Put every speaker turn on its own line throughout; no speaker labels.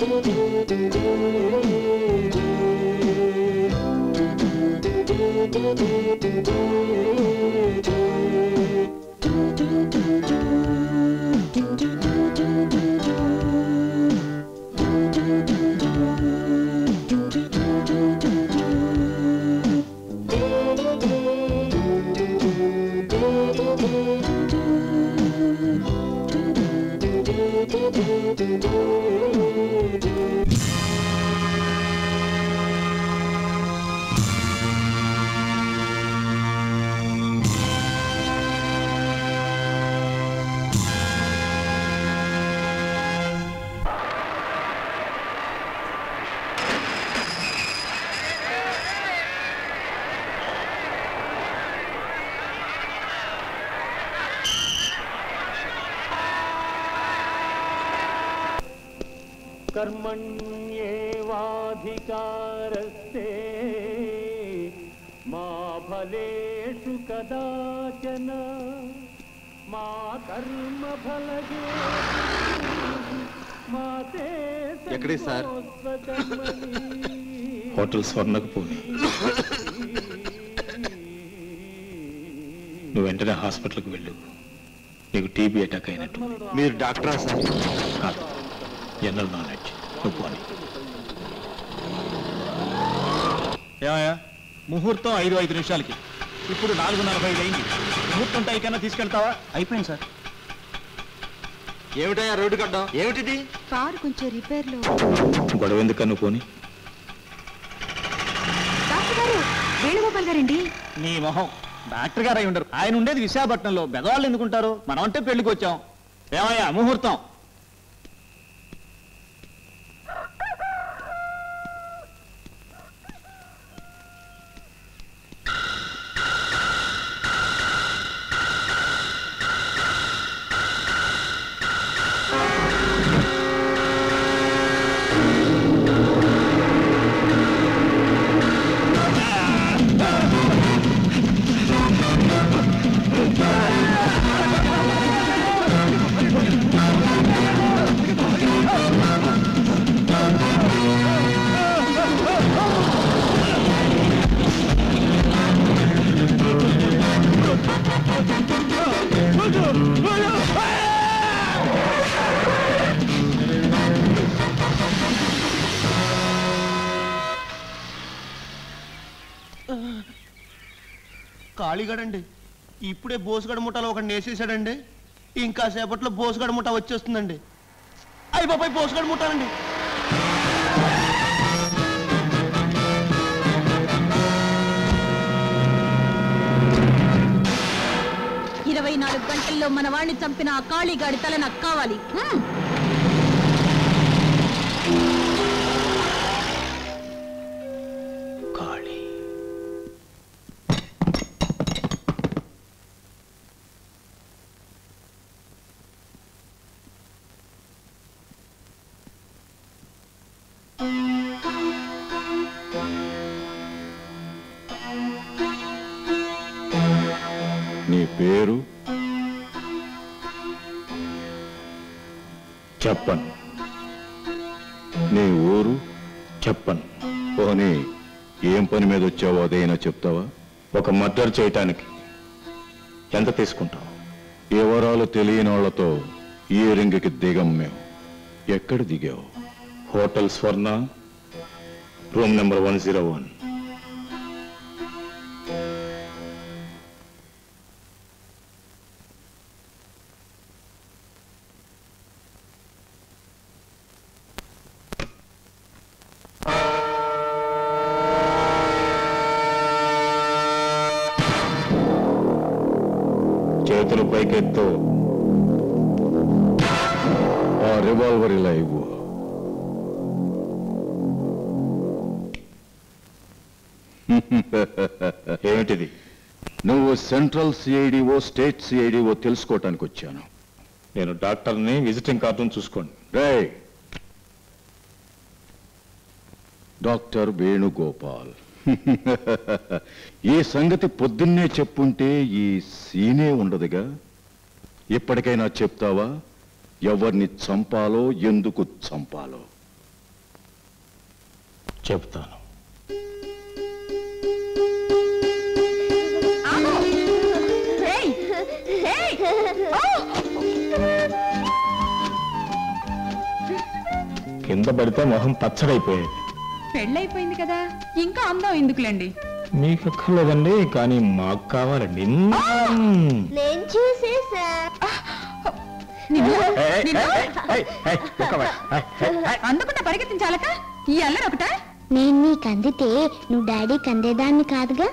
कर्मण्येवाधिकारस्ते मा फलेषु कदाचन मा कर्मफलगे మా తే
ఎక్కడి సార్?
హోటల్ స్వర్ణకు పోని నువ్వు వెంటనే హాస్పిటల్కి వెళ్ళు నీకు టీబీ అటాక్ అయినట్టు
మీరు డాక్టరా సార్
కాదు జనరల్ నాలెడ్జ్ నువ్వు పోని
ఏమయ్యా ముహూర్తం ఐదు ఐదు నిమిషాలకి ఇప్పుడు నాలుగు నలభై ఐదు అయింది ముహూర్తం టైకన్నా తీసుకెళ్తావా అయిపోయింది సార్
ఏమిటయ్యా రోడ్డు కడ్డం ఏమిటిది
కారు కొంచెం రిపేర్ లో
గొడవ ఎందుకన్నా పోని
డాక్టర్ గారు వేణుగోపాల్ గారండి
నీ మొహం డాక్టర్ గారు అయి ఉండరు ఆయన ఉండేది విశాఖపట్నంలో బెదవాళ్ళు ఎందుకుంటారు మనం అంటే పెళ్లికి వచ్చాం ఏమయ్యా ముహూర్తం
కాళీగడండి ఇప్పుడే బోసుగడ ముఠాలో ఒకటి నేసేసాడండి ఇంకా సేపట్లో బోసుగడ ముఠా వచ్చేస్తుందండి అయ్యి బాబాయ్ బోసుగడ ముఠాలండి
ఇరవై నాలుగు గంటల్లో మన వాడిని చంపిన ఆ కాళీగాడి తల నాకు కావాలి హ్మ్.
కాళీ
నీ పేరు
చెప్పను
నీ ఊరు
చెప్పను
పోనీ ఏం పని మీద వచ్చావో అదైనా చెప్తావా
ఒక మర్డర్ చేయటానికి ఎంత తీసుకుంటావు
వివరాలు తెలియని వాళ్ళతో ఈ రింగికి దిగం మేము ఎక్కడ దిగావు
hotel Swarna room number one zero one చేతులు పైకెత్తు
ఆ రివాల్వర్ ఇలా ఇవ్వు
ఏమిటిది
నువ్వు సెంట్రల్ సిఐడిఓ స్టేట్ సిఐడిఓ తెలుసుకోవటానికి వచ్చాను
నేను డాక్టర్ని విజిటింగ్ కార్డును చూసుకోండి
రే డాక్టర్ వేణుగోపాల్ ఈ సంగతి పొద్దున్నే చెప్పుంటే ఈ సీనే ఉండదుగా ఇప్పటికైనా చెప్తావా ఎవరిని చంపాలో ఎందుకు చంపాలో
చెప్తాను
ఏయ్! ఏయ్! ఓ!
కింద పడితే మొహం పచ్చడైపోయేది
పెళ్ళైపోయింది కదా ఇంకా అందం ఎందుకులేండి
మీకు అక్కర్లేదండి కానీ మాకు కావాలండి మ్మ్.
నేను చూసేసా
నిన్ను
ఏయ్,
నిన్ను
ఏయ్, ఏయ్, ఏయ్, ఒక్కవే. ఏయ్, ఏయ్, ఏయ్.
అందకుండా పరిగెత్తించాలక ఈ అల్లరి ఒకట
నేను నీకు అందితే నువ్వు డాడీకి అందేదాన్ని కాదుగా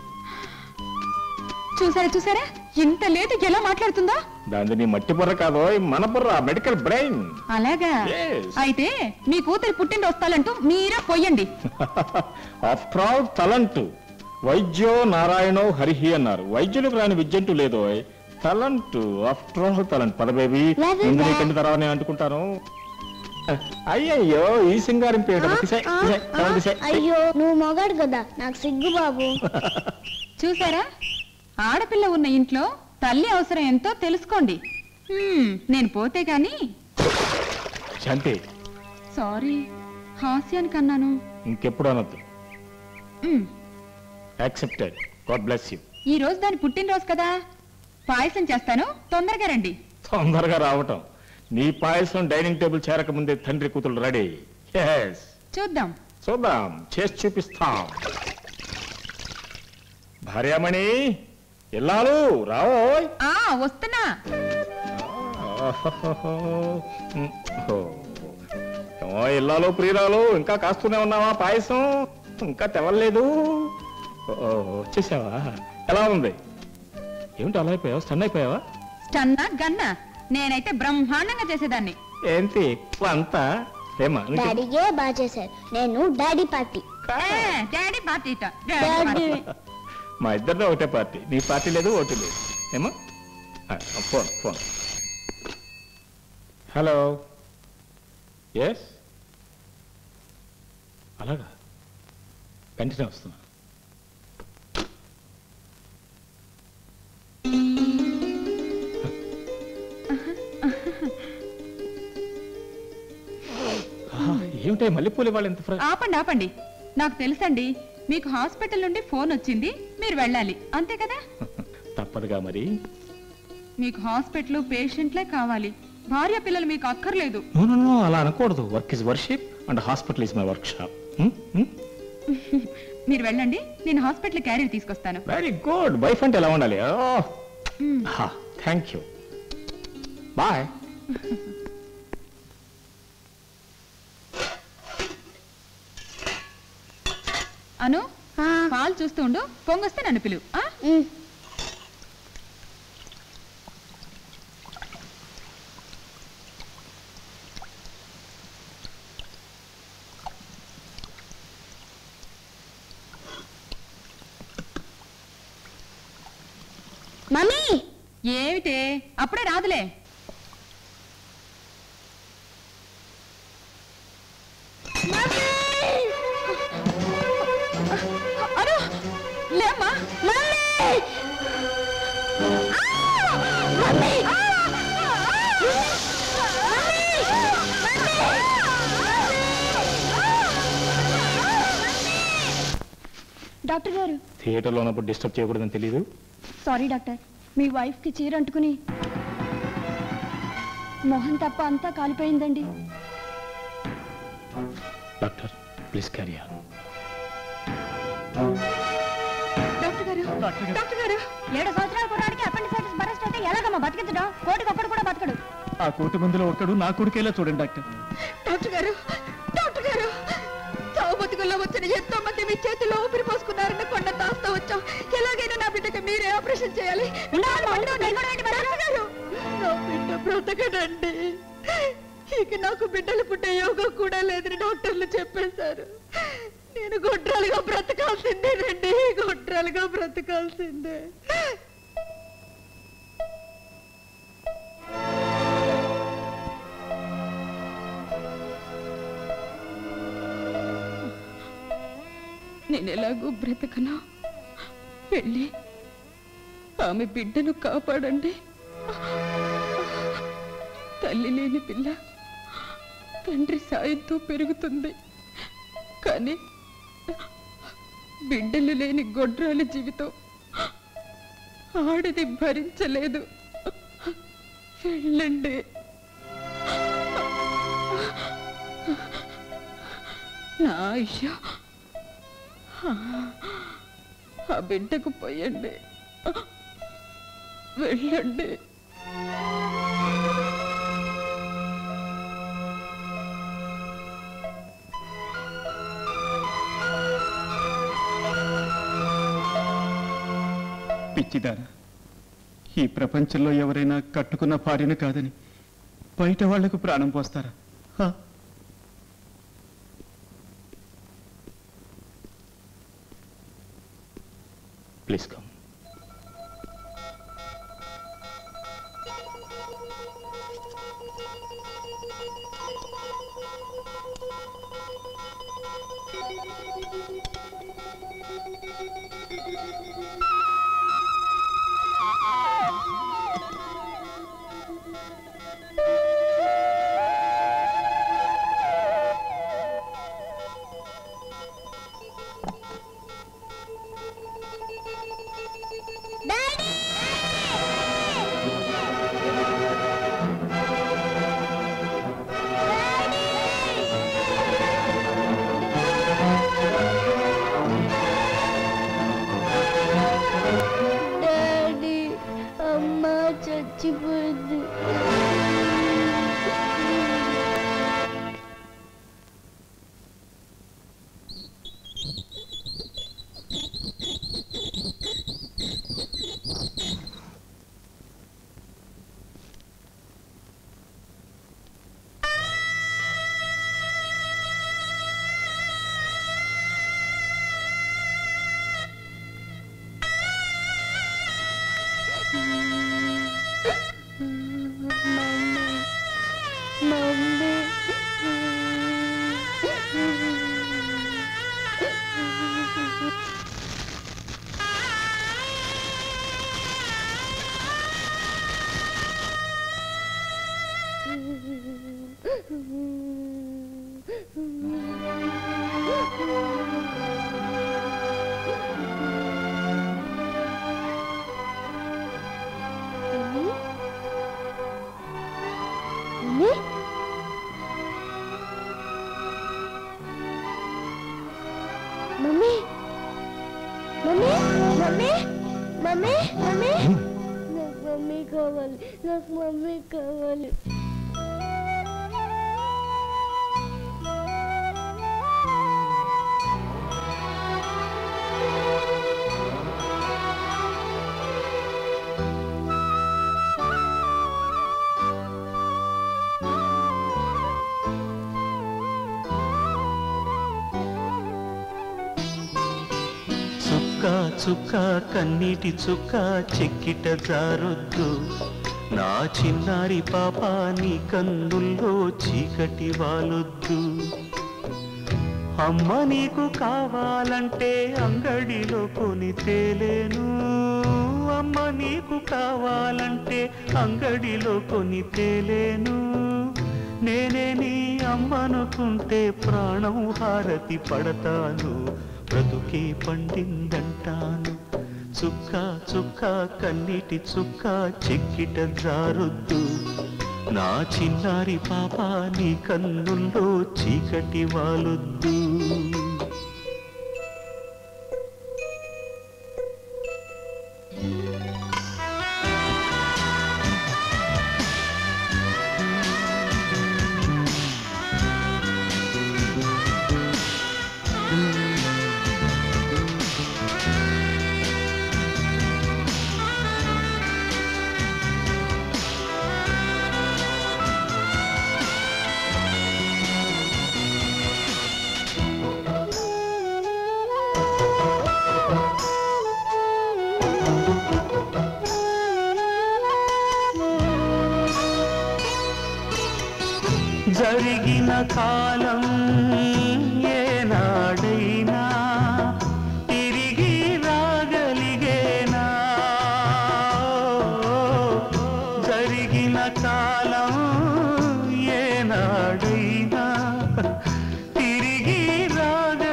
చూసారా చూసారా ఇంత లేదు ఎలా మాట్లాడుతుందో
దానిది నీ మట్టి బుర్ర కాదు మన బుర్ర మెడికల్ బ్రెయిన్
అలాగా
Yes.
అయితే మీ కూతురి పుట్టిన వస్తాలంటూ మీరే పొయ్యండి
ఆఫ్టర్ ఆల్ తలంటు వైద్యో నారాయణో హరిహి అన్నారు వైద్యులకు రాని విద్య అంటూ లేదు ఓయ్. తలంటు ఆఫ్టర్ ఆల్ తలంట్ పద బేబీ
లేదు,
ముందు
లే.
నీకంటే తర్వాత నేను అంటుకుంటాను అయ్యయ్యో ఈ సింగారం పేట
అయ్యో నువ్వు మొగాడు కదా నాకు సిగ్గు బాబు
చూసారా ఆడపిల్ల ఉన్న ఇంట్లో తల్లి అవసరం ఎంతో తెలుసుకోండి హ్మ్, నేను పోతే గాని
శాంతి
సారీ హాస్యానికి అన్నాను
ఇంకెప్పుడు అనొద్దు
హ్మ్,
యాక్సెప్టెడ్ గాడ్ బ్లెస్ యూ
ఈ రోజు దాని పుట్టినరోజు కదా పాయసం చేస్తాను తొందరగా రండి
తొందరగా రావటం నీ పాయసం డైనింగ్ టేబుల్ చేరక ముందే తండ్రి కూతురు రెడీ ఎస్
చూద్దాం
చూద్దాం చేసి చూపిస్తాం భార్యామణి ఇల్లాలు రావోయ్
ఆ వస్తున్నా
ఏమో ఇల్లాలు ప్రియురాలు ఇంకా కాస్తూనే ఉన్నావా పాయసం ఇంకా తెవలేదు ఓ, వచ్చేసావా ఎలా ఉంది ఏమిటి అలా అయిపోయావా స్టన్ అయిపోయావా
స్టన్నా గన్నా నేనైతే బ్రహ్మాండంగా చేసేదాన్ని
ఏంటి అంతా ఏమా నువ్వు చెప్పు.
డాడీగే బాగా చేశారు నేను డాడీ పార్టీ
ఏ, డాడీ పార్టీ ఇట. Daddy
daddy
party.
మా ఇద్దరిలో ఒకటే పార్టీ నీ పార్టీ లేదు ఓటు లేదు ఏమో ఆ, ఫోన్ ఫోన్ హలో ఎస్ అలాగా వెంటనే వస్తున్నా ఆహా, ఏమిటే మల్లెపూలు వాళ్ళు ఎంత ఫ్రెష్
ఆపండి ఆపండి నాకు తెలుసండి మీకు హాస్పిటల్ నుండి ఫోన్ వచ్చింది మీరు వెళ్ళాలి అంతే కదా
తప్పదుగా మరి
మీకు హాస్పిటల్ పేషెంట్లే కావాలి భార్య పిల్లలు మీకు అక్కర్లేదు
నో నో నో అలా అనకూడదు work is worship and hospital is my workshop
మీరు వెళ్ళండి నేను హాస్పిటల్ క్యారియర్ తీసుకొస్తాను
వెరీ గుడ్ వైఫ్ అంటే ఎలా ఉండాలి థ్యాంక్ యూ బాయ్
అను
ఆ,
పాలు చూస్తూ ఉండు పొంగొస్తే నన్ను పిలువు ఆ?
ఉమ్. మమ్మీ
ఏమిటే అప్పుడే రాదులే అను లేమ్మా
డాక్టర్ గారు
థియేటర్లో ఉన్నప్పుడు డిస్టర్బ్ చేయకూడదని తెలియదు
సారీ డాక్టర్ మీ వైఫ్కి చీర అంటుకుని మొహం తప్ప అంతా కాలిపోయిందండి
doctor please carry on
doctor గారు డాక్టర్ గారు
ఏడు సంవత్సరాల కుర్రాడికి అపెండిసైటిస్ బరస్ట్ అయితే ఎలాగమ్మా బతికించడం కోటికి ఒక్కడు కూడా బతకడు
ఆ కోటి మందిలో ఒక్కడు నా కొడుకేలా చూడండి డాక్టర్
డాక్టర్ గారు డాక్టర్ గారు చావు బతుకుల్లో వచ్చిన ఎంతో మంది మీ చేతిలో ఊపిరి పోసుకున్నారన్న కొండ దాస్తా వచ్చాం ఎలాగైనా నా బిడ్డకి మీరే ఆపరేషన్ చేయాలి డాక్టర్ గారు, నా బిడ్డ బ్రతకడండి ఇక నాకు బిడ్డలు పుట్టే యోగం కూడా లేదని డాక్టర్లు చెప్పేశారు నేను గొడ్రాలుగా బ్రతకాల్సిందేనండి గొడ్రాలుగా బ్రతకాల్సిందే నేను ఎలాగో బ్రతకనా వెళ్ళి ఆమె బిడ్డను కాపాడండి తల్లి లేని పిల్ల తండ్రి సాయంతో పెరుగుతుంది కానీ బిడ్డలు లేని గొడ్రాలి జీవితం ఆడది భరించలేదు వెళ్ళండి నా ఆయుష్య ఆ బిడ్డకు పోయండి వెళ్ళండి
పిచ్చిదారా ఈ ప్రపంచంలో ఎవరైనా కట్టుకున్న భార్యను కాదని బయట వాళ్లకు ప్రాణం పోస్తారా హ?
ప్లీజ్ కమ్
డాడీ అమ్మ చచ్చిపోయింది mummy mummy mummy mummy mummy mummy mummy నాకు మమ్మీ కావాలి నాకు మమ్మీ కావాలి
చుక్క చుక్క కన్నీటి చుక్క చెక్కిట జారొద్దు నా చిన్నారి పాప నీ కన్నుల్లో చీకటి వాలొద్దు అమ్మ నీకు కావాలంటే అంగడిలో కొని తేలేను అమ్మ నీకు కావాలంటే అంగడిలో కొని తేలేను నేనే నీ అమ్మనుకుంటే ప్రాణం హారతి పడతాను బ్రతుకే పండిందంటాను చుక్క చుక్క కన్నీటి చుక్క చెక్కిట జారొద్దు నా చిన్నారి పాప నీ కన్నుల్లో చీకటి వాలొద్దు జరిగిన కాలం ఏనాడైనా తిరిగి రాగలిగేనా జరిగిన కాలం ఏనాడైనా తిరిగి రాగలిగేనా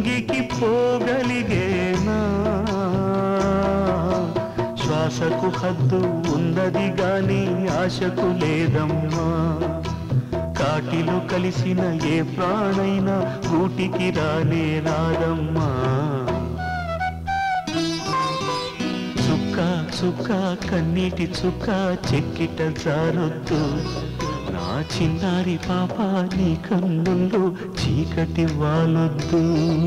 నింగికి పోగలిగేనా శ్వాసకు హద్దు ఉన్నది గాని ఆశకు లేదమ్మా కాటిలో కలిసిన ఏ ప్రాణైనా గూటికి రానే రాదమ్మా చుక్క చుక్క కన్నీటి చుక్క చెక్కిట జారొద్దు నా చిన్నారి పాప నీ కన్నుల్లో చీకటి వాలొద్దు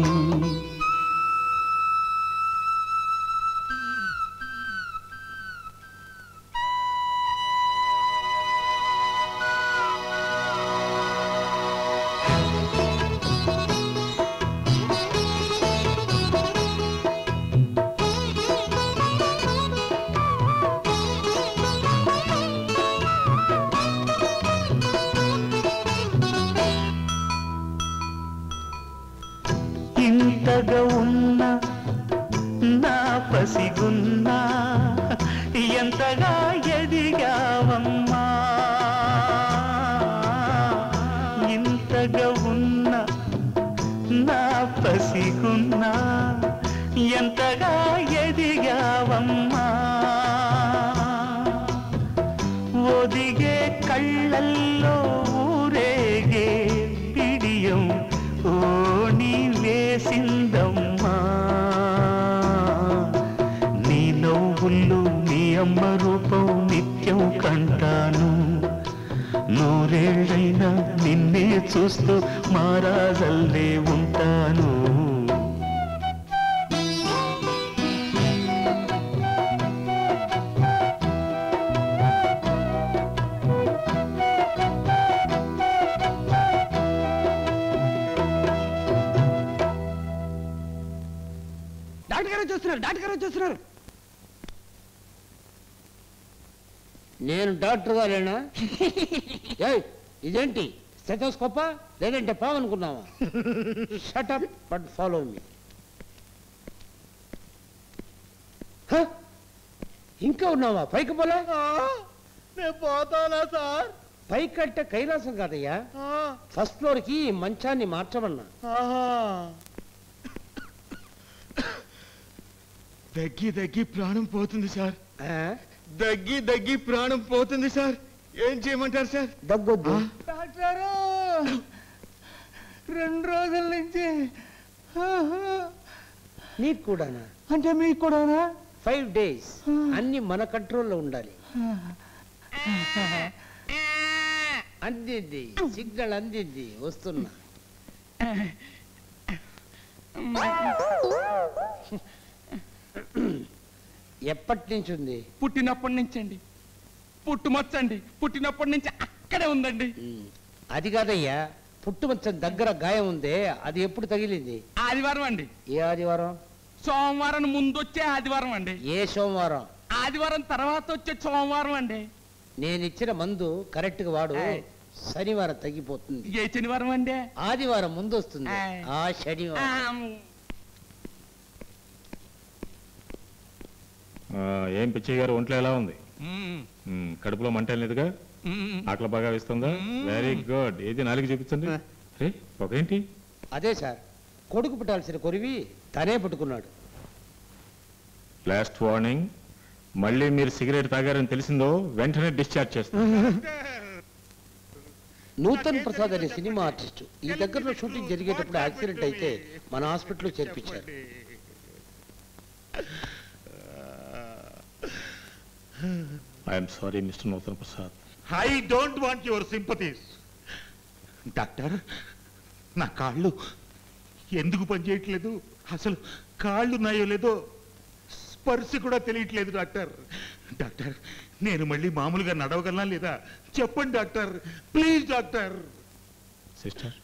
ఇంతగా ఉన్న నా పసిగున్న ఎంతగా ఎదిగావమ్మా ఇంతగా ఉన్న నా పసిగున్న ఎంతగా ఎదిగావమ్మా ఒదిగే కళ్ళల్లో ఊరేగే బిడియం ఓణి వేసిందమ్మా నీ నవ్వుల్లో నీ అమ్మ రూపం నిత్యం కంటాను నూరేళ్ళైనా నిన్నే చూస్తూ మారాజల్లే ఉంటాను
డాక్టర్ గారు చూస్తున్నారు డాక్టర్ గారు చూస్తున్నారు
నేను డాక్టర్ గారేనా ఏయ్, ఇదేంటి స్టెథోస్కోపా లేదంటే పావనుకున్నావా షటప్ బట్ ఫాలో మీ ఇంకా ఉన్నావా పైకి పోలే
నేను పోతానా సార్
పైకంటే కైలాసం కాదయ్యా ఫస్ట్ ఫ్లోర్ కి ఈ మంచాన్ని మార్చమన్నా
దగ్గి దగ్గి ప్రాణం పోతుంది సార్
ఆ?
దగ్గి దగ్గి ప్రాణం పోతుంది సార్ ఏం చేయమంటారు సార్
దగ్గొద్దు
డాక్టరు రెండు రోజుల నుంచి
నీకు కూడానా
అంటే మీకు కూడానా
ఫైవ్ డేస్ అన్ని మన కంట్రోల్లో ఉండాలి అందింది సిగ్నల్ అందింది వస్తున్నా ఎప్పటి నుంచి ఉంది
పుట్టినప్పటి నుంచి అండి పుట్టుమచ్చండి పుట్టినప్పటి నుంచి అక్కడే ఉందండి
ఉమ్, అది కాదయ్యా పుట్టుమచ్చం దగ్గర గాయం ఉందే అది ఎప్పుడు తగిలింది
ఆదివారం అండి
ఏ ఆదివారం
సోమవారం ముందు వచ్చే ఆదివారం అండి
ఏ సోమవారం
ఆదివారం తర్వాత వచ్చే సోమవారం అండి
నేను ఇచ్చిన మందు కరెక్ట్ గా వాడు
ఆయ్.
శనివారం తగ్గిపోతుంది
ఏ శనివారం అండి
ఆదివారం ముందు వస్తుంది
ఆయ్.
ఆ శనివారం
ఆమ్. ఆ, ఏం పిచ్చయ్య గారు ఒంట్లో ఎలా ఉంది
మ్మ్.
మ్, కడుపులో మంట ఏం లేదుగా
మ్మ్.
ఆకలి బాగా వేస్తుందా వెరీ గుడ్ ఏది నాలుగు చూపించండి రే ఒకేంటి
అదే సార్ కొడుకు పుట్టాల్సిన కొరివి తనే పుట్టుకున్నాడు
లాస్ట్ వార్నింగ్ మళ్ళీ మీరు సిగరెట్ తాగారని తెలిసిందో వెంటనే డిశ్చార్జ్ చేస్తాను
నూతన్ ప్రసాద్ అనే సినిమా ఆర్టిస్ట్ ఈ దగ్గరలో షూటింగ్ జరిగేటప్పుడు యాక్సిడెంట్ అయితే మన హాస్పిటల్లో చేర్పించారు
I'm sorry mister Nutan Prasad
I don't want your sympathies doctor నా కాళ్ళు ఎందుకు పనిచేయట్లేదు అసలు కాళ్ళు ఉన్నాయో లేదో స్పర్శ కూడా తెలియట్లేదు డాక్టర్ డాక్టర్ నేను మళ్ళీ మామూలుగా నడవగలనా లేదా చెప్పండి doctor please doctor
sister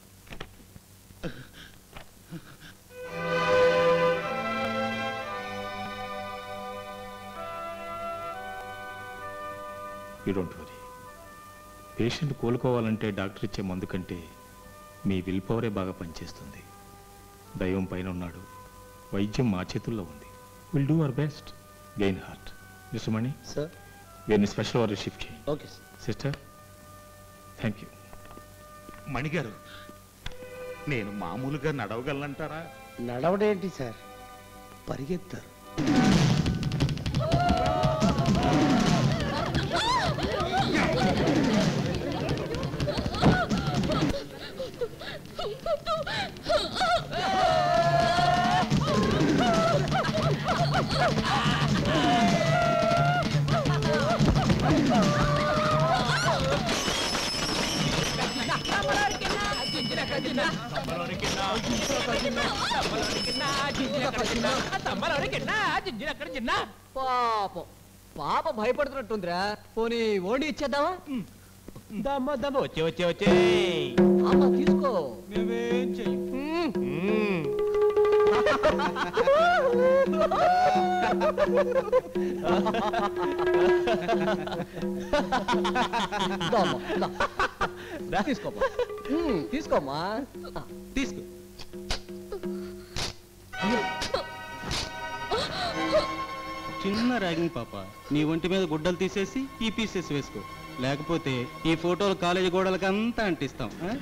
you don't worry patient కోలుకోవాలంటే డాక్టర్ ఇచ్చే మందు కంటే మీ విల్ పవరే బాగా పనిచేస్తుంది దైవం పైన ఉన్నాడు వైద్యం మా చేతుల్లో ఉంది will do our best gain heart mister Mani
sir
వీరిని స్పెషల్ వారి షిఫ్ట్ చేయండి
okay sir
sister thank you
మణిగారు నేను మామూలుగా నడవగలనంటారా
నడవడేంటి సార్ పరిగెత్తారు
పాపం పాప భయపడుతున్నట్టుందిరా పోనీ ఓడి ఇచ్చేద్దామా
దమ్మ దమ్మ వచ్చే వచ్చే వచ్చే
అమ్మ తీసుకో
మేమేం చెయ్యం
దా అమ్మ, దా. తీసుకోమ్మా ఉమ్, తీసుకోమ్మా ఆ,
తీసుకో
చిన్న ర్యాగింగ్ పాప నీ ఒంటి మీద గుడ్డలు తీసేసి ఈ పీసెస్ వేసుకో లేకపోతే ఈ ఫోటోలు కాలేజీ గోడలకి అంతా అంటిస్తాం ఆ?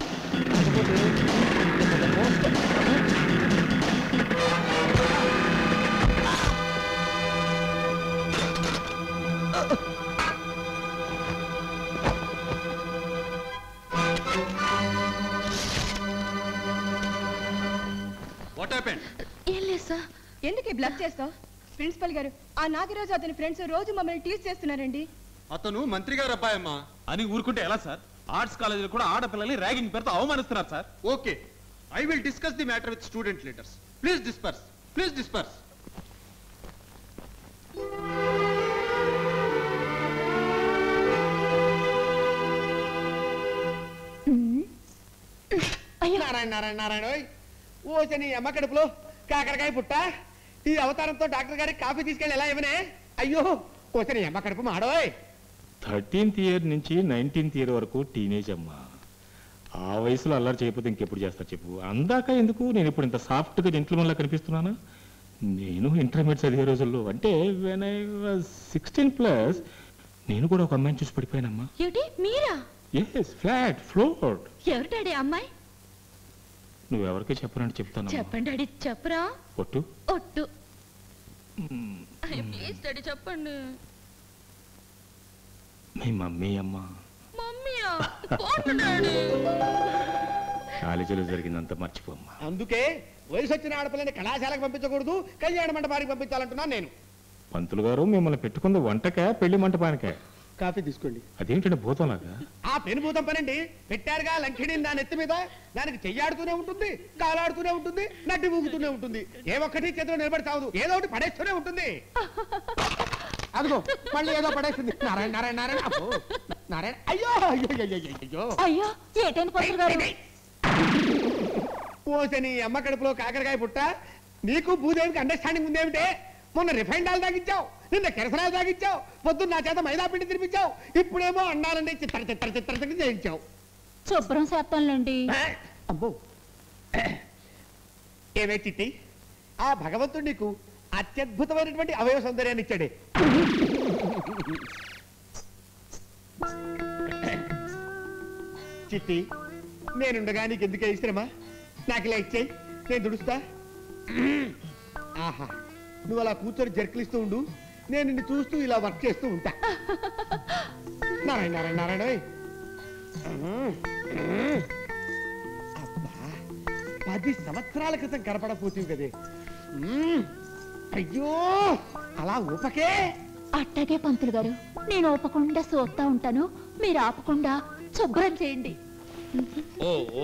వాట్ హ్యాపెండ్
ఏం లేదు సార్ ఎందుకు ఈ బ్లఫ్ చేస్తావు ప్రిన్సిపల్ గారు ఆ నాగరాజు అతని ఫ్రెండ్స్ రోజు మమ్మల్ని టీచ్ చేస్తున్నారండి
అతను మంత్రి గారు అబ్బాయమ్మా
అని ఊరుకుంటే ఎలా సార్ ఆర్ట్స్ కాలేజీలో కూడా ఆడపిల్లల్ని ర్యాగింగ్ పేరుతో అవమానిస్తున్నారు sir
okay I will discuss the matter with student leaders please disperse please disperse
Narayana Narayana Narayana ఓయ్. ఓసే నీ అమ్మ కడుపులో కాకరకాయ పుట్ట ఈ అవతారంతో డాక్టర్ గారికి కాఫీ తీసుకెళ్ళి ఎలా ఇవ్వనే అయ్యో ఓసే నీ అమ్మ కడుపు మాడోయ్
థర్టీన్త్ ఇయర్ నుంచి నైన్టీన్త్ ఇయర్ వరకు టీనేజ్ అమ్మా ఆ వయసులో అల్లరి చేయకపోతే ఇంకెప్పుడు చేస్తారు చెప్పు అందాక ఎందుకు నేను ఇప్పుడు ఇంత సాఫ్ట్గా జెంట్లమన్లా కనిపిస్తున్నానా నేను ఇంటర్మీడియట్ చదివే రోజుల్లో అంటే వెన్ ఐ సిక్స్టీన్ ప్లస్ నేను కూడా ఒక అమ్మాయిని చూసి పడిపోయానమ్మా
ఏమిటి మీరా
ఎస్ ఫ్లాట్ ఫ్లోర్
ఎవరు డాడీ అమ్మాయి
నువ్వెవరికి చెప్పనంటే చెప్తాను
చెప్పండి డాడీ చెప్పరా
ఒట్టు
ఒట్టు ప్లీజ్ డాడీ చెప్పండి
మీ మమ్మీ అమ్మా
మమ్మీయా పోటు డాడీ
కాలేజీలో జరిగిందంతా మర్చిపోమ్మా
అందుకే వయసు వచ్చిన ఆడపిల్లని కళాశాలకు పంపించకూడదు కళ్యాణ మండపానికి పంపించాలంటున్నాను నేను
పంతులు గారు మిమ్మల్ని పెట్టుకుంది వంటకే పెళ్లి మంటపానికే
కాఫీ తీసుకోండి
అదేంటంటే భూతంలాగా
ఆ పెనుభూతం పనండి పెట్టారుగా లంకిడిని దాని ఎత్తి మీద దానికి చెయ్యాడుతూనే ఉంటుంది కాలాడుతూనే ఉంటుంది నడ్డి ఊగుతూనే ఉంటుంది ఏ ఒక్కటి చేతిలో నిలబడి సాగదు ఏదో ఒకటి పడేస్తూనే ఉంటుంది అదిగో మళ్ళీ ఏదో పడేస్తుంది నారాయణ నారాయణ నారాయణ అబ్బో, నారాయణ అయ్యో అయ్యో అయ్యో అయ్యో, అయ్యో
అయ్యో ఏటైన పంతులు గారు
పోసని అమ్మ కడుపులో కాకరకాయ పుట్ట నీకు భూదేవికి అండర్స్టాండింగ్ ఉందేమిటే మొన్న రిఫైండ్ ఆయిల్ తాగించావు నిన్న కిరసనాలు తాగించావు పొద్దున్న నా చేత మైదా పిండి తినిపించావు ఇప్పుడేమో అన్నాలండి చిత్తర చిత్తర చిత్తర చిత్తర చేయించావు
శుభ్రం చేస్తానులేండి
అబ్బో ఏమే చిట్టి ఆ భగవంతుడు నీకు అత్యద్భుతమైనటువంటి అవయవ సౌందర్యాన్ని ఇచ్చాడే చిట్టి నేనుండగా నీకు ఎందుకే ఇష్టమా నాకు ఇలా ఇచ్చేయి నేను దుడుస్తా ఆహా నువ్వు అలా కూర్చొని జర్కిలిస్తూ ఉండు నేను నిన్ను చూస్తూ ఇలా వర్క్ చేస్తూ ఉంటా నారాయణ నారాయణ నారాయణ ఓయ్. అబ్బా పది సంవత్సరాల క్రితం కనపడపోతుంది కదే మ్మ్. అయ్యో అలా ఊపకే
అట్టగే పంతులు గారు నేను ఓపకుండా సోతా ఉంటాను మీరు ఆపకుండా శుభ్రం చేయండి
ఓ ఓ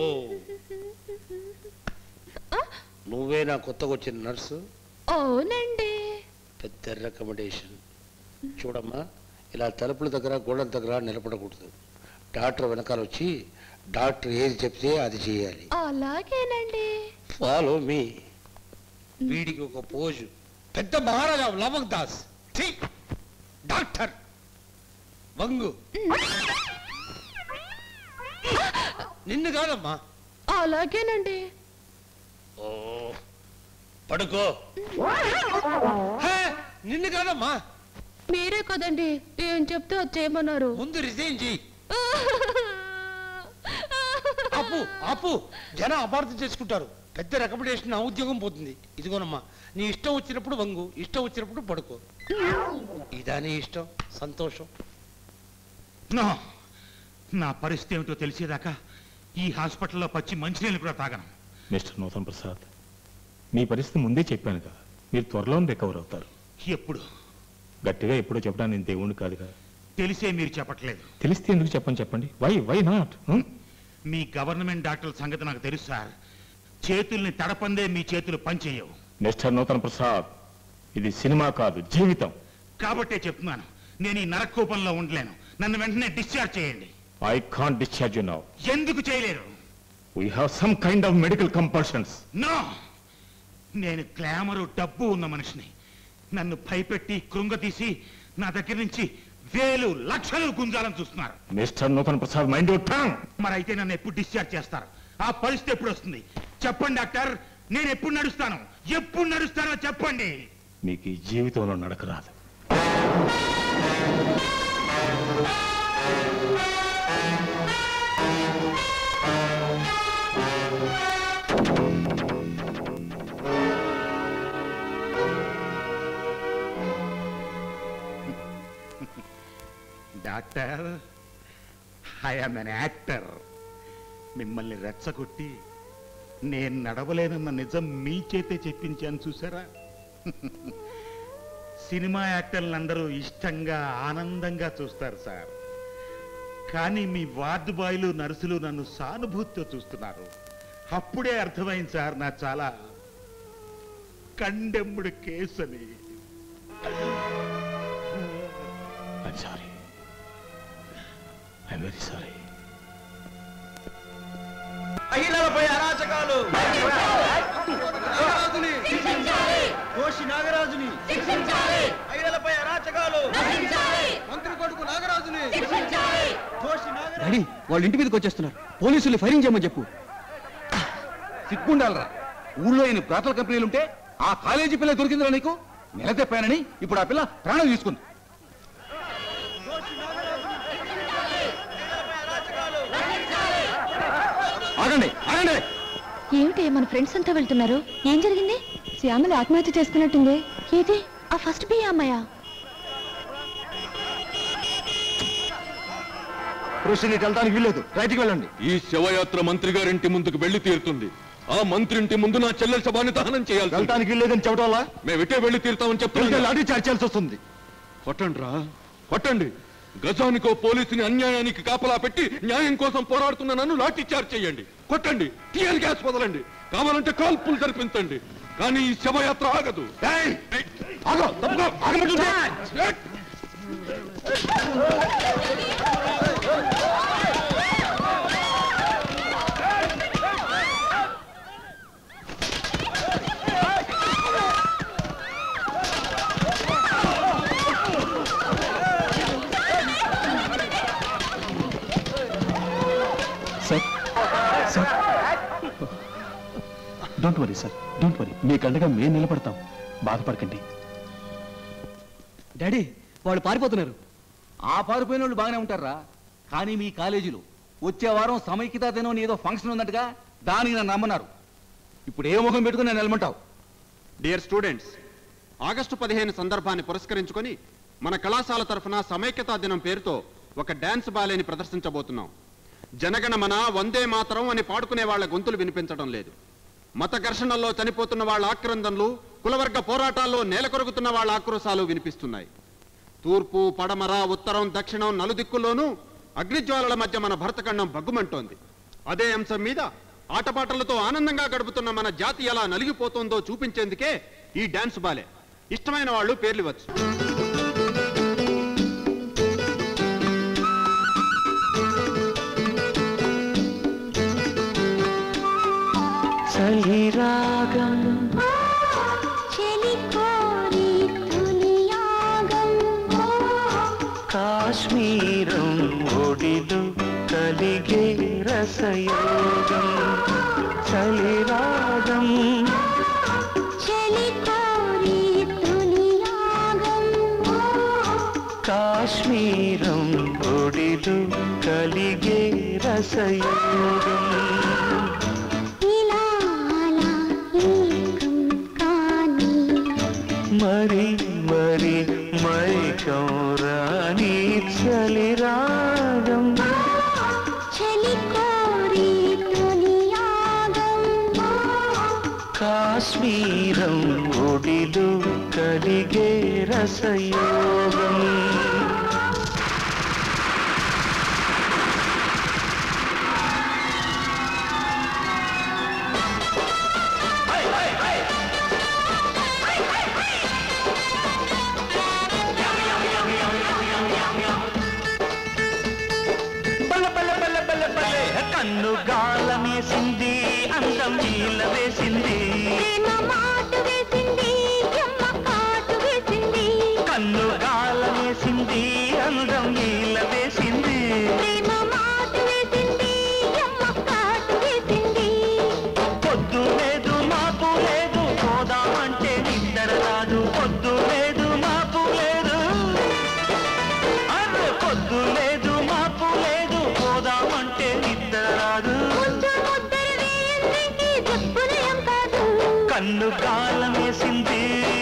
నువ్వే నా కొత్తగా వచ్చిన నర్సు
అవునండి
పెద్ద రికమెండేషన్ చూడమ్మా ఇలా తలుపుల దగ్గర గోడల దగ్గర నిలబడకూడదు డాక్టర్ వెనకాల వచ్చి డాక్టర్ ఏది చెప్తే అది చేయాలి
అలాగేనండి
ఫాలో మీ వీడికి ఒక పోజు పెద్ద మహారాజా లవక్ దాస్ ఛీ! డాక్టర్ వంగు నిన్ను కాదమ్మా
అలాగేనండి
ఓ పడుకో హే, నిన్ను కాదమ్మా
మీరే కదండి ఏం చెప్తే వచ్చేయమన్నారు
ముందు రిజైన్ చెయ్యి అప్పు అప్పు జనం అపార్థం చేసుకుంటారు పెద్ద రికమెండేషన్ నా ఉద్యోగం పోతుంది ఇదిగోనమ్మా నీ ఇష్టం వచ్చినప్పుడు వంగు ఇష్టం వచ్చినప్పుడు పడుకో ఇదా నీ ఇష్టం సంతోషం
నో నా పరిస్థితి ఏమిటో తెలిసేదాకా ఈ హాస్పిటల్లో పచ్చి మంచినీళ్ళు కూడా తాగను
మిస్టర్ నూతన్ ప్రసాద్ మీ పరిస్థితి ముందే చెప్పానుగా మీరు త్వరలో రికవర్ అవుతారు
ఎప్పుడు
గట్టిగా ఎప్పుడో చెప్పడానికి నేను దేవుణ్ణి కాదుగా
తెలిసే మీరు చెప్పట్లేదు
తెలిస్తే ఎందుకు చెప్పని చెప్పండి వై వై నాట్
మీ గవర్నమెంట్ డాక్టర్ల సంగతి నాకు తెలుసు సార్ చేతుల్ని తడపందే మీ చేతులు పనిచేయవు
మిస్టర్ నూతన్ ప్రసాద్ ఇది సినిమా కాదు జీవితం
కాబట్టే చెప్తున్నాను నేను ఈ నరకూపంలో ఉండలేను నన్ను వెంటనే డిశ్చార్జ్ చేయండి
I can't discharge you now
ఎందుకు చేయలేరు
we have some kind of medical compulsions
no నేను గ్లామరు డబ్బు ఉన్న మనిషిని నన్ను భయపెట్టి కృంగతీసి నా దగ్గర నుంచి వేలు లక్షలు గుంజాలని చూస్తున్నారు
mister Nutan Prasad mind your tongue
మరి అయితే నన్ను ఎప్పుడు డిశ్చార్జ్ చేస్తారు ఆ పరిస్థితి ఎప్పుడు వస్తుంది చెప్పండి డాక్టర్ నేను ఎప్పుడు నడుస్తాను ఎప్పుడు నడుస్తానో చెప్పండి
మీకు ఈ జీవితంలో నడక రాదు
doctor I am an actor మిమ్మల్ని రెచ్చగొట్టి నేను నడవలేనన్న నిజం మీ చేతే చెప్పించాను చూసారా సినిమా యాక్టర్లందరూ ఇష్టంగా ఆనందంగా చూస్తారు సార్ కానీ మీ వార్డు బాయ్లు నర్సులు నన్ను సానుభూతితో చూస్తున్నారు అప్పుడే అర్థమైంది సార్ నా చాలా కండెమ్ముడు కేసు అని
I'm sorry I'm very sorry
మహిళలపై అరాచకాలు నాగరాజుని కోషి నాగరాజుని మహిళలపై అరాచకాలు మంత్రి కొడుకు నాగరాజుని కోషి నాగరాజు
డాడీ వాళ్ళ ఇంటి మీదకి వచ్చేస్తున్నారు పోలీసులు ఫైరింగ్ చేయమని చెప్పు
సిగ్గుండాలరా ఊళ్ళో ఈయన ప్రాతల కంపెనీలు ఉంటే ఆ కాలేజీ పిల్ల దొరికిందిరా నీకు నిలదెప్పానని ఇప్పుడు ఆ పిల్ల ప్రాణం తీసుకుంది ఆగండి ఆగండి
ఏమిటి మన ఫ్రెండ్స్ అంతా వెళ్తున్నారు ఏం జరిగింది శ్యామల ఆత్మహత్య చేసుకున్నట్టుంది ఏది ఆ ఫస్ట్ బి అమ్మాయా
ప్రొసీడ్ వెళ్ళడానికి వీల్లేదు రైట్కి వెళ్ళండి
ఈ శవయాత్ర మంత్రి గారింటి ముందుకు వెళ్లి తీరుతుంది ఆ మంత్రి ఇంటి ముందు నా చెల్లెల శవాన్ని దహనం చేయాలి
వెళ్ళటానికి వీల్లేదని చెప్పడం వల్ల
మేము ఇటే వెళ్లి తీరుతామని
వెళ్తే
చెప్తున్నా
లాఠీ చార్జ్ చేయాల్సి వస్తుంది
కొట్టండి రా కొట్టండి గజానికో పోలీసుని అన్యాయానికి కాపలా పెట్టి న్యాయం కోసం పోరాడుతున్న నన్ను లాఠీ చార్జ్ చేయండి కొట్టండి టీఆర్ గ్యాస్ వదలండి కావాలంటే కాల్పులు జరిపించండి కానీ ఈ శవయాత్ర ఆగదు
ఆగో తప్పుకో ఆగమంటుంటే
sir sir don't worry sir don't worry మీకు అండగా మేము నిలబడతాం బాధపడకండి డాడీ వాళ్ళు పారిపోతున్నారు
ఆ పారిపోయిన వాళ్ళు బాగానే ఉంటారా కానీ మీ కాలేజీలో వచ్చే వారం సమైక్యతా దినం అని ఏదో ఫంక్షన్ ఉందట్టుగా దానికి నన్ను నమ్మన్నారు ఇప్పుడు ఏ ముఖం పెట్టుకుని నేను నిలమంటావు
డియర్ స్టూడెంట్స్ ఆగస్టు పదిహేను సందర్భాన్ని పురస్కరించుకొని మన కళాశాల తరఫున సమైక్యతా దినం పేరుతో ఒక డ్యాన్స్ బాలేని ప్రదర్శించబోతున్నాం జనగణ మన వందే మాతరం అని పాడుకునే వాళ్ళ గొంతులు వినిపించడం లేదు మత ఘర్షణల్లో చనిపోతున్న వాళ్ళ ఆక్రందనలు కులవర్గ పోరాటాల్లో నేలకొరుగుతున్న వాళ్ళ ఆక్రోశాలు వినిపిస్తున్నాయి తూర్పు పడమర ఉత్తరం దక్షిణం నలుదిక్కుల్లోనూ అగ్నిజ్వాలల మధ్య మన భరతఖండం బగ్గుమంటోంది అదే అంశం మీద ఆటపాటలతో ఆనందంగా గడుపుతున్న మన జాతి ఎలా నలిగిపోతుందో చూపించేందుకే ఈ డాన్స్ బాలే ఇష్టమైన వాళ్ళు పేర్లు ఇవ్వచ్చు
చలిరాగం కాశ్మీరం ఒడిలో కలిగే రసయోగం చలిరాగం కాశ్మీరం ఒడిలో కలిగే రసయోగం
ఇలా అలా
కాశ్మీరం ఒడిలు కలిగే రసయోగం బల్ల బల్ల బల్ల బల్ల బల్లే కన్ను గాలమేసింది అందం నీళ్ళ వేసింది కన్ను గాలమేసింది అందం నీళ్ళ వేసింది పొద్దు లేదు మాపు లేదు పోదామంటే నిద్ర రాదు పొద్దు లేదు మాపు లేదు అర్రె పొద్దు లేదు మాపు లేదు పోదామంటే నిద్ర రాదు కన్ను కాలం వేసింది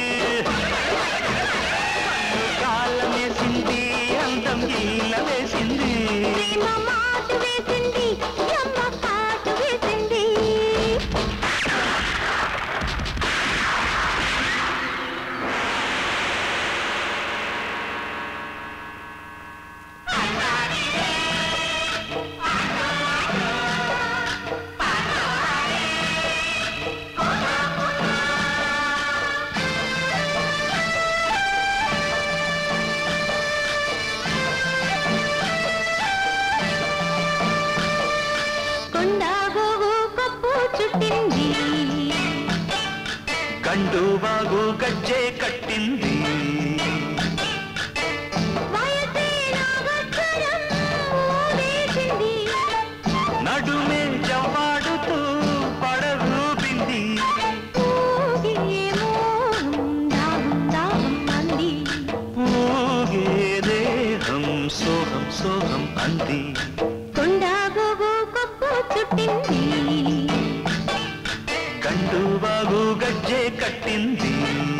కన్ను కాలం వేసింది అందం గీల వేసింది గండు బాగు గజ్జే కట్టింది నడుమే జవాడుతూ పడరూపింది ఊగే దేహం సోహం సోహం అంది గండు బాగు గజ్జే కట్టింది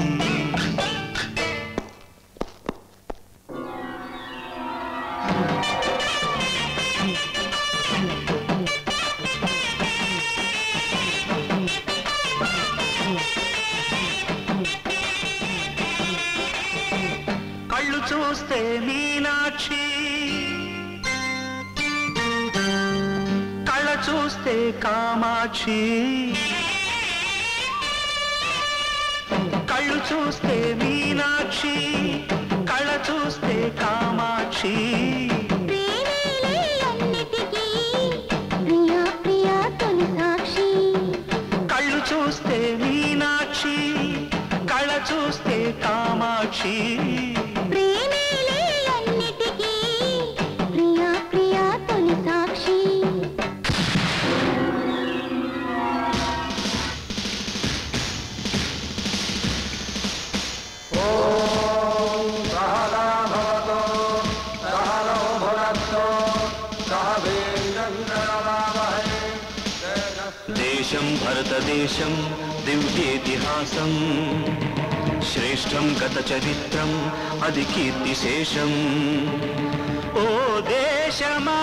కళ్ళు చూస్తే మీనాక్షి కళ్ళ చూస్తే కామాక్షి కళ్ళు చూస్తే మీనాక్షి కళ్ళ చూస్తే కామాక్షి కళ్ళు చూస్తే మీనాక్షి కళ్ళ చూస్తే కామాక్షి దేశం భరతదేశం దివ్యేతిహాసం శ్రేష్టం గత చరిత్రం అది కీర్తిశేషం ఓ దేశమా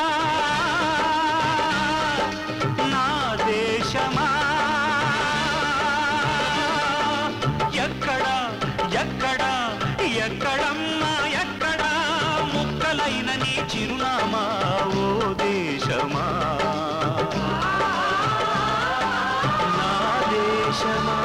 నా దేశమా ఎక్కడ ఎక్కడ ఎక్కడమ్మా ఎక్కడ ముక్కలైన నీ చిరునామా ఓ దేశమా నా దేశమా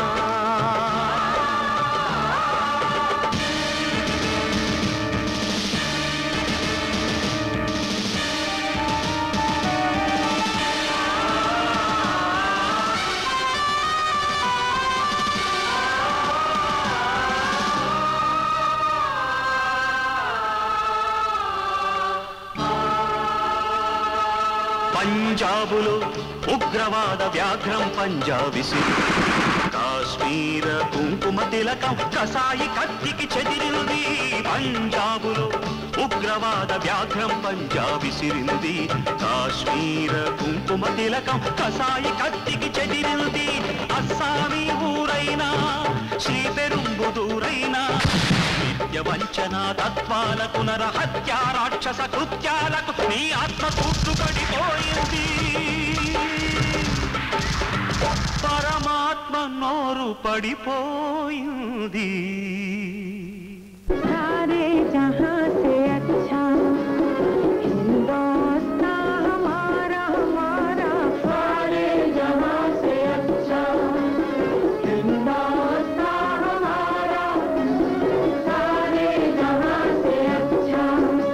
పంజాబులో ఉగ్రవాద వ్యాఘ్రం పంజాబిసి కాశ్మీర కుంకుమ తిలకం కసాయి కత్తికి చెదిరినది పంజాబులో ఉగ్రవాద వ్యాఘ్రం పంజాబిసిరినది కాశ్మీర కుంకుమ తిలకం కసాయి కత్తికి చెదిరినది అస్సామీ ఊరైనా శ్రీ పెరుంబుదూరైనా నిత్య వంచన తత్వాలకు నర హత్య రాక్షస కృత్యాలకు నీ ఆత్మ కూట్టుపడిపోయింది పరమాత్మ నోరు పడిపోయింది
सारे जहां से अच्छा हिंदुस्तान हमारा हमारा सारे जहां से अच्छा हिंदुस्तान हमारा सारे जहां से अच्छा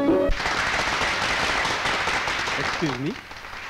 ఎక్స్క్యూజ్ మీ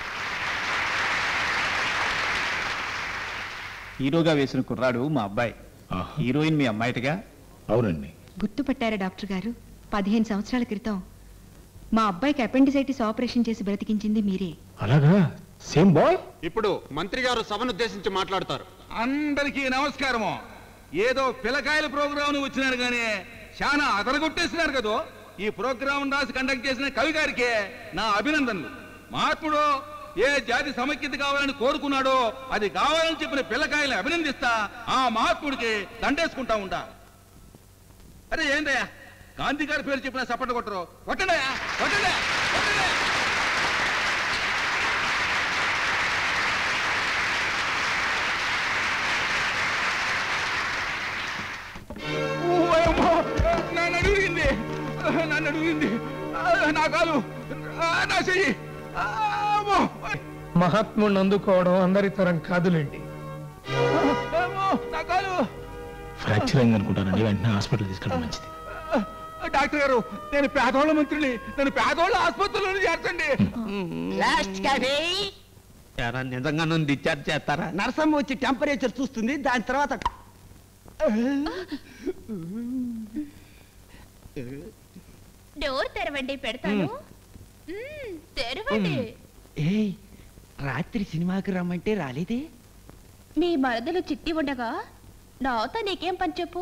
హీరోగా వేసిన కుర్రాడు మా అబ్బాయి హీరోయిన్ మీ అమ్మాయిటిగా
అవునండి
గుర్తుపట్టారా డాక్టర్ గారు పదిహేను సంవత్సరాల క్రితం మా అబ్బాయికి అపెండిసైటిస్ ఆపరేషన్ చేసి బ్రతికించింది మీరే
అలాగా సేమ్ బాయ్
ఇప్పుడు మంత్రి గారు సభను ఉద్దేశించి మాట్లాడతారు
అందరికీ నమస్కారము ఏదో పిల్లకాయల ప్రోగ్రామ్ వచ్చినారు కానీ చాలా అదరగొట్టేసినారు కదో ఈ ప్రోగ్రాం రాసి కండక్ట్ చేసిన కవి గారికి నా అభినందనలు మహాత్ముడు ఏ జాతి సమైక్యత కావాలని కోరుకున్నాడో అది కావాలని చెప్పిన పిల్లకాయల్ని అభినందిస్తా ఆ మహాత్ముడికి దండేసుకుంటా ఉంటా అరే ఏందయ్యా గాంధీ గారి పేరు చెప్పిన సపట్టు కొట్టరు కొట్టండియా కొట్టండి కొట్టండి ఓయమ్మో! నన్ను అడిగింది నన్ను అడిగింది నా కాలు ఆ, నా చెయ్యి ఆ, అమ్మో!
మహాత్ముడిని అందుకోవడం అందరి తరం కాదులేండి
అమ్మో! నా కాలు
ఫ్రాక్చర్ అయింది అనుకుంటానండి వెంటనే హాస్పిటల్ తీసుకెళ్ళడం మంచిది
డాక్టర్ గారు నేను పేదోళ్ళ మంత్రిని నన్ను పేదోళ్ళ ఆసుపత్రిలో చేర్చండి
లాస్ట్ కాఫీ
ఎరా నిజంగా నన్ను డిశ్చార్జ్ చేస్తారా
నరసమ్మ వచ్చి టెంపరేచర్ చూస్తుంది దాని తర్వాత
డోర్ తెరవండి పెడతాను మ్మ్, తెరవండి
ఏయ్ రాత్రి సినిమాకి రమ్మంటే రాలేదే
నీ మరదలు చిట్టి ఉండగా నాతో నీకేం పని చెప్పు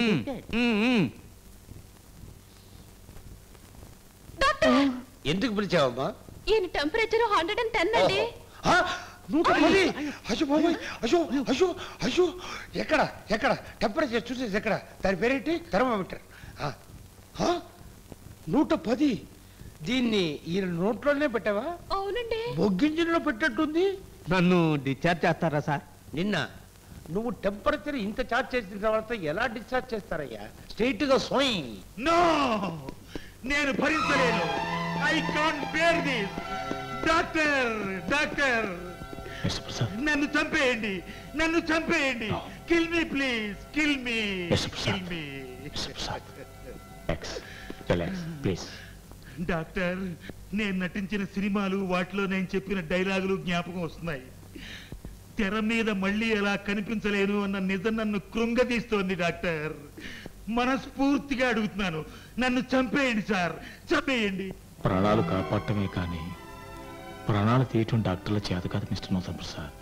ఎందుకు పిలిచావమ్మా
ఈయన టెంపరేచర్ హండ్రెడ్ అండ్ టెన్ అండి
నూట పది అశో బాబోయ్ అశో అశో అశో ఎక్కడ ఎక్కడ టెంపరేచర్ చూసేసి ఎక్కడ దాని పేరేంటి థర్మామీటర్ ఆ, ఆ? నూట పది దీన్ని ఈయన నోట్లోనే పెట్టావా
అవునండి
బొగ్గింజిన్లో పెట్టట్టుంది
నన్ను డిశ్చార్జ్ చేస్తారా సార్
నిన్న నువ్వు టెంపరేచర్ ఇంత చార్జ్ చేసిన తర్వాత ఎలా డిశ్చార్జ్ చేస్తారయ్యా స్ట్రైట్ గా సోయింగ్
నో నేను భరించలేను I can't bear this doctor doctor
mister Prasad
నన్ను చంపేయండి నన్ను చంపేయండి kill me please kill me
mister
kill
Prasad
me
mister Prasad relax relax please
doctor నేను నటించిన సినిమాలు వాటిలో నేను చెప్పిన డైలాగులు జ్ఞాపకం వస్తున్నాయి తెర మీద మళ్ళీ ఎలా కనిపించలేను అన్న నిజం నన్ను కృంగతీస్తోంది డాక్టర్ మనస్ఫూర్తిగా అడుగుతున్నాను నన్ను చంపేయండి సార్ చంపేయండి
ప్రాణాలు కాపాడటమే కానీ ప్రాణాలు తీయటం డాక్టర్ల చేత కాదు మిస్టర్ నూతన్ ప్రసాద్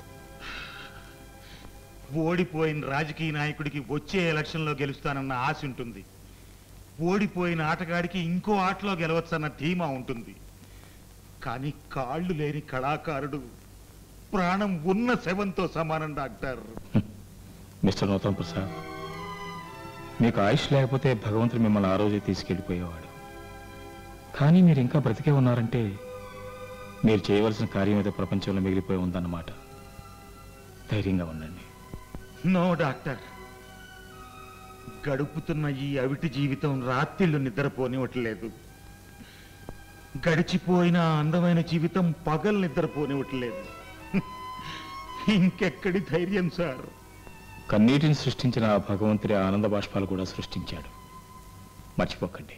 ఓడిపోయిన రాజకీయ నాయకుడికి వచ్చే ఎలక్షన్లో గెలుస్తానన్న ఆశ ఉంటుంది ఓడిపోయిన ఆటగాడికి ఇంకో ఆటలో గెలవచ్చన్న ధీమా ఉంటుంది కానీ కాళ్ళు లేని కళాకారుడు ప్రాణం ఉన్న శవంతో సమానం డాక్టర్
మిస్టర్ నూతన్ ప్రసాద్ మీకు ఆయుష్ లేకపోతే భగవంతుడు మిమ్మల్ని ఆ రోజే తీసుకెళ్ళిపోయేవాడు కానీ మీరు ఇంకా బ్రతికే ఉన్నారంటే మీరు చేయవలసిన కార్యం ఏదో ప్రపంచంలో మిగిలిపోయి ఉందన్నమాట ధైర్యంగా ఉండండి
నో డాక్టర్ గడుపుతున్న ఈ అవిటి జీవితం రాత్రిళ్ళు నిద్రపోనివ్వట్లేదు గడిచిపోయిన ఆ అందమైన జీవితం పగలు నిద్రపోనివ్వట్లేదు ఇంకెక్కడి ధైర్యం సార్
కన్నీటిని సృష్టించిన ఆ భగవంతుడి ఆనంద బాష్పాలు కూడా సృష్టించాడు మర్చిపోకండి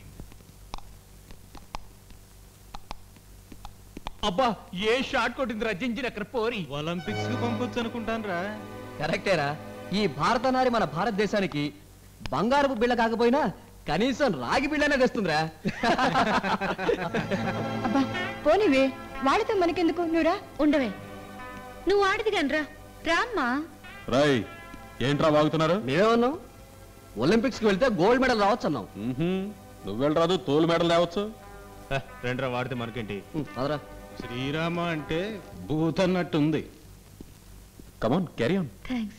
అబ్బా ఏ షాట్ కొట్టింది రచించిన అక్కడ పోరి
ఒలింపిక్స్ కు పంపొచ్చు అనుకుంటాను రా
కరెక్టేరా ఈ భారత నారి మన భారతదేశానికి బంగారపు బిళ్ళ కాకపోయినా కనీసం రాగి బిళ్ళనే తెస్తుందిరా
అబ్బా పోనివే వాళ్ళతో మనకెందుకు నువ్వురా
ఉండవే నువ్వు ఆడిది గనరా రామ్మా
రై ఏంట్రా వాగుతున్నారు
మేమేమన్నాం ఒలింపిక్స్ కి వెళ్తే గోల్డ్ మెడల్ రావచ్చు అన్నాం
నువ్వు వెళ్ళరాదు తోలు మెడల్ లేవచ్చు
రెండ్రా వాడితే మనకేంటి
అదరా
శ్రీరామ అంటే భూత్ అన్నట్టుంది
come on carry on
thanks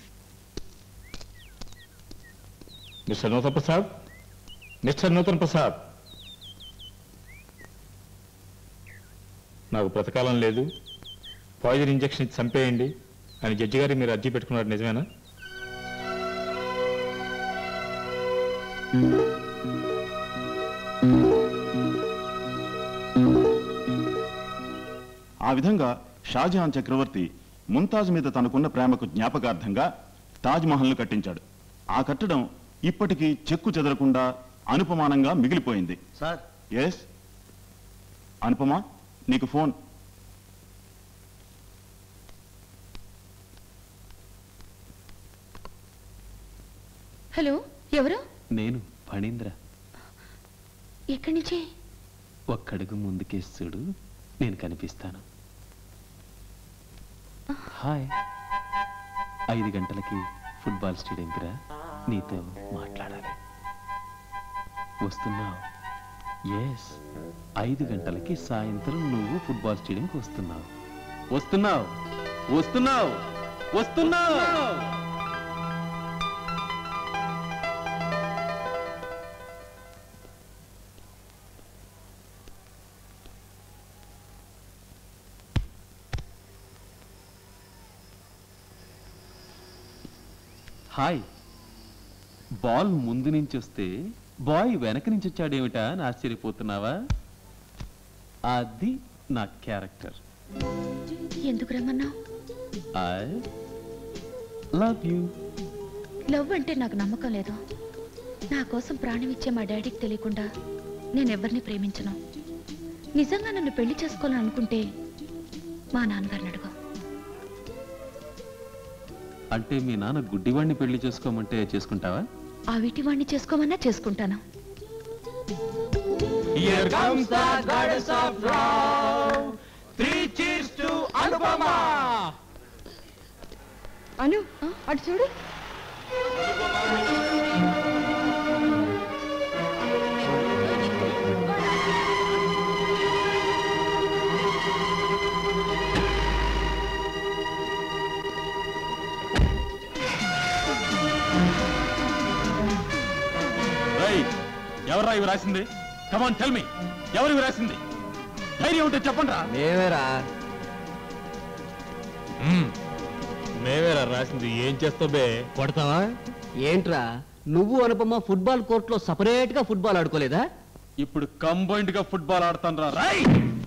mister Nutan Prasad mister Nutan Prasad నాకు బ్రతకాలం లేదు పాయిజన్ ఇంజెక్షన్ ఇచ్చి చంపేయండి అని జడ్జి గారి మీరు అర్జీ పెట్టుకున్నారు నిజమేనా
ఆ విధంగా షాజహాన్ చక్రవర్తి ముంతాజ్ మీద తనకున్న ప్రేమకు జ్ఞాపకార్థంగా తాజ్ మహల్ను కట్టించాడు ఆ కట్టడం ఇప్పటికీ చెక్కు చెదరకుండా అనుపమానంగా మిగిలిపోయింది
సార్
ఎస్ అనుపమా నీకు ఫోన్
హలో ఎవరు
నేను ఫణీంద్ర
ఎక్కడి నుంచి
ఒక్కడుగు ముందుకేసి చూడు నేను కనిపిస్తాను హాయ్ ఐదు గంటలకి ఫుట్బాల్ స్టేడియంకి రా నీతో మాట్లాడాలి వస్తున్నావు ఎస్ ఐదు గంటలకి సాయంత్రం నువ్వు ఫుట్బాల్ స్టేడియంకి వస్తున్నావు వస్తున్నావు వస్తున్నావు వస్తున్నావు హాయ్ బాల్ ముందు నుంచి వస్తే బాయ్ వెనక నుంచి వచ్చాడేమిటా అని ఆశ్చర్యపోతున్నావా అది నా క్యారెక్టర్
ఎందుకు రమ్మన్నావు
ఐ లవ్ యూ
లవ్ అంటే నాకు నమ్మకం లేదు నా కోసం ప్రాణం ఇచ్చే మా డాడీకి తెలియకుండా నేను ఎవరిని ప్రేమించను నిజంగా నన్ను పెళ్లి చేసుకోవాలని అనుకుంటే మా నాన్నగారిని అడుగు
అంటే మీ నాన్న గుడ్డివాడిని పెళ్లి చేసుకోమంటే చేసుకుంటావా
ఆ వీటి వాడిని చేసుకోమన్నా చేసుకుంటాను
Here comes the goddess of love. Three cheers to Anupama.
అను అటు చూడు
రై ఎవరా ఇవి రాసింది కమాన్ టెల్ మీ ఎవరు ఇవి రాసింది ధైర్యం ఉంటే చెప్పండి రా
మేమేరా
మేవేరా రాసింది ఏం చేస్తావు బే
కొడతావా ఏంట్రా నువ్వు అనుపమ ఫుట్బాల్ కోర్టులో సపరేట్ గా ఫుట్బాల్ ఆడుకోలేదా
ఇప్పుడు కంబైన్డ్ గా ఫుట్బాల్ ఆడతాను రా రై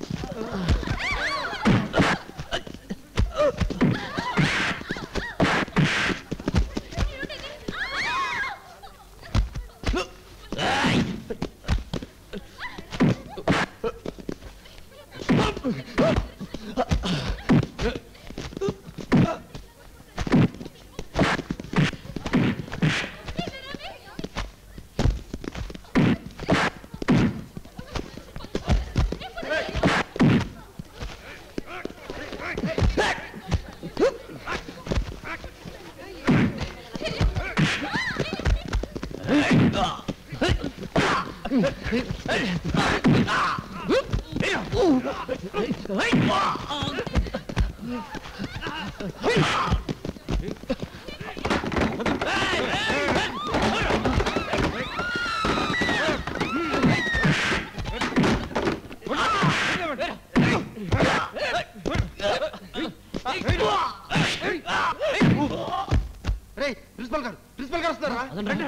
రేయ్ ప్రిన్సిపల్ గారు ప్రిన్సిపల్ గారు వస్తున్నారా రండి.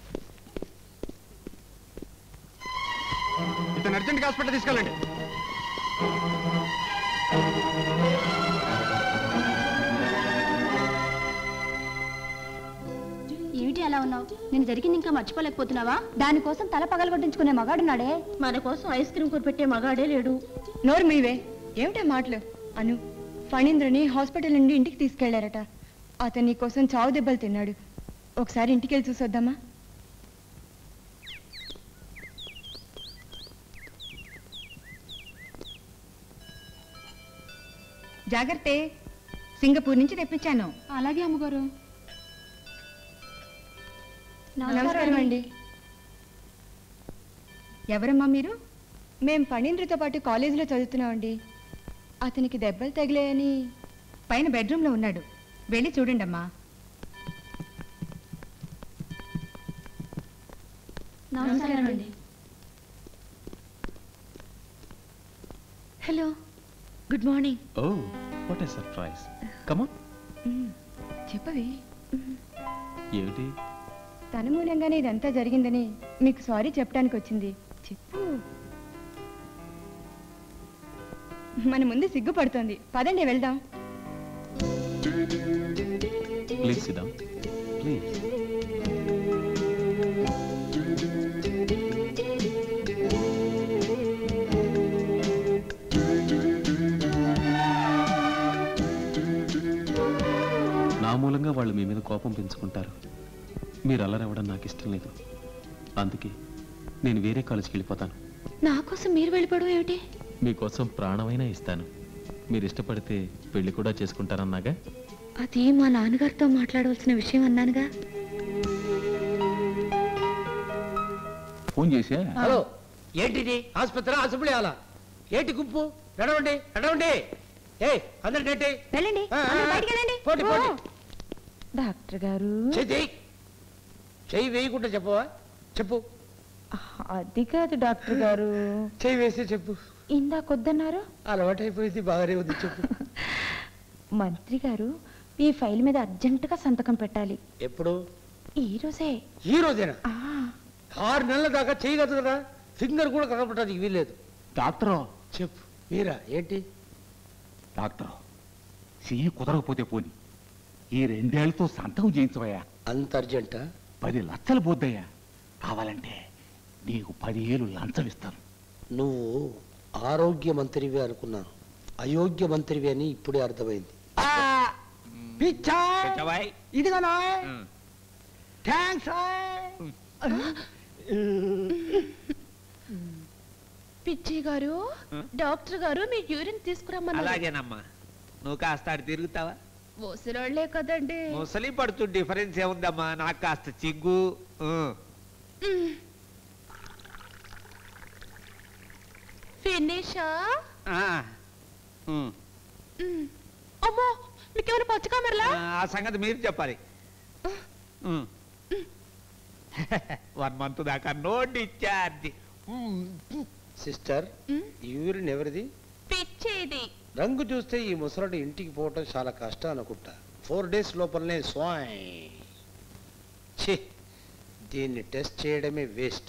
ఇతను అర్జెంట్ హాస్పిటల్ తీసుకెళ్ళండి
ఏమిటి అలా ఉన్నావు నేను జరిగింది ఇంకా మర్చిపోలేకపోతున్నావా దానికోసం తల పగలగొట్టించుకునే మగాడున్నాడే మన కోసం ఐస్ క్రీమ్ కొనిపెట్టే మగాడే లేడు
నోరు మీవే ఏమిటా మాటలు అను ఫణీంద్రని హాస్పిటల్ నుండి ఇంటికి తీసుకెళ్లారట అతని కోసం చావు దెబ్బలు తిన్నాడు ఒకసారి ఇంటికి వెళ్ళి చూసొద్దామా జాగ్రత్త సింగపూర్ నుంచి తెప్పించాను
అలాగే అమ్మగారు
నమస్కారం అండి ఎవరమ్మా మీరు మేం ఫణీంద్రతో పాటు కాలేజీలో చదువుతున్నామండి అతనికి దెబ్బలు తగిలాయని పైన బెడ్రూమ్లో ఉన్నాడు వెళ్ళి చూడండి అమ్మా
నమస్కారం అండి
hello good morning
oh what a surprise come on
చెప్పవి
ఏమిటి
తన మూలంగానే ఇదంతా జరిగిందని మీకు సారీ చెప్పడానికి వచ్చింది చెప్పు మన ముందు సిగ్గుపడుతోంది పదండి వెళ్దాం
ప్లీజ్ సిద్ధం ప్లీజ్ నా మూలంగా వాళ్ళు మీ మీద కోపం పెంచుకుంటారు మీరు అల్లరవ్వడం నాకు ఇష్టం లేదు అందుకే నేను వేరే కాలేజీకి వెళ్ళిపోతాను
నా కోసం మీరు వెళ్ళిపోవడం ఏమిటి
మీకోసం ప్రాణమైనా ఇస్తాను మీరు ఇష్టపడితే పెళ్లి కూడా చేసుకుంటారన్నాగా
అది మా నాన్నగారితో మాట్లాడవలసిన విషయం అన్నానుగా
ఫోన్ చేసా
హలో ఏంటిది ఆసుపత్రి అసెంబ్లీ అలా ఏంటి గుంపు నడవండి నడవండి ఏ అందరికి ఏంటి
వెళ్ళండి
ఆ, ఆ,
అందరూ బయటికి వెళ్ళండి.
పోటీ పోటీ
డాక్టర్ గారు
చెయ్యి చెయ్యి వేయకుండా చెప్పవా చెప్పు
అది కాదు డాక్టర్ గారు
చెయ్యి వేసి చెప్పు
ఇందాకొద్దన్నారు
అలవాటైపోయింది బాగానే ఉంది చెప్పు
మంత్రి గారు ఈ ఫైల్ మీద అర్జెంటుగా సంతకం పెట్టాలి
ఎప్పుడు
ఈ రోజే
ఈ రోజేనా ఆరు నెలల దాకా చేయగలదు కదా ఫింగర్ కూడా కనపడటానికి వీల్లేదు
డాక్టరు
చెప్పు మీరా ఏంటి
డాక్టరు చెయ్యి కుదరకపోతే పోని ఈ రెండేళ్లతో సంతకం చేయించవయ్యా
అంత అర్జెంటా
పది లక్షలు పోద్దయ్యా కావాలంటే నీకు పదివేలు లంచం ఇస్తాను
నువ్వు ఆరోగ్య మంత్రివి అనుకున్నాను అయోగ్య మంత్రివి అని ఇప్పుడే అర్థమైంది పిచ్చా ఇదిగోనా థ్యాంక్స్
పిచ్చి గారు డాక్టర్ గారు మీ యూరిన్ తీసుకురమ్మన్నారు
అలాగేనమ్మా నువ్వు కాస్త అటు తిరుగుతావా
ముసలోళ్లే కదండి
ముసలి పడుతూ డిఫరెన్స్ ఏముందమ్మా నాకు కాస్త చిగ్గు ఆ.
ఫినిషా
ఆ. ఉమ్.
అమ్మో మీకేమైనా పచ్చ కామెరలా
ఆ, ఆ సంగతి మీరు చెప్పాలి ఉమ్. వన్ మంత్ దాకా నో డిశ్చార్జ్
సిస్టర్ యూరిన్ ఎవరిది
పిచ్చేది
రంగు చూస్తే ఈ ముసలుడు ఇంటికి పోవటం చాలా కష్టం అనుకుంటా ఫోర్ డేస్ లోపలనే స్వాయ్ ఛీ దీన్ని టెస్ట్ చేయడమే waste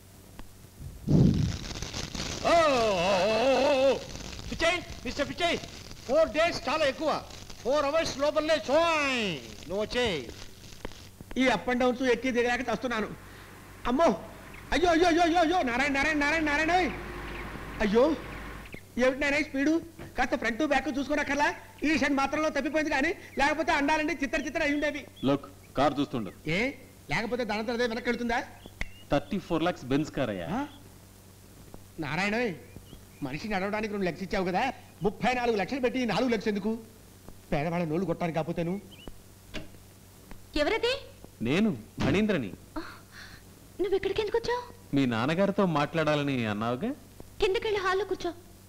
Pichai mister Pichai four days చాలా ఎక్కువ ఫోర్ అవర్స్ లోపలనే స్వాయ్ నువ్వు వచ్చేయ్
ఈ అప్ అండ్ డౌన్స్ ఎక్కి దిగలేక వస్తున్నాను అమ్మో అయ్యో అయ్యో అయ్యో అయ్యో అయ్యో నారాయణ నారాయణ నారాయణ నారాయణ ఓయ్. అయ్యో ఏమిటి నారాయణ స్పీడు కాస్త ఫ్రంట్ బ్యాక్ చూసుకోనక్కర్లా ఈ షన్ మాత్రంలో తప్పిపోయింది కానీ లేకపోతే అండాలంటే చిత్ర చిత్ర అయి ఉండేవి
లోక్ కార్ చూస్తుండు
ఏ లేకపోతే దానంతా అదే వెనక్కి వెళ్తుందా
thirty four lakhs Benz car అయ్యా
నారాయణ ఓయ్, మనిషి నడవడానికి రెండు లక్షలు ఇచ్చావు కదా ముప్పై నాలుగు లక్షలు పెట్టి ఈ నాలుగు లక్షలు ఎందుకు పేదవాళ్ళ నోళ్ళు కొట్టడానికి కాకపోతేను
ఎవరది
నేను ఫణీంద్రని
నువ్వు ఇక్కడికి ఎందుకు వచ్చావు
మీ నాన్నగారితో మాట్లాడాలని అన్నావుగా
కిందకెళ్ళి హాల్లో కూర్చో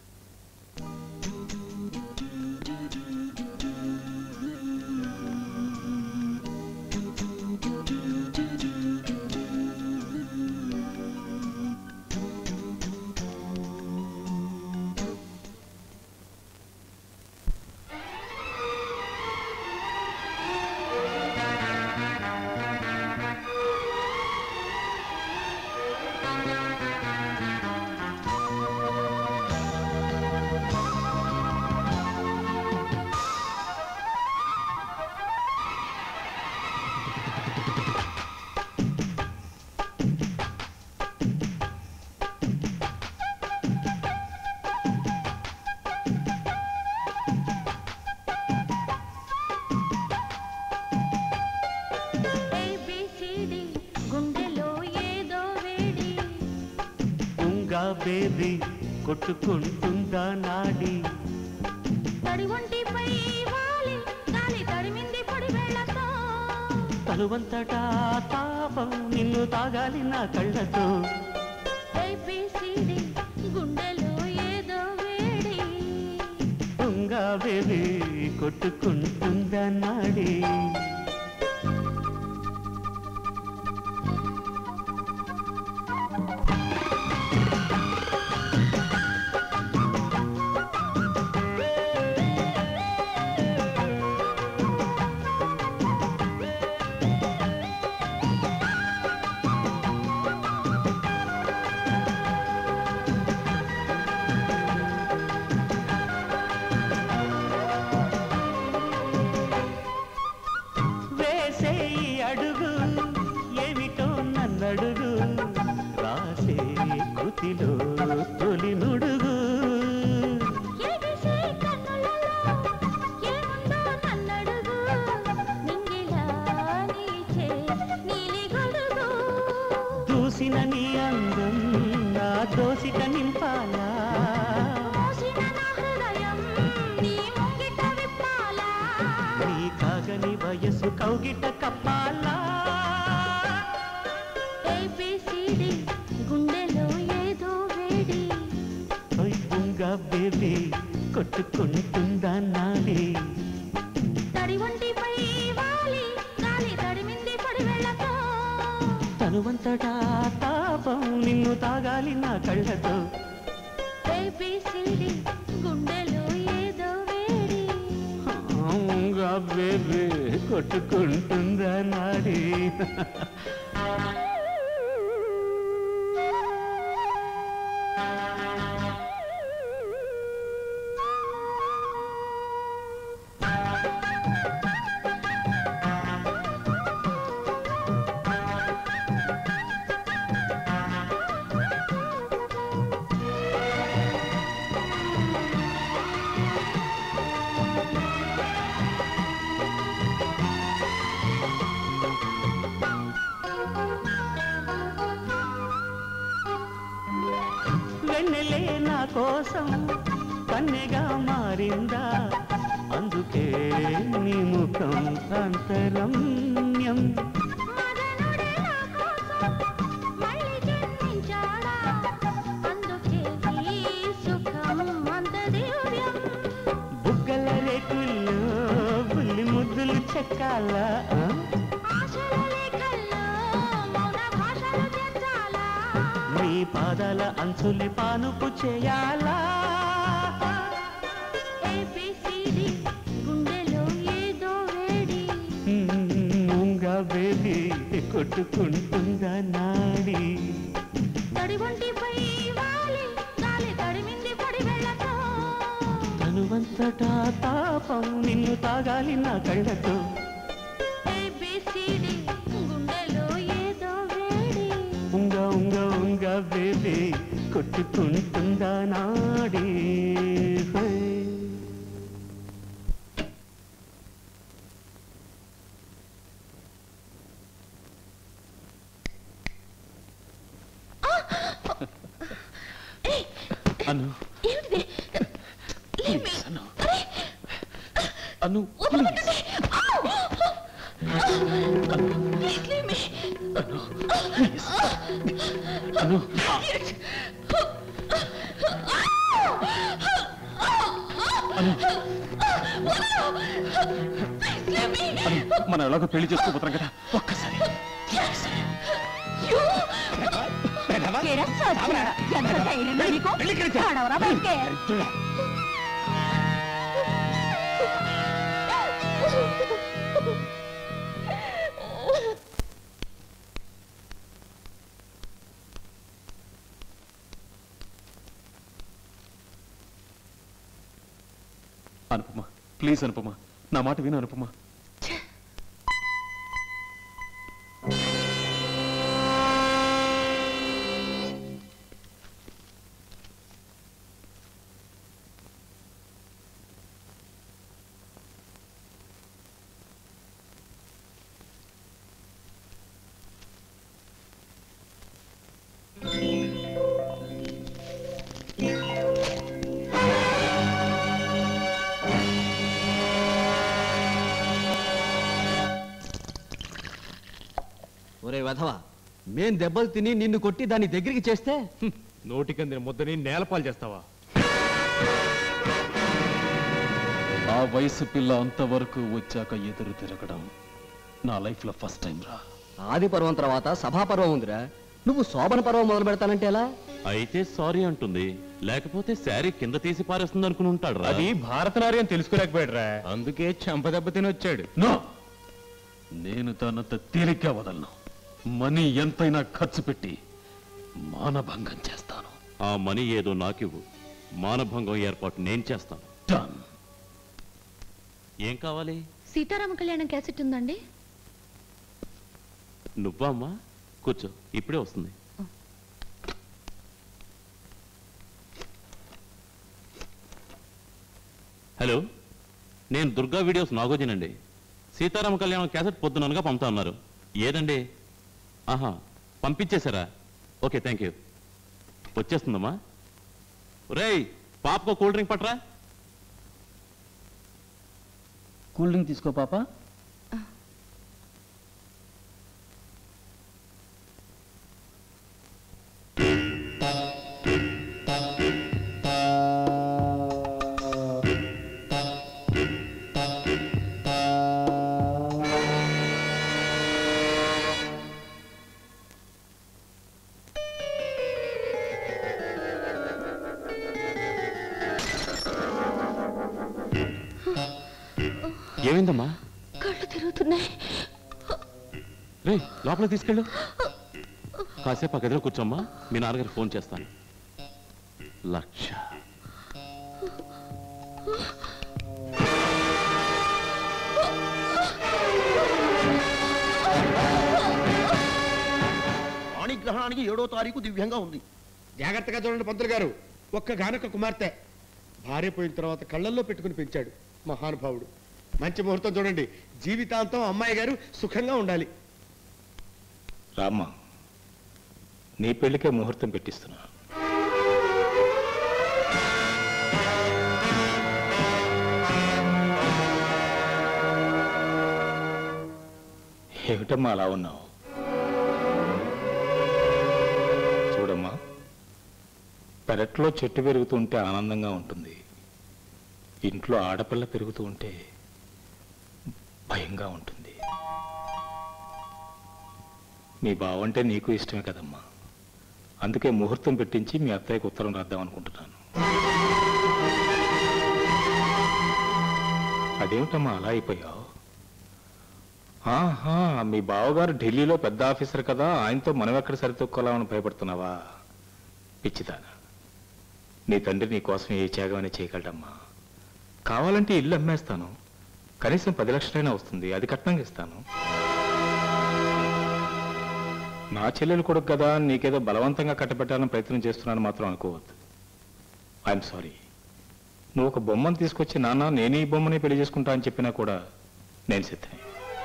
గుండెలో ఏదో వేడి
ఉంగా బేబీ కొట్టుకుంటుందా నాడి
తడి ఒంటిపై వాలి గాలి తడిమింది పొడి వేళతో
తనువంతటా తాపం నిన్ను తాగాలి నా కళ్ళతో
ఏబిసిడి గుండెలో ఏదో వేడి
ఉంగా బేబీ కొట్టుకుంటుందా నాడి
చేతిలో తొలి నుడుగు
ఎగిసే కన్నులలో ఏముందో నన్నడుగు నింగిలా నిలిచే నీలి గొడుగు
దూసిన నీ అందం నా దోసిట నింపాలా
మోసిన నా హృదయం నీ ముంగిట విప్పాలా
నీ కాగని వయసు కౌగిట కప్పాలా
ఏబిసిడి గుండెలో ఏదో వేడి
ఓయ్ బుంగ బేబీ కొట్టుకుంటుందా నాడి
తడి ఒంటిపై వాలి గాలి తడిమింది పడి వెళ్ళతో
తనువంతటా తాపం నిన్ను తాగాలి నా కళ్ళతో
ఏబిసిడి గుండెలో ఏదో వేడి
బుంగ బేబీ కొట్టుకుంటుందా నాడి వెన్నెలే నా కోసం కన్నెగా మారిందా అందుకే నీ ముఖం అంతరమ్యం
మదనుడే నా కోసం మళ్ళీ జన్మించాడా అందుకే ఈ సుఖం అంత దివ్యం
బుగ్గల రేకుల్లో బుల్లి ముద్దులు చెక్కాలా ఆ?
ఆశల లేఖల్లో మౌన భాషలు చేర్చాలా
నీ పాదాల అంచులి పానుపు చేయాలా
ఏబిసిడి గుండెలో ఏదో వేడి
ముంగా బేబీ కొట్టుకుంటుందా నాడి
తడి ఒంటిపై వాలి గాలి తడిమింది పడి వెళ్ళతో
తనువంతటా తాపం నిన్ను తాగాలి నా కళ్ళతో
ఏబిసిడి గుండెలో ఏదో వేడి
ఉంగ ఉంగ ఉంగ బేబీ కొట్టుకుంటుందా నాడి హై.
అను
ఏమిటిది లేమి. అరే,
అను
వదలమంటుంటే. ఔ! ప్లీజ్ లేమి.
అను అను మనం ఎలాగో పెళ్లి చేసుకోబోతున్నాం కదా ఒక్కసారి
ఏరా సచ్చినా, ఎంత ధైర్యం నీకు ఆడవరా బయటికి
అనుపమ ప్లీజ్ అనుపమ నా మాట విను అనుపమ
ఒరే వెధవా మేం దెబ్బలు తిని నిన్ను కొట్టి దాన్ని దగ్గరికి చేస్తే
నోటికందిన ముద్దని నేలపాలు చేస్తావా
ఆ వయసు పిల్ల అంతవరకు వచ్చాక ఎదురు తిరగడం నా లైఫ్లో ఫస్ట్ టైం రా
ఆది పర్వం తర్వాత సభా పర్వం ఉందిరా నువ్వు శోభన పర్వం మొదలు పెడతానంటే ఎలా
అయితే సారీ అంటుంది లేకపోతే శారీ కింద తీసి పారేస్తుంది అనుకుని ఉంటాడు రా
అది భారతనార్యం తెలుసుకోలేకపోయాడురా అందుకే చెంపదెబ్బ తిని వచ్చాడు
నో నేను దానంత తేలిగ్గా వదలను మనీ ఎంతైనా ఖర్చు పెట్టి మానభంగం చేస్తాను
ఆ మనీ ఏదో నాకివ్వు మానభంగం ఏర్పాటు నేను చేస్తాను
డన్
ఏం కావాలి
సీతారామ కళ్యాణం క్యాసెట్ ఉందండి
నువ్వా అమ్మా కూర్చో ఇప్పుడే వస్తుంది హలో నేను దుర్గా వీడియోస్ నాగోజీనండి సీతారామ కళ్యాణం క్యాసెట్ పొద్దుననగా పంపుతా ఉన్నారు ఏదండి ఆహా పంపించేశారా ఓకే థ్యాంక్ యూ వచ్చేస్తుందమ్మా రేయ్ పాపకో కూల్ డ్రింక్ పట్రా
కూల్ డ్రింక్ తీసుకో పాప
ఏమైందమ్మా
కళ్ళు తిరుగుతున్నాయి
రే లోపల తీసుకెళ్ళు కాసేపు ఆ గదిలో కూర్చోమ్మా మీ నాన్నగారు ఫోన్ చేస్తాను లక్ష
పాణిగ్రహణానికి ఏడో తారీఖు దివ్యంగా ఉంది
జాగ్రత్తగా చూడండి పంతులు గారు ఒక్క గానొక్క కుమార్తె భార్య పోయిన తర్వాత కళ్ళల్లో పెట్టుకుని పెంచాడు మహానుభావుడు మంచి ముహూర్తం చూడండి జీవితాంతం అమ్మాయి గారు సుఖంగా ఉండాలి
రామ్మ నీ పెళ్లికే ముహూర్తం పెట్టిస్తున్నా ఏమిటమ్మా అలా ఉన్నావు చూడమ్మా పెరట్లో చెట్టు పెరుగుతూ ఉంటే ఆనందంగా ఉంటుంది ఇంట్లో ఆడపిల్ల పెరుగుతూ ఉంటే భయంగా ఉంటుంది మీ బావంటే నీకు ఇష్టమే కదమ్మా అందుకే ముహూర్తం పెట్టించి మీ అత్తయ్యకు ఉత్తరం రాద్దాం అనుకుంటున్నాను అదేమిటమ్మా అలా అయిపోయావు ఆహా మీ బావగారు ఢిల్లీలో పెద్ద ఆఫీసర్ కదా ఆయనతో మనం ఎక్కడ సరితొక్కోలామని భయపడుతున్నావా పిచ్చిదానా నీ తండ్రి నీ కోసం ఏ త్యాగమైనా చేయగలడమ్మా కావాలంటే ఇల్లు అమ్మేస్తాను కనీసం పది లక్షలైనా వస్తుంది అది కట్నంగా ఇస్తాను నా చెల్లెలు కొడుకు కదా నీకేదో బలవంతంగా కట్టబెట్టాలని ప్రయత్నం చేస్తున్నాను మాత్రం అనుకోవద్దు ఐఎమ్ సారీ నువ్వు ఒక బొమ్మను తీసుకొచ్చి నాన్న నేనే ఈ బొమ్మని పెళ్లి చేసుకుంటా అని చెప్పినా కూడా నేను సిద్ధమే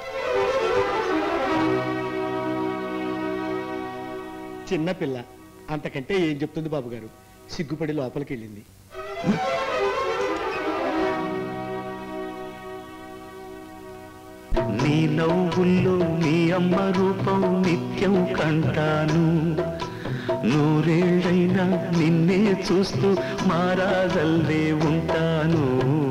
చిన్నపిల్ల అంతకంటే ఏం చెప్తుంది బాబు గారు సిగ్గుపడి లోపలికి వెళ్ళింది
నీ నవ్వుల్లో నీ అమ్మ రూపం నిత్యం కంటాను నూరేళ్ళైనా నిన్నే చూస్తూ మారాగల్లే ఉంటాను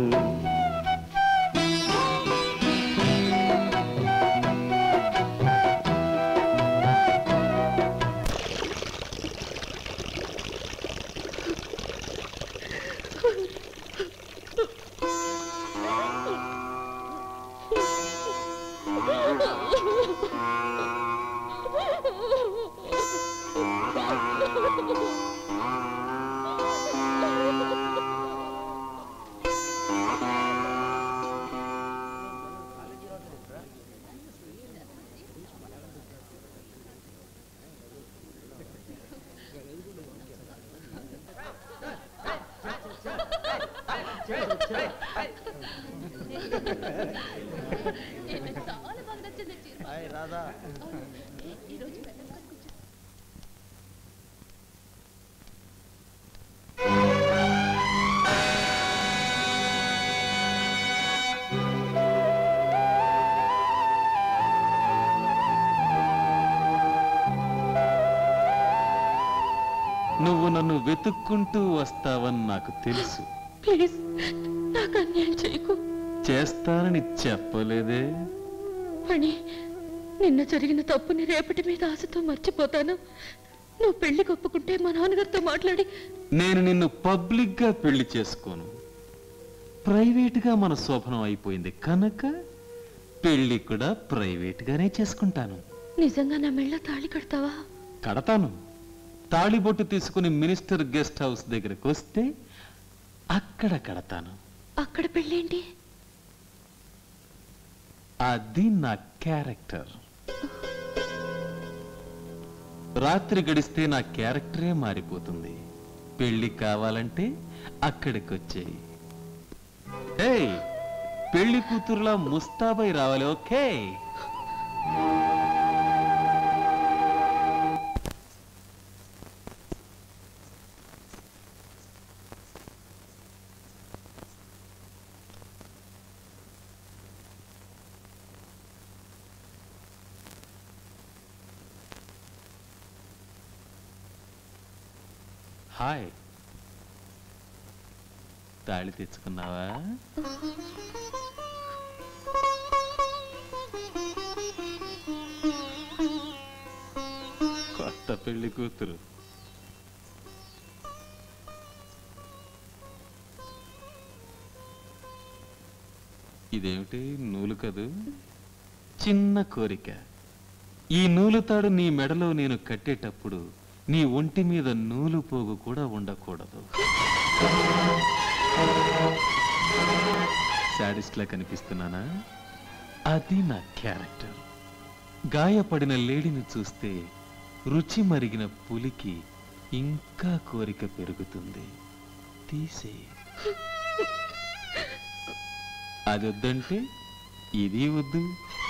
రాదా
నువ్వు నన్ను వెతుక్కుంటూ వస్తావని నాకు తెలుసు
ప్లీజ్ నాకు అన్యాయం చేయకు
చేస్తానని చెప్పలేదే
పని నిన్న జరిగిన తప్పుని రేపటి మీద ఆశతో మర్చిపోతాను నువ్వు పెళ్లి ఒప్పుకుంటే మా నాన్నగారితో మాట్లాడి
నేను నిన్ను పబ్లిక్ గా పెళ్లి చేసుకోను ప్రైవేట్ గా మన శోభనం అయిపోయింది కనుక పెళ్లి కూడా ప్రైవేట్ గానే చేసుకుంటాను
నిజంగా నా మెళ్ళ తాళి కడతావా
కడతాను తాళిబొట్టు తీసుకుని మినిస్టర్ గెస్ట్ హౌస్ దగ్గరకు వస్తే అక్కడ కడతాను
అక్కడ పెళ్ళేంటి
అది నా క్యారెక్టర్ రాత్రి గడిస్తే నా క్యారెక్టరే మారిపోతుంది పెళ్లి కావాలంటే అక్కడికి వచ్చేయి ఏయ్ పెళ్లి కూతురులా ముస్తాబై రావాలి ఓకే హాయ్ తాళి తెచ్చుకున్నావా కొత్త పెళ్లి కూతురు ఇదేమిటి నూలు కదూ చిన్న కోరిక ఈ నూలు తాడు నీ మెడలో నేను కట్టేటప్పుడు నీ ఒంటి మీద నూలు పోగు కూడా ఉండకూడదు శాడిస్ట్లా కనిపిస్తున్నానా అది నా క్యారెక్టర్ గాయపడిన లేడీని చూస్తే రుచి మరిగిన పులికి ఇంకా కోరిక పెరుగుతుంది తీసే అది వద్దంటే ఇది వద్దు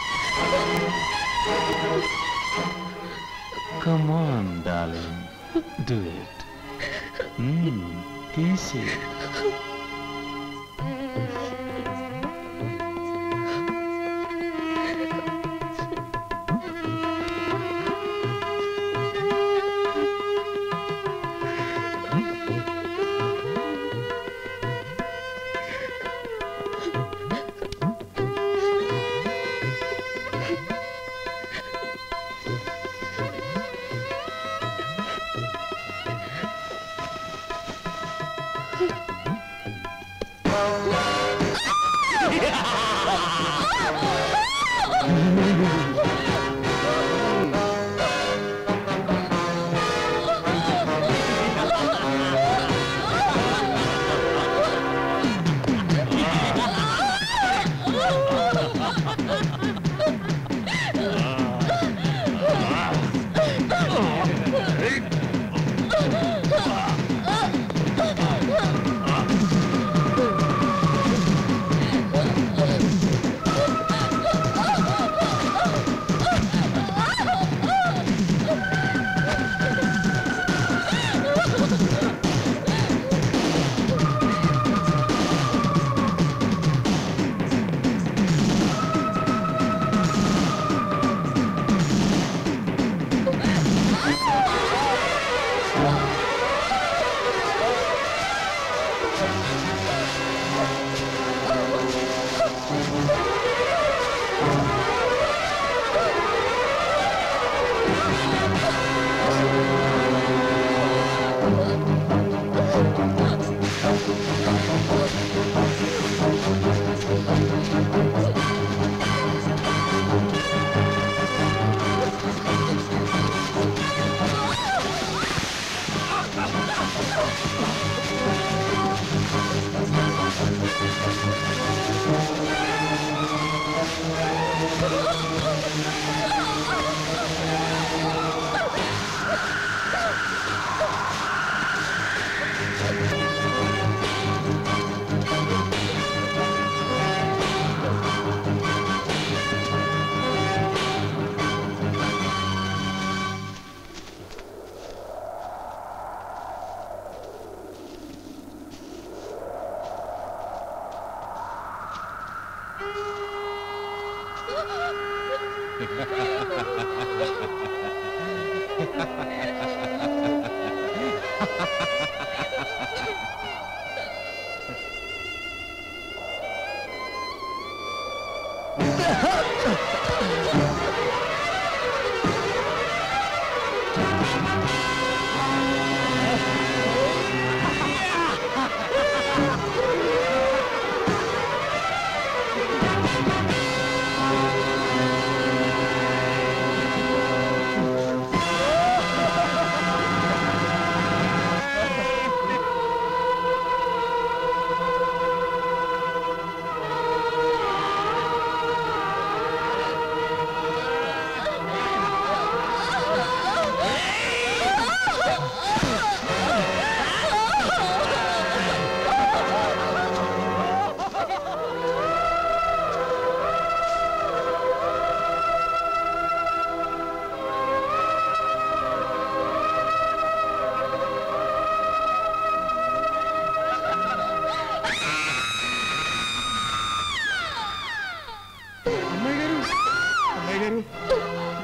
కమాన్ డార్లింగ్ డూ ఇట్ తీసే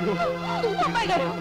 అమ్మాయి గారు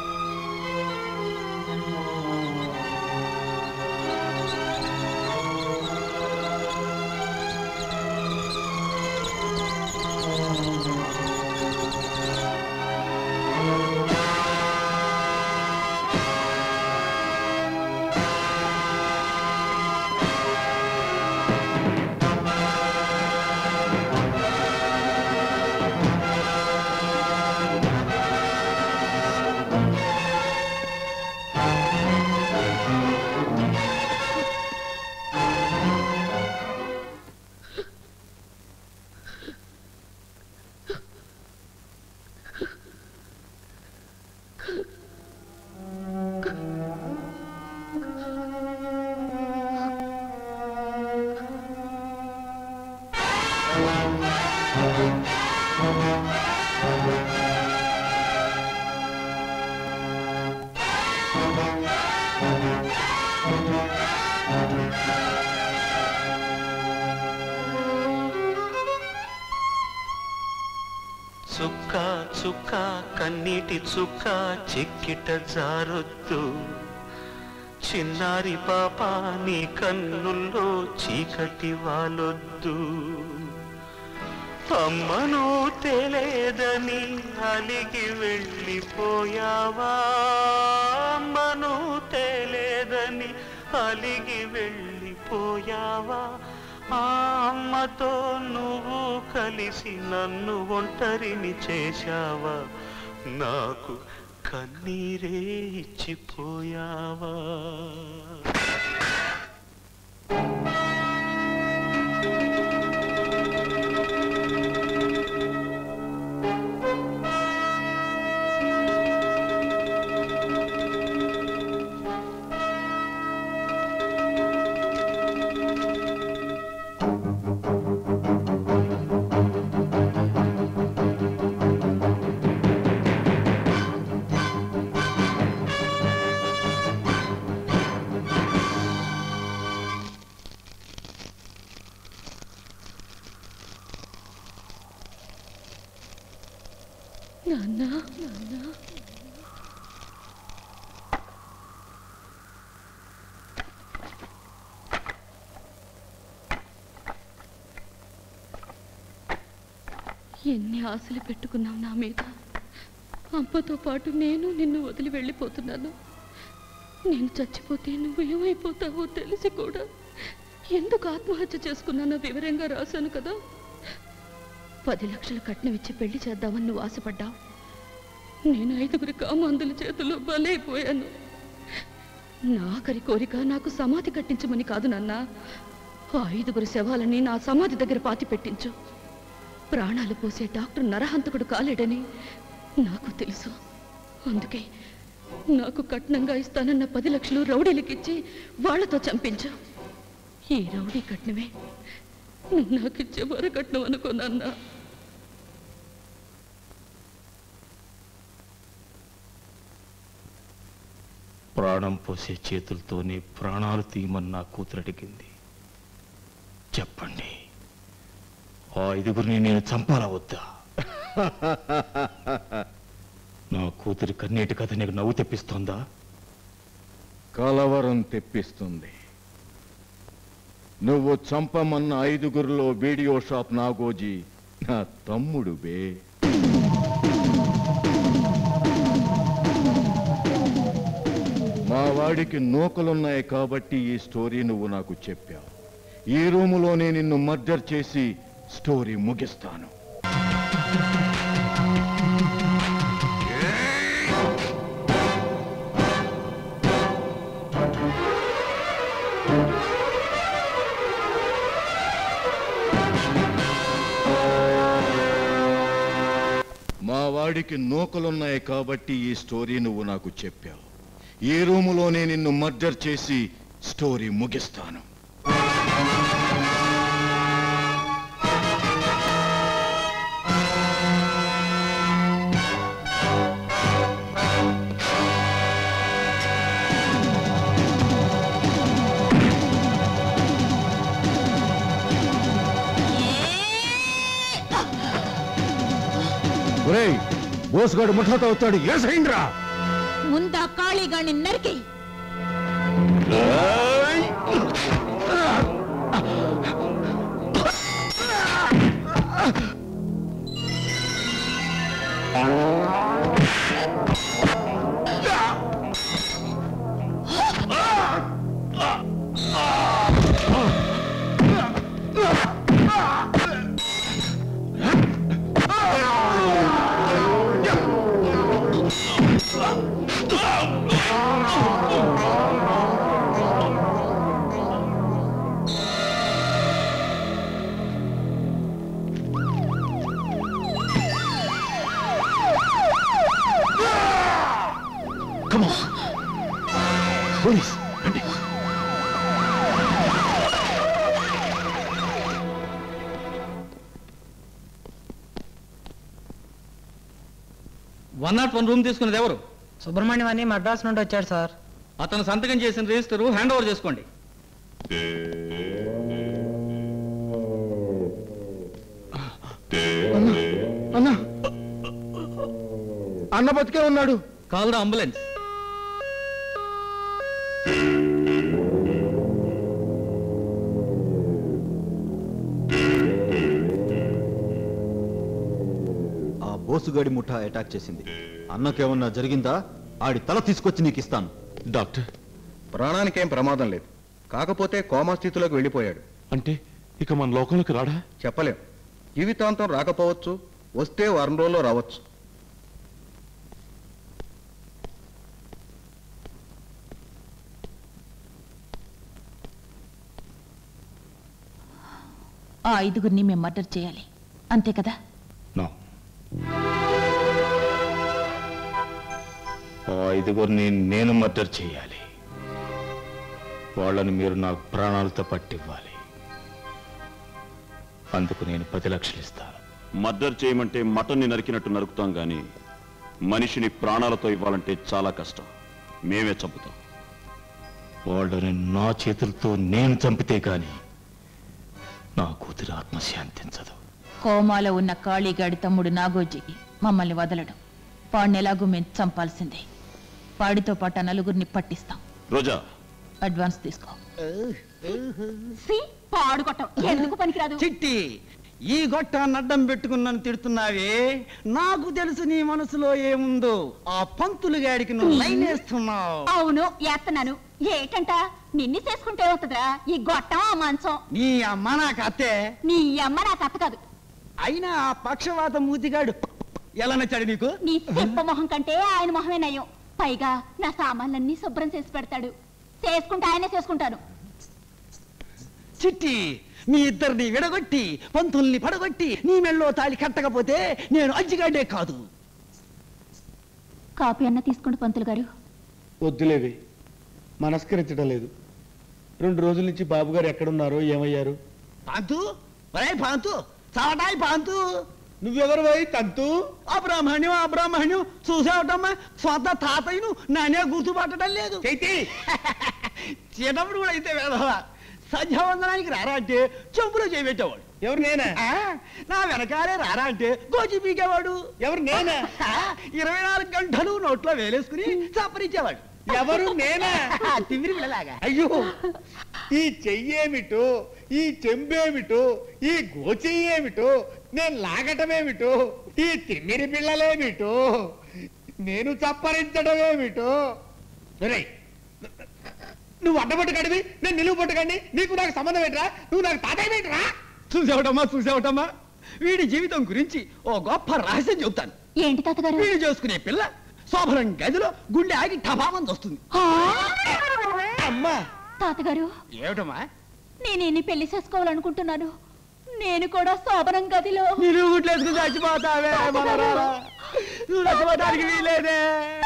చుక్క చుక్క కన్నీటి చుక్క చెక్కిట జారొద్దు చిన్నారి పాప నీ కన్నుల్లో చీకటి వాలొద్దు అమ్మను తెలియదని అలిగి వెళ్ళిపోయావా అమ్మను తెలియదని అలిగి వెళ్ళిపోయావా ఆ అమ్మతో నువ్వు కలిసి నన్ను ఒంటరిని చేశావా నాకు కన్నీరే ఇచ్చిపోయావా
నాన్న నాన్న ఎన్ని ఆశలు పెట్టుకున్నావు నా మీద అమ్మతో పాటు నేను నిన్ను వదిలి వెళ్ళిపోతున్నాను నేను చచ్చిపోతే నువ్వు ఏమైపోతావో తెలిసి కూడా ఎందుకు ఆత్మహత్య చేసుకున్నానో వివరంగా రాశాను కదా పది లక్షల కట్నం ఇచ్చి పెళ్లి చేద్దామని నువ్వు ఆశపడ్డావు నేను ఐదుగురి కామందుల చేతుల్లో బలైపోయాను నా ఆఖరి కోరిక నాకు సమాధి కట్టించమని కాదు నాన్న ఆ ఐదుగురి శవాలని నా సమాధి దగ్గర పాతి పెట్టించు ప్రాణాలు పోసే డాక్టర్ నరహంతకుడు కాలేడని నాకు తెలుసు అందుకే నాకు కట్నంగా ఇస్తానన్న పది లక్షలు రౌడీలకిచ్చి వాళ్లతో చంపించు ఈ రౌడీ కట్నమే నువ్వు నాకిచ్చే వరకట్నం అనుకోనన్నా
ప్రాణం పోసే చేతులతోనే ప్రాణాలు తీయమని నా కూతురు అడిగింది చెప్పండి ఆ ఐదుగురిని నేను చంపాలా వద్దా నా కూతురి కన్నీటి కథ నీకు నవ్వు తెప్పిస్తోందా
కలవరం తెప్పిస్తుంది నువ్వు చంపమన్న ఐదుగురిలో వీడియో షాప్ నాగోజీ నా తమ్ముడు బే మా వాడికి నూకలున్నాయి కాబట్టి ఈ స్టోరీ నువ్వు నాకు చెప్పావు ఈ రూములోనే నిన్ను మర్డర్ చేసి స్టోరీ ముగిస్తాను మా వాడికి నూకలున్నాయి కాబట్టి ఈ స్టోరీ నువ్వు నాకు చెప్పావు ఈ రూములోనే నిన్ను మర్డర్ చేసి స్టోరీ ముగిస్తాను ఒరేయ్
బోసుగాడు ముఠాతో వచ్చాడు ఏసైండ్రా
ముందా కాళీగాణ్ణి నరికి
పోలీస్ రండి
వన్ నాట్ వన్ రూమ్ తీసుకున్నది ఎవరు
సుబ్రహ్మణ్యం అని మద్రాస్ నుండి వచ్చాడు సార్
అతను సంతకం చేసిన రిజిస్టర్ హ్యాండ్ ఓవర్ చేసుకోండి
అన్నా అన్న బతికే ఉన్నాడు
కాల్ ద అంబులెన్స్
ఆ బోసుగాడి ముఠా అటాక్ చేసింది అన్నకేమన్నా జరిగిందా ఆడి తల తీసుకొచ్చి నీకు ఇస్తాను
డాక్టర్
ప్రాణానికేం ప్రమాదం లేదు కాకపోతే కోమా స్థితిలోకి వెళ్ళిపోయాడు
అంటే ఇక మన లోకంలోకి రాడా
చెప్పలేం జీవితాంతం రాకపోవచ్చు వస్తే వారం రోజుల్లో రావచ్చు
ఆ ఐదుగురిని మేము మర్డర్ చేయాలి అంతే కదా
ఆ ఐదుగురిని నేను మర్డర్ చేయాలి వాళ్ళని మీరు నాకు ప్రాణాలతో పట్టివ్వాలి అందుకు నేను పది లక్షలు ఇస్తాను
మర్డర్ చేయమంటే మటన్ని నరికినట్టు నరుకుతాం గాని మనిషిని ప్రాణాలతో ఇవ్వాలంటే చాలా కష్టం మేమే చంపుతాం
వాళ్ళని నా చేతులతో నేను చంపితే గాని నా కూతురు ఆత్మ శాంతించదు
కోమాలో ఉన్న కాళీగాడి తమ్ముడు నాగోజీ మమ్మల్ని వదలడు వాడిని ఎలాగూ మేము చంపాల్సిందే వాడితో పాటు ఆ నలుగురిని పట్టిస్తాం
రోజా
అడ్వాన్స్ తీసుకో
సి పాడుకొట్టం ఎందుకు పనికిరాదు
చిట్టి ఈ గొట్టాన్ని అడ్డం పెట్టుకున్నాను తిడుతున్నావే నాకు తెలుసు నీ మనసులో ఏముందో ఆ పంతులు గాడికి నువ్వు లైన్ వేస్తున్నావు
అవును ఏస్తున్నాను ఏటంట నిన్ను చేసుకుంటే అవుతుందిరా ఈ గొట్టం ఆ మంచం
నీ అమ్మ నాకు అత్తే
నీ అమ్మ నాకు అత్త కాదు
అయినా ఆ పక్షవాత మూతిగాడు ఎలా నచ్చాడు నీకు
నీ చెప్ప మొహం కంటే ఆయన మొహమే నయం పైగా నా సామాన్లన్నీ శుభ్రం చేసి పెడతాడు చేసుకుంటే ఆయనే చేసుకుంటాను
చిట్టి మీ ఇద్దరిని విడగొట్టి పంతుల్ని పడగొట్టి నీ మెళ్ళో తాళి కట్టకపోతే నేను అజ్జిగాడే కాదు
కాపీ అన్న తీసుకోండి పంతులు గారు
వద్దులేవి మనస్కరించడం లేదు రెండు రోజుల నుంచి బాబు గారు ఎక్కడున్నారో ఏమయ్యారు
పాంతు ఒరే పాంతు చావటాయి పాంతు
నువ్వెవరు పోయి తంతు
అబ్రాహ్మణ్యం అబ్రాహ్మణ్యం చూసావటమ్మా స్వంత తాతయ్యను నానే గుర్తుపట్టడం లేదు
చైతి
చిన్నప్పుడు కూడా అయితే వేదవా సంధ్యావందనానికి రారా అంటే చెంపులో చేయబెట్టేవాడు
ఎవరు నేనా
ఆ, నా వెనకాలే రారా అంటే గోచి పీకేవాడు
ఎవరు నేనా
ఆ, ఇరవై నాలుగు గంటలు నోట్లో వేలేసుకుని చప్పరించేవాడు
ఎవరు నేనా
తిమ్మిరి పిల్లలాగా
అయ్యో ఈ చెయ్యేమిటో ఈ చెంబేమిటో ఈ గోచెయ్యేమిటో నేను లాగటమేమిటో ఈ తిమ్మిరి పిల్లలేమిటో నేను చప్పరించడమేమిటో ఒరేయ్, నువ్వు అడ్డపట్టు కడివి నేను నిలువు పట్టుకండి నీకు నాకు సంబంధం ఏంట్రా నువ్వు నాకు తాతయ్య ఏంట్రా
చూసావటమ్మా చూసావటమ్మా వీడి జీవితం గురించి ఓ గొప్ప రహస్యం చెబుతాను
ఏంటి తాతగారు
వీడు చేసుకునే పిల్ల శోభనం గదిలో గుండె ఆగి టపామంది వస్తుంది
అమ్మా
తాతగారు
ఏమిటమ్మా
నేనేని పెళ్లి చేసుకోవాలనుకుంటున్నాను నేను కూడా శోభనం గదిలో
నిలువు గుడ్లేసుకుని చచ్చిపోతావే మనరారా నువ్వు చచ్చిపోవడానికి వీలేదే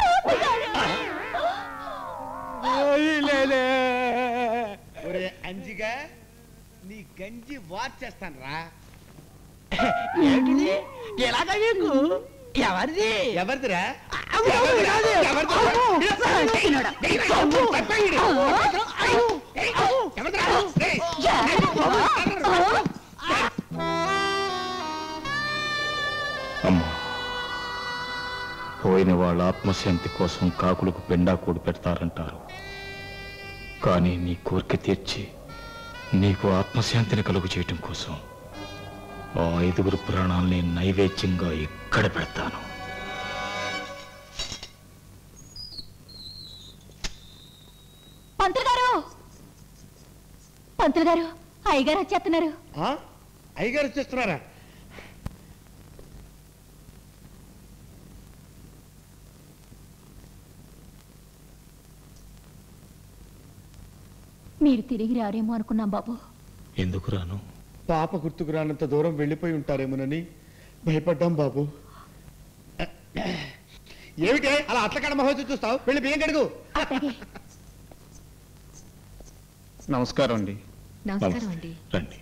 వీలేదే
ఒరే అంజిగా నీ గంజి వాచ్ చేస్తాను రా
ఏంటిది ఎలాగా నీకు ఎవరిది
ఎవరిదిరా
ఎవరిదిరా అది?
ఎవరిదిరా?
అమ్మా పోయిన వాళ్ళ ఆత్మశాంతి కోసం కాకులకు పెండా కూడు పెడతారంటారు కానీ నీ కోరిక తీర్చి నీకు ఆత్మశాంతిని కలుగు చేయటం కోసం ఆ ఐదుగురు ప్రాణాల్ని నైవేద్యంగా ఇక్కడ పెడతాను
పంతులు గారు పంతులు గారు అయ్యగారు వచ్చేస్తున్నారు
ఆ? అయ్యగారు వచ్చేస్తున్నారా
మీరు తిరిగి రారేమో అనుకున్నాం బాబు
ఎందుకు రాను
పాప గుర్తుకు రానంత దూరం వెళ్ళిపోయి ఉంటారేమోనని భయపడ్డాం బాబు ఏమిటి అలా అట్లకాడ మహోత్సవం చూస్తావు వెళ్ళి బియ్యం కడుగు
నమస్కారం అండి
నమస్కారం అండి రండి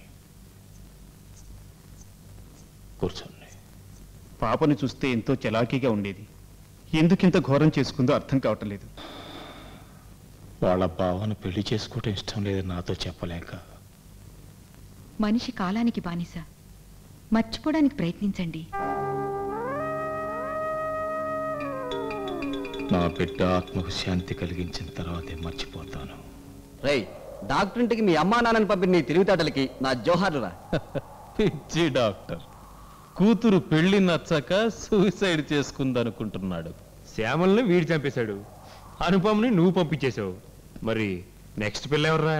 కూర్చోండి
పాపను చూస్తే ఎంతో చలాకీగా ఉండేది ఎందుకింత ఘోరం చేసుకుందో అర్థం కావటం లేదు
వాళ్ళ బావను పెళ్లి చేసుకోవటం ఇష్టం లేదు నాతో చెప్పలేక
మనిషి కాలానికి బానిస మర్చిపోవడానికి ప్రయత్నించండి
నా బిడ్డ ఆత్మకు శాంతి కలిగించిన తర్వాతే మర్చిపోతాను
రేయ్ డాక్టర్ ఇంటికి మీ అమ్మా నాన్నని పంపిన నీ తెలివితేటలకి నా జోహార్లు రా
పిచ్చి డాక్టర్ కూతురు పెళ్లి నచ్చక సూసైడ్ చేసుకుందనుకుంటున్నాడు
శ్యామల్ని వీడు చంపేశాడు అనుపమ్ని నువ్వు పంపించేశావు మరి నెక్స్ట్ పిల్ల ఎవర్రా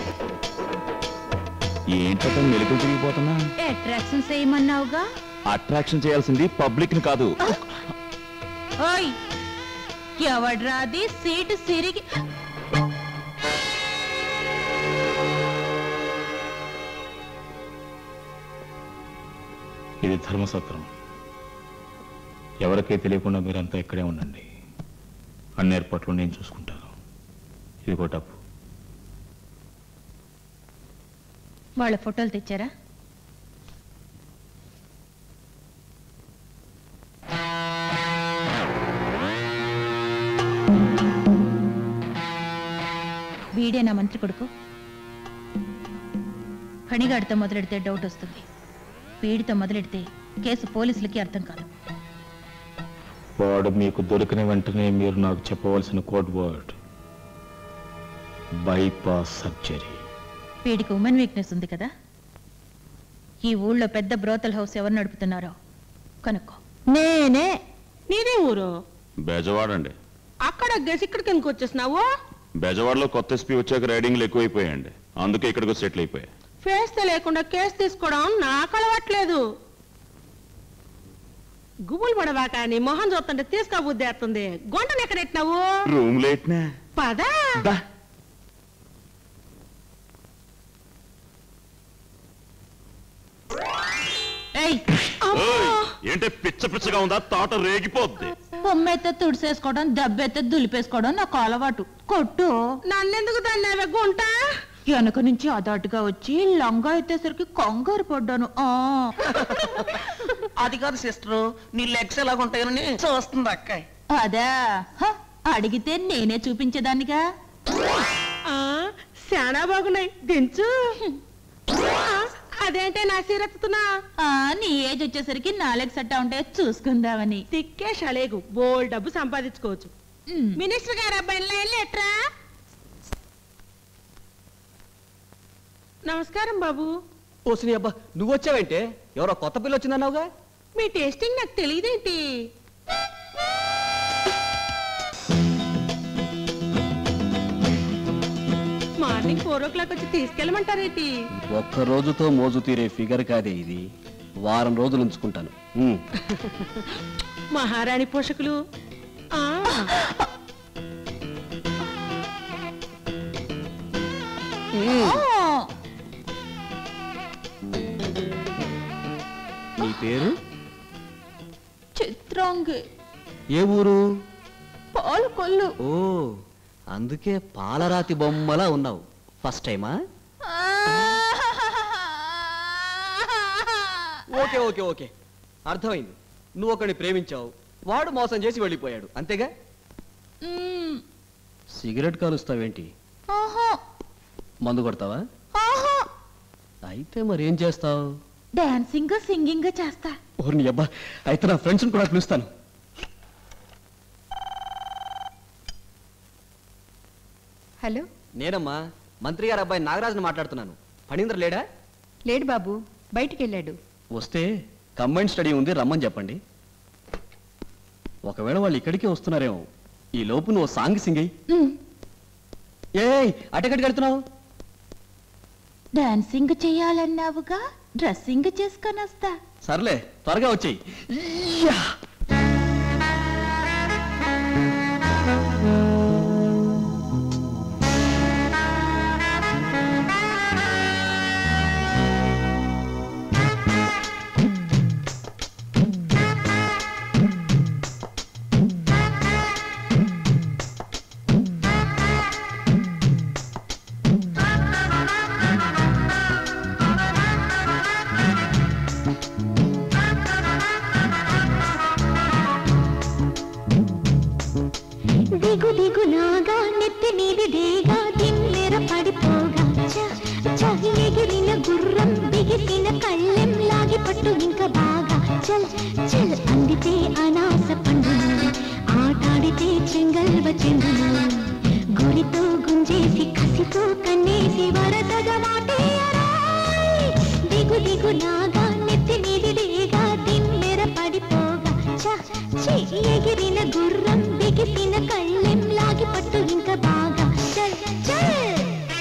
ఏంటో మెలుకులు తిరిగిపోతున్నా
అట్రాక్షన్ చేయమన్నావుగా
అట్రాక్షన్ చేయాల్సింది పబ్లిక్ ని కాదు
ఓయ్ ఎవడ్రాది సీటు సిరిగి
ఇది ధర్మసత్రం ఎవరికీ తెలియకుండా మీరంతా ఇక్కడే ఉండండి అన్ని ఏర్పాట్లు నేను చూసుకుంటాను ఇదిగో డబ్బు
వాళ్ళ ఫోటోలు తెచ్చారా వీడే నా మంత్రి కొడుకు పనిగాడితో మొదలెడితే డౌట్ వస్తుంది వీడితో మొదలెడితే కేసు పోలీసులకి అర్థం కాదు
వాడు మీకు దొరికిన వెంటనే మీరు నాకు చెప్పవలసిన కోడ్ వర్డ్ బైపాస్ సర్జరీ
వీడికి ఉమెన్ వీక్నెస్ ఉంది కదా ఈ ఊళ్ళో పెద్ద బ్రోతల్ హౌస్ ఎవరు నడుపుతున్నారో కనుక్కో
నేనే నీదే ఊరు
బెజవాడండి
అక్కడ గెసి ఇక్కడికి ఎందుకు వచ్చేసినావు
బెజవాడలో కొత్త ఎస్పీ వచ్చాక రైడింగ్లు ఎక్కువైపోయాయండి అందుకే ఇక్కడికి సెటిల్ అయిపోయా
ఫేస్ లేకుండా కేసు తీసుకోవడం నాకు అలవాట్లేదు గుబులు పడవా కానీ మొహం చూస్తుంటే తీసుకోబుద్ధి వేస్తుంది గొంటను ఎక్కడ ఎట్టినావు
రూమ్ లేట్నా
పదా
ఏంటే పిచ్చ పిచ్చగా ఉందా తాట రేగిపోద్ది
పొమ్మెత్తే తుడిసేసుకోవడం దెబ్బెత్తే దులిపేసుకోవడం నాకు అలవాటు కొట్టు
నన్నెందుకు దాన్ని గుంట
వెనక నుంచి అదాటుగా వచ్చి లంగా ఎత్తేసరికి కంగారు పడ్డాను ఆ
అది కాదు సిస్టర్ నీ లెగ్స్ ఎలాగుంటాయని చూస్తుంది అక్క
అదా హ, అడిగితే నేనే చూపించేదాన్నిగా
ఆ, శానా బాగున్నాయి దించు ఆ, అదేంటే నా సీరెత్తుతున్నా
ఆ, నీ ఏజ్ వచ్చేసరికి నాలుగు సట్టా ఉంటే చూసుకుందామని
తిక్కే షలేగు బోల్ డబ్బు సంపాదించుకోవచ్చు మినిస్టర్ గారు అబ్బాయిలో వెళ్ళి ఎట్రా నమస్కారం బాబు
ఓసిని అబ్బా నువ్వు వచ్చావేంటే ఎవరో కొత్త పిల్ల వచ్చిందన్నావుగా
మీ టేస్టింగ్ నాకు తెలియదేంటి మార్నింగ్ ఫోర్ ఓ క్లాక్ వచ్చి తీసుకెళ్ళమంటారేంటి
ఒక్క రోజుతో మోజు తీరే ఫిగర్ కాదే ఇది వారం రోజులు ఉంచుకుంటాను ఉమ్.
మహారాణి పోషకులు ఆ
నీ పేరు
చిత్రాంగి
ఏ ఊరు
పాలు కొల్లు
ఓ అందుకే పాలరాతి బొమ్మలా ఉన్నావు ఫస్ట్ టైమా ఓకే ఓకే ఓకే అర్థమైంది నువ్వు ఒకడిని ప్రేమించావు వాడు మోసం చేసి వెళ్ళిపోయాడు అంతేగా
మ్మ్.
సిగరెట్ కాలుస్తావేంటి
ఆహా
మందు కొడతావా
ఆహా
అయితే మరి ఏం చేస్తావు
డాన్సింగ్ సింగింగ్ చేస్తా
ఓర్ని అబ్బా అయితే నా ఫ్రెండ్స్ని కూడా పిలుస్తాను
హలో
నేనమ్మా మంత్రి గారు అబ్బాయి నాగరాజుని మాట్లాడుతున్నాను ఫణీంద్ర లేడా
లేడు బాబు బయటికి వెళ్ళాడు
వస్తే కంబైన్ స్టడీ ఉంది రమ్మని చెప్పండి ఒకవేళ వాళ్ళు ఇక్కడికే వస్తున్నారేమో ఈ లోపు నువ్వు సాంగ్ సింగ్ అయ్యి ఏయ్ అటెక్కడికి వెళ్తున్నావు
డాన్సింగ్ చేయాలన్నావుగా డ్రెస్సింగ్ చేసుకొని వస్తా
సర్లే త్వరగా వచ్చేయి
దిగు దిగు నాగా నెత్తి నీది డేగా దిమ్మెర పడిపోగా చ, చ, ఎగిరిన గుర్రం బిగిసిన కళ్ళెం లాగి పట్టు ఇంకా బాగా చల్ చల్ అందితే అనాస పండును ఆటాడితే చెంగల్వ చెందును గురితో గుంజేసి కసితో కన్నేసి వరదగా మాటేయరాయ్ దిగు దిగు నాగా నెత్తి నీది డేగా దిమ్మెర పడిపోగా చ, చి, ఎగిరిన గుర్రం బిగిసిన కళ్ళెం లాగి పట్టు ఇంకా బాగా చల్ చల్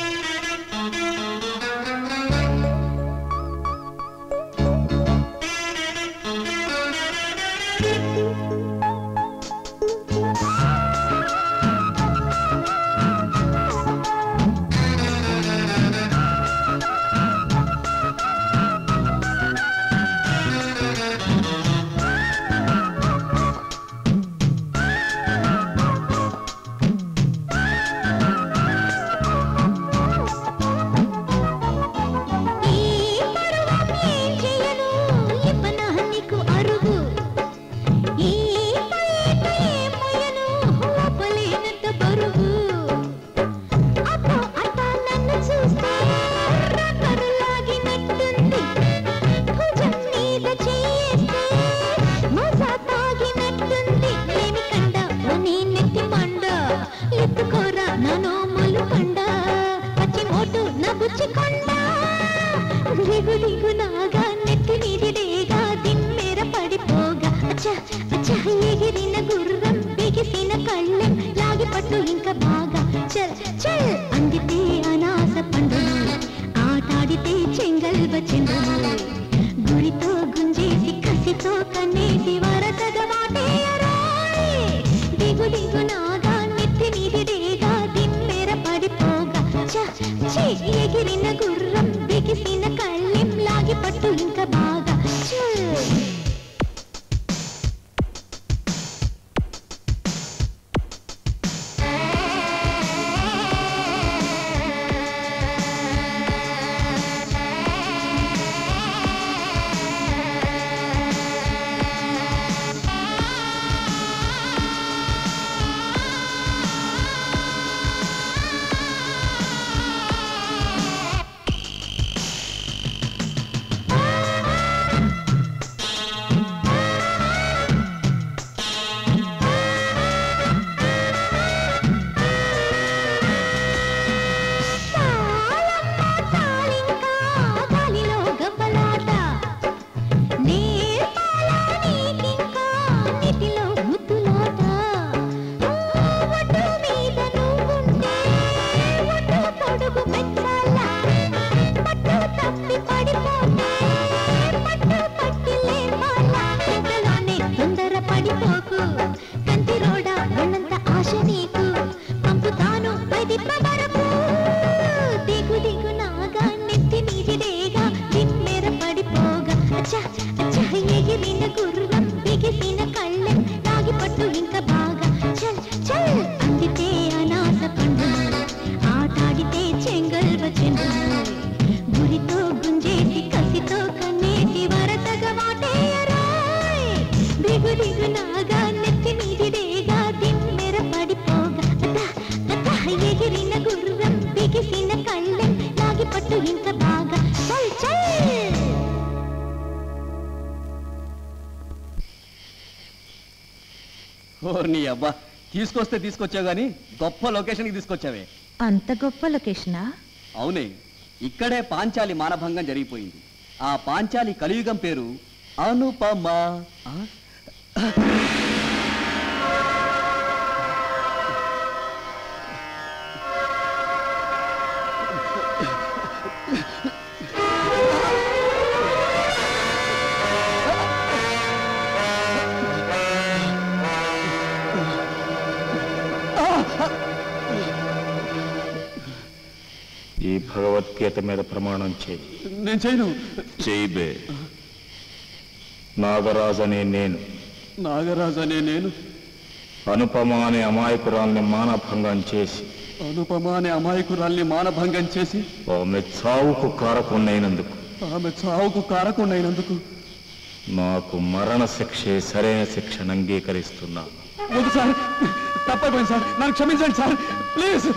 ఈ పరువం ఏం చేయను ఇప్పనా నీకు అరుగు ఈ పైట ఏం మొయ్యను లోపలేనంత బరువు అబ్బో అట్ట నన్ను చూస్తే రబ్బరు లాగినట్టుంది భుజం మీద చేయేస్తే మజా తాగినట్టుంది లేని కండ ఓ నీ నెత్తి మండ ఎత్తుకోరా నా నోములు పండ పచ్చి మోటు నా బుచ్చి కొండ దిగు దిగు నాగా నెత్తి నీది డేగా దిమ్మెర పడిపోగా అచ్చ అచ్చ ఎగిరిన గుర్రం బిగిసిన కళ్ళెం లాగి పట్టు ఇంకా బాగా చల్ చల్ అందితే అనాస పండును ఆటాడితే చెంగల్వ చెందును గురితో గుంజేసి కసితో కన్నేసి వరసగా మాటేయరాయ్ దిగు దిగు నాగా నెత్తి నీది డేగా దిమ్మెర పడిపోగా చ, చి, ఎగిరిన గుర్రం బిగిసిన కళ్ళెం లాగి పట్టు ఇంకా బాగా చల్ గాలిలో గవ్వలాట నేర్పాలా నీకింకా నీటిలో ముద్దులాట ఒడ్డు మీద నువ్వుంటే ఒడ్డు పొడుగు పెంచాలా పట్టు తప్పి పడిపోతే పట్టు పట్టి లేపాలా ఇంతలోనే తొందర పడిపోకు కంటి రోడ ఉన్నంత ఆశ నీకు పంపుతాను పది వరకు దిగు దిగు నాగా నెత్తి నీది డేగా దిమ్మెర పడిపోగా అచ్చా అచ్చా ఎగిరిన గుర్రం బిగిసిన కళ్ళెం లాగి పట్టు ఇంకా బాగా చల్ చల్ అందితే అనాస పండును ఆటాడితే చెంగల్వ చెందును గురితో గుంజేసి కసితో కన్నేసి వరసగా మాటేయరాయ్ దిగు దిగు నాగా నెత్తి నీది డేగా దిమ్మెర పడిపోగా అదా అదా ఎగిరిన గుర్రం బిగిసిన కళ్ళెం లాగి పట్టు ఇంకా బాగా చల్ చల్
ఓ నీ అబ్బా తీసుకొస్తే తీసుకొచ్చావు గానీ గొప్ప లొకేషన్కి తీసుకొచ్చావే
అంత గొప్ప లొకేషనా
అవునే ఇక్కడే పాంచాలి మానభంగం జరిగిపోయింది ఆ పాంచాలి కలియుగం పేరు అనుపమ ఆ?
ఈ భగవద్గీత మీద ప్రమాణం చేయి
నేను చేయను
చేయిబే
నాగరాజు అనే నేను
నాగరాజు అనే నేను
అనుపమ అనే అమాయకురాల్ని మానభంగం చేసి
అనుపమ అనే అమాయకురాల్ని మానభంగం చేసి
ఆమె చావుకు కారకున్నైనందుకు
ఆమె చావుకు కారకుండైనందుకు
నాకు మరణ శిక్షే సరైన శిక్షను అంగీకరిస్తున్నాను
వద్దు సార్ తప్పైపోయింది సార్ నన్ను క్షమించండి సార్ ప్లీజ్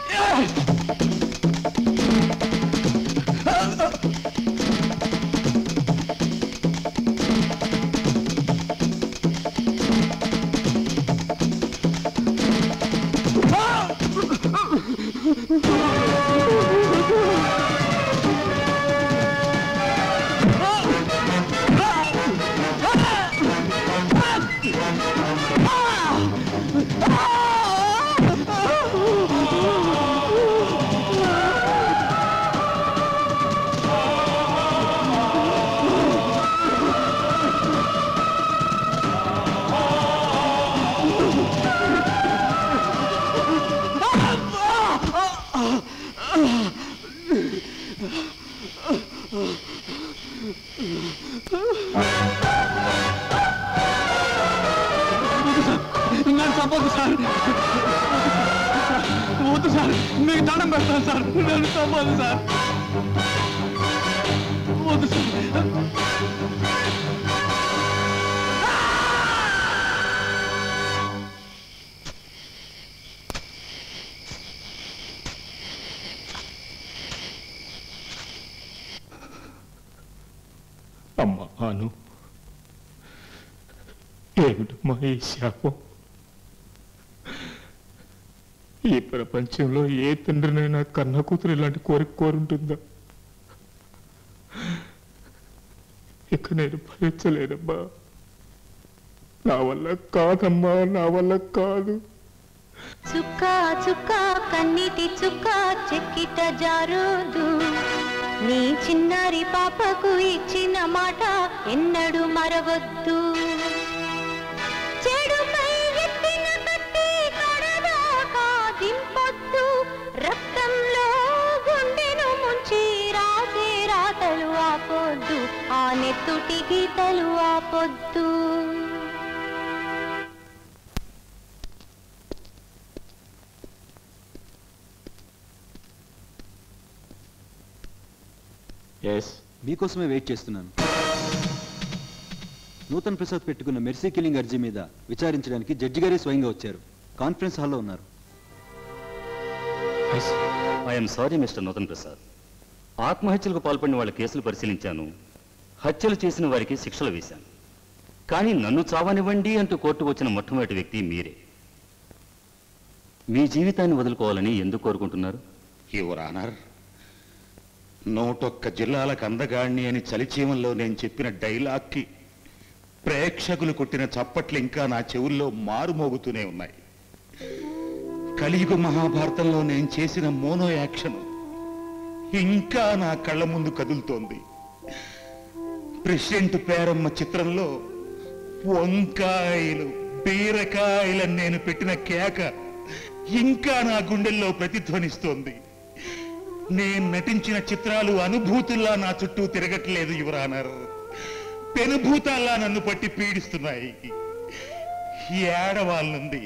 నన్ను చంపొద్దు సార్ వద్దు సార్ మీకు దండం పెడతాను సార్ నన్ను చంపొద్దు సార్ వద్దు సార్
అమ్మా అను ఏమిటమ్మా ఈ శాపం ఈ ప్రపంచంలో ఏ తండ్రినైనా కన్న కూతురు ఇలాంటి కోరిక కోరుంటుందా ఇక నేను భరించలేనమ్మా నా వల్ల కాదమ్మా నా వల్ల కాదు
చుక్క చుక్క కన్నీటి చుక్క చెక్కిట జారుదు నీ చిన్నారి పాపకు ఇచ్చిన మాట ఎన్నడు మరవద్దు చెడుపై ఎత్తిన కత్తి కడదాకా దింపొద్దు రక్తంలో గుండెను ముంచి రాసే రాతలు ఆపొద్దు ఆ నెత్తుటి గీతలు ఆపొద్దు
ఎస్
మీకోసమే వెయిట్ చేస్తున్నాను నూతన్ ప్రసాద్ పెట్టుకున్న మెర్సీ కిల్లింగ్ అర్జీ మీద విచారించడానికి జడ్జి గారే స్వయంగా వచ్చారు కాన్ఫరెన్స్ హాల్లో ఉన్నారు
I'm sorry mister Nutan Prasad ఆత్మహత్యలకు పాల్పడిన వాళ్ళ కేసులు పరిశీలించాను హత్యలు చేసిన వారికి శిక్షలు వేశాను కానీ నన్ను చావనివ్వండి అంటూ కోర్టుకు వచ్చిన మొట్టమొదటి వ్యక్తి మీరే మీ జీవితాన్ని వదులుకోవాలని ఎందుకు కోరుకుంటున్నారు
యువర్ ఆనర్ నూటొక్క జిల్లాలకు అందగాణ్ణి అని చలిచీమంలో నేను చెప్పిన డైలాగ్కి ప్రేక్షకులు కొట్టిన చప్పట్లు ఇంకా నా చెవుల్లో మారుమోగుతూనే ఉన్నాయి కలియుగ మహాభారతంలో నేను చేసిన మోనో యాక్షన్ ఇంకా నా కళ్ళ ముందు కదులుతోంది ప్రెసిడెంట్ పేరమ్మ చిత్రంలో వంకాయలు బీరకాయలని నేను పెట్టిన కేక ఇంకా నా గుండెల్లో ప్రతిధ్వనిస్తోంది నేను నటించిన చిత్రాలు అనుభూతుల్లా నా చుట్టూ తిరగట్లేదు యువరానర్ పెనుభూతాల్లా నన్ను పట్టి పీడిస్తున్నాయి ఏడవాళ్ళనుంది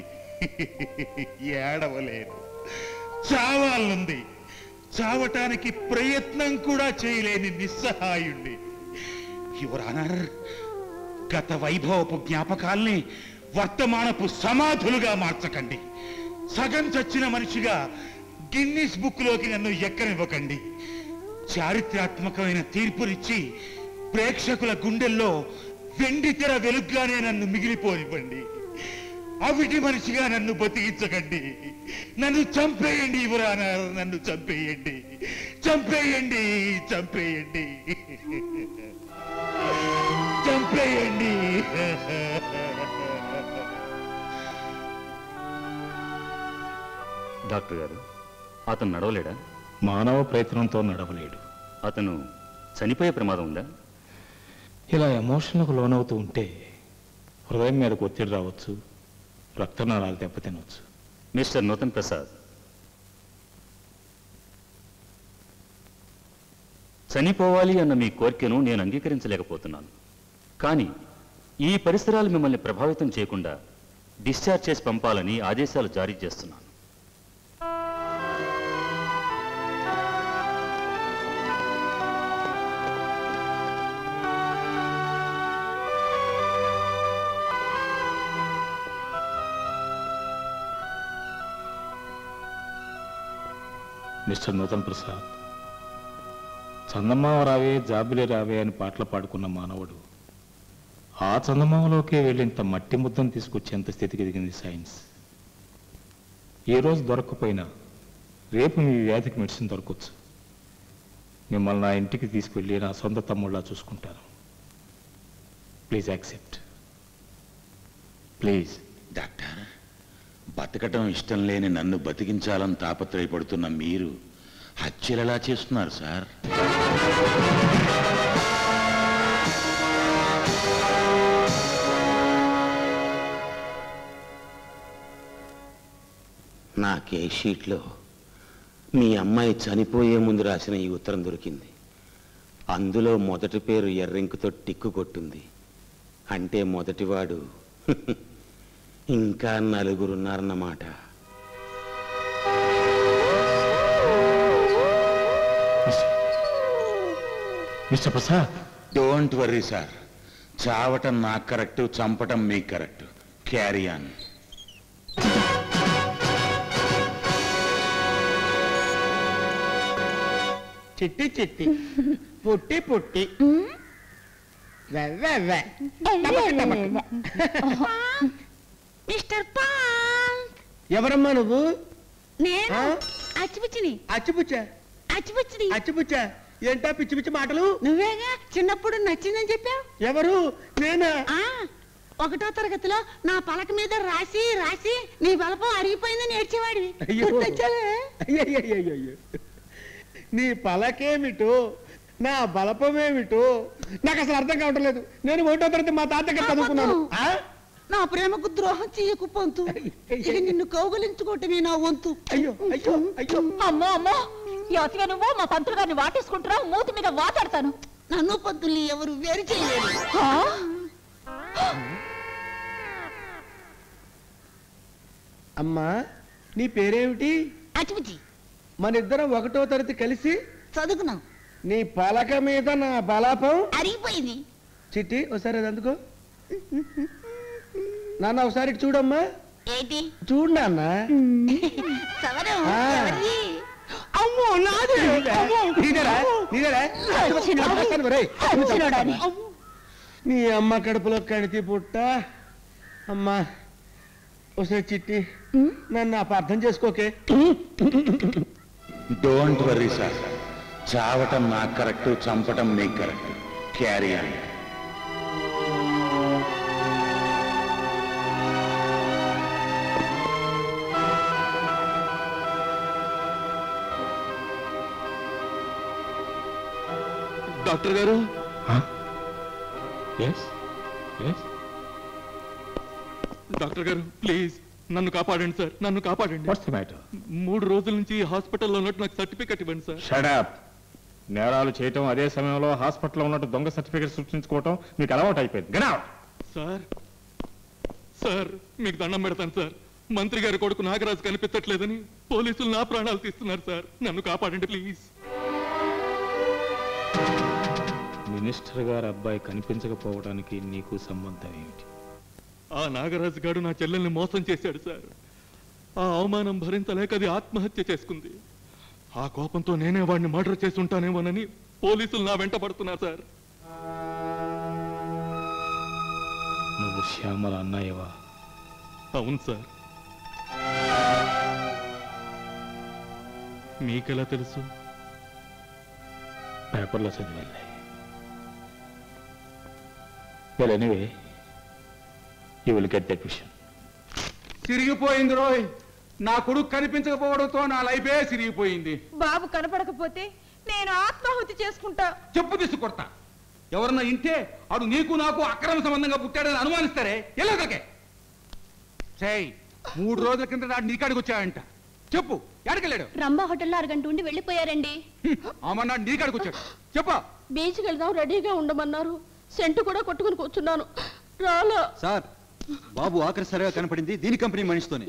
ఏడవలేదు చావాలనుంది చావటానికి ప్రయత్నం కూడా చేయలేని నిస్సహాయుణ్ణి యువరానర్ గత వైభవపు జ్ఞాపకాల్ని వర్తమానపు సమాధులుగా మార్చకండి సగం చచ్చిన మనిషిగా గిన్నిస్ బుక్లోకి నన్ను ఎక్కనివ్వకండి చారిత్రాత్మకమైన తీర్పునిచ్చి ప్రేక్షకుల గుండెల్లో వెండి తెర వెలుగ్గానే నన్ను మిగిలిపోనివ్వండి అవిటి మనిషిగా నన్ను బతికించకండి నన్ను చంపేయండి ఇవరానా నన్ను చంపేయండి చంపేయండి చంపేయండి చంపేయండి
డాక్టర్ గారు అతను నడవలేడా
మానవ ప్రయత్నంతో నడవలేడు
అతను చనిపోయే ప్రమాదం ఉందా
ఇలా ఎమోషన్లకు లోనవుతూ ఉంటే హృదయం మీదకు ఒత్తిడి రావచ్చు రక్తనాళాలు దెబ్బతినవచ్చు
మిస్టర్ నూతన్ ప్రసాద్ చనిపోవాలి అన్న మీ కోరికను నేను అంగీకరించలేకపోతున్నాను కానీ ఈ పరిసరాలు మిమ్మల్ని ప్రభావితం చేయకుండా డిశ్చార్జ్ చేసి పంపాలని ఆదేశాలు జారీ చేస్తున్నాను
మిస్టర్ నూతన్ ప్రసాద్ చందమామ రావే జాబిలే రావే అని పాటలు పాడుకున్న మానవుడు ఆ చందమామలోకే వెళ్ళేంత మట్టి ముద్దను తీసుకొచ్చేంత స్థితికి దిగింది సైన్స్ ఏ రోజు దొరకకపోయినా రేపు మీ వ్యాధికి మెడిసిన్ దొరకవచ్చు మిమ్మల్ని నా ఇంటికి తీసుకెళ్ళి నా సొంత తమ్ముళ్ళ చూసుకుంటాను ప్లీజ్ యాక్సెప్ట్ ప్లీజ్
డాక్టర్ బతకటం ఇష్టం లేని నన్ను బతికించాలని తాపత్రయపడుతున్న మీరు హత్యలలా చేస్తున్నారు సార్
నా కేస్ షీట్లో మీ అమ్మాయి చనిపోయే ముందు రాసిన ఈ ఉత్తరం దొరికింది అందులో మొదటి పేరు ఎర్రింకుతో టిక్కు కొట్టుంది అంటే మొదటివాడు ఇంకా నలుగురున్నారన్నమాట
mister Prasad
don't worry sir చావటం నాకు కరెక్ట్ చంపటం మీకు కరెక్ట్ క్యారీ ఆన్
చిట్టి చిట్టి పుట్టి పుట్టి వెవ్వె వెవ్వె. టపక్ టపక్.
మిస్టర్ పాల్
ఎవరమ్మా నువ్వు
నేను అచ్చిపుచ్చిని
అచ్చిపుచ్చ
అచ్చిపుచ్చిని
అచ్చిపుచ్చ ఏంటా పిచ్చి పిచ్చి మాటలు
నువ్వేగా చిన్నప్పుడు నచ్చిందని చెప్పావు
ఎవరు నేనా
ఆ ఒకటో తరగతిలో నా పలక మీద రాసి రాసి నీ బలపం అరిగిపోయిందని ఏడ్చేవాడివి
అయ్యో.
గుర్తొచ్చావే?
అయ్యయ్యయ్యయ్యో. నీ పలకేమిటో నా బలపమేమిటో నాకు అసలు అర్థం కావట్లేదు నేను ఒకటో తరగతి మా తాతగారు చదువుకున్నాను ఆ?
నా ప్రేమకు ద్రోహం చెయ్యకు పొంతు ఇక నిన్ను కౌగలించుకోవటమే నా వంతు
అయ్యో అయ్యో అయ్యో
అమ్మో అమ్మో యువతిగా నువ్వు మా పంతులు గారిని వాటేసుకుంటున్నావు మూతి మీద వాతాడతాను
నన్ను పంతుల్ని ఎవరు వేరు చేయలేరు
అమ్మా నీ పేరేమిటి
అచిపుచి
మన ఇద్దరం ఒకటో తరగతి కలిసి
చదువుకున్నాం
నీ పలక మీద నా బలాపం
అరిగిపోయింది
చిట్టి ఒకసారి అది అందుకో నాన్న ఒకసారి ఇటు చూడమ్మా
ఏంటి
చూడు నాన్న
సవరం
ఆ.
ఎవరిది?
అమ్మో నాదే అమ్మో, నీదేరా నీదేరా
చిన్నోడా.
పక్కన ఒరేయ్.
చిన్నోడాని.
నీ అమ్మ కడుపులో కణితి పుట్ట అమ్మా ఒకసారి చిట్టి నన్ను అపార్థం చేసుకోకే
డోంట్ వర్రీ సార్ చావటం నాకు కరెక్ట్ చంపటం మీకు కరెక్ట్ క్యారీ ఆన్
డాక్టర్ గారు
ఎస్ ఎస్
డాక్టర్ గారు ప్లీజ్ నన్ను కాపాడండి సార్ నన్ను కాపాడండి
వాట్స్ ది మ్యాటర్
మూడు రోజుల నుంచి ఈ హాస్పిటల్లో ఉన్నట్టు నాకు సర్టిఫికెట్ ఇవ్వండి సార్
షడప్ నేరాలు చేయటం అదే సమయంలో హాస్పిటల్లో ఉన్నట్టు దొంగ సర్టిఫికేట్ సృష్టించుకోవటం మీకు అలవాటు అయిపోయింది గెట్ అవుట్
సార్ సార్ మీకు దండం పెడతాను సార్ మంత్రి గారి కొడుకు నాగరాజు కనిపించట్లేదని పోలీసులు నా ప్రాణాలు తీస్తున్నారు సార్ నన్ను కాపాడండి ప్లీజ్
మినిస్టర్ గారి అబ్బాయి కనిపించకపోవడానికి నీకు సంబంధం ఏమిటి
ఆ నాగరాజు గారు నా చెల్లెల్ని మోసం చేశాడు సార్ ఆ అవమానం భరించలేక అది ఆత్మహత్య చేసుకుంది ఆ కోపంతో నేనే వాడిని మర్డర్ చేసి ఉంటానేమోనని పోలీసులు నా వెంట పడుతున్నారు సార్
నువ్వు శ్యామల అన్నయ్యవా
అవును సార్ మీకెలా తెలుసు
పేపర్లో చదివాలే well anyway you will get that విషయం
సిరిగిపోయింది రోయ్ నా కొడుకు కనిపించకపోవడంతో నా లైఫే సిరిగిపోయింది
బాబు కనపడకపోతే నేను ఆత్మాహుతి చేసుకుంటా
చెప్పు తీసుకొడతా ఎవరన్నా ఇంటే అడు నీకు నాకు అక్రమ సంబంధంగా పుట్టాడని అనుమానిస్తారే ఎలాగకే చేయి మూడు రోజుల కింద నాడు నీకాడికి వచ్చాడంట చెప్పు ఎడకెళ్ళాడు
రంభా హోటల్లో అరగంట ఉండి వెళ్ళిపోయారండి
అమ్మన్నాడు నీకాడికి వచ్చాడు చెప్పా
బీచ్కి వెళ్దాం రెడీగా ఉండమన్నారు సెంటు కూడా కొట్టుకుని కూర్చున్నాను రాలా
సార్ బాబు ఆఖరి సరిగా కనపడింది దీని కంపెనీ మనిషితోనే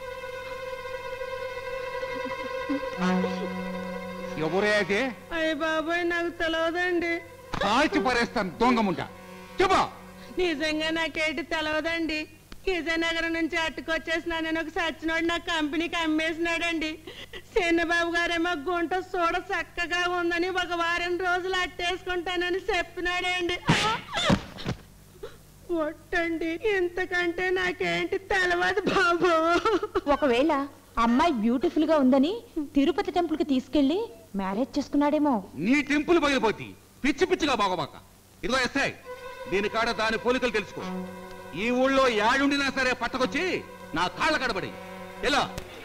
ఎవరే అయితే
అయ్య బాబాయ్ నాకు తెలియదండి
కాల్చి పరేస్తాను దొంగముంట చెప్పా
నిజంగా నాకేంటి తెలవదండి విజయనగరం నుంచి అట్టుకొచ్చేసిన నేను ఒక సచ్చినోడు నా కంపెనీకి అమ్మేసినాడండి చిన్నబాబు గారేమో గుంట చూడ చక్కగా ఉందని ఒక వారం రోజులు అట్టేసుకుంటానని చెప్పినాడండి ఒట్టండి ఇంతకంటే నాకేంటి తెలవదు బాబు
ఒకవేళ అమ్మాయి బ్యూటిఫుల్ గా ఉందని తిరుపతి టెంపుల్ కి తీసుకెళ్లి మ్యారేజ్ చేసుకున్నాడేమో
నీ టెంపుల్ పగిలిపోతి పిచ్చి పిచ్చిగా బాగోబాక ఇదిగో ఎస్ఐ దీని కాడ దాని పోలికలు తెలుసుకో ఈ ఊళ్ళో యాడుండినా సరే పట్టకొచ్చి నా కాళ్ళ కడబడి ఎలా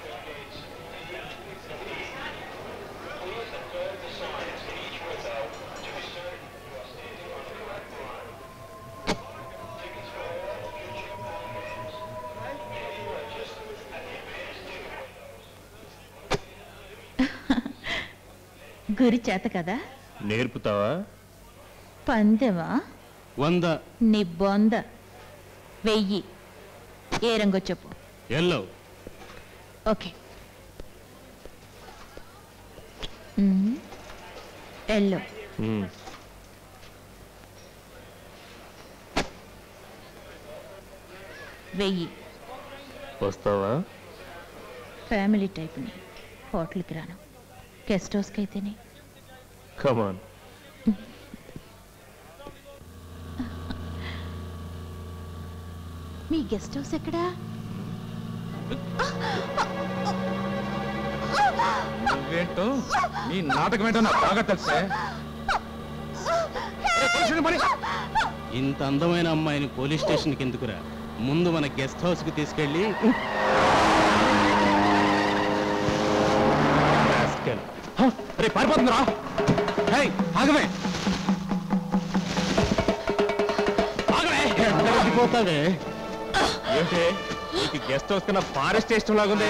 గురి చేత కదా
నేర్పుతావా
పందెమా
వంద
నీ బొంద వెయ్యి ఏ రంగో చెప్పు
ఎల్లో
ఓకే మ్మ్. ఎల్లో వెయ్యి
వస్తావా
ఫ్యామిలీ టైప్ని హోటల్కి రాను గెస్ట్ హౌస్కి అయితేనే
కమాన్
మీ గెస్ట్ హౌస్ ఎక్కడా
ఏంటో నీ నాటకం ఏంటో నాకు బాగా తెలుసే
ఇంత అందమైన అమ్మాయిని పోలీస్ స్టేషన్కి ఎందుకురా ముందు మన గెస్ట్ హౌస్కి తీసుకెళ్ళి
అరే పారిపోతుందిరా
హే ఆగమే
పోతావే ఏంటి నీకు గెస్ట్ హౌస్ కన్నా ఫారెస్ట్ స్టేషన్ లాగుంది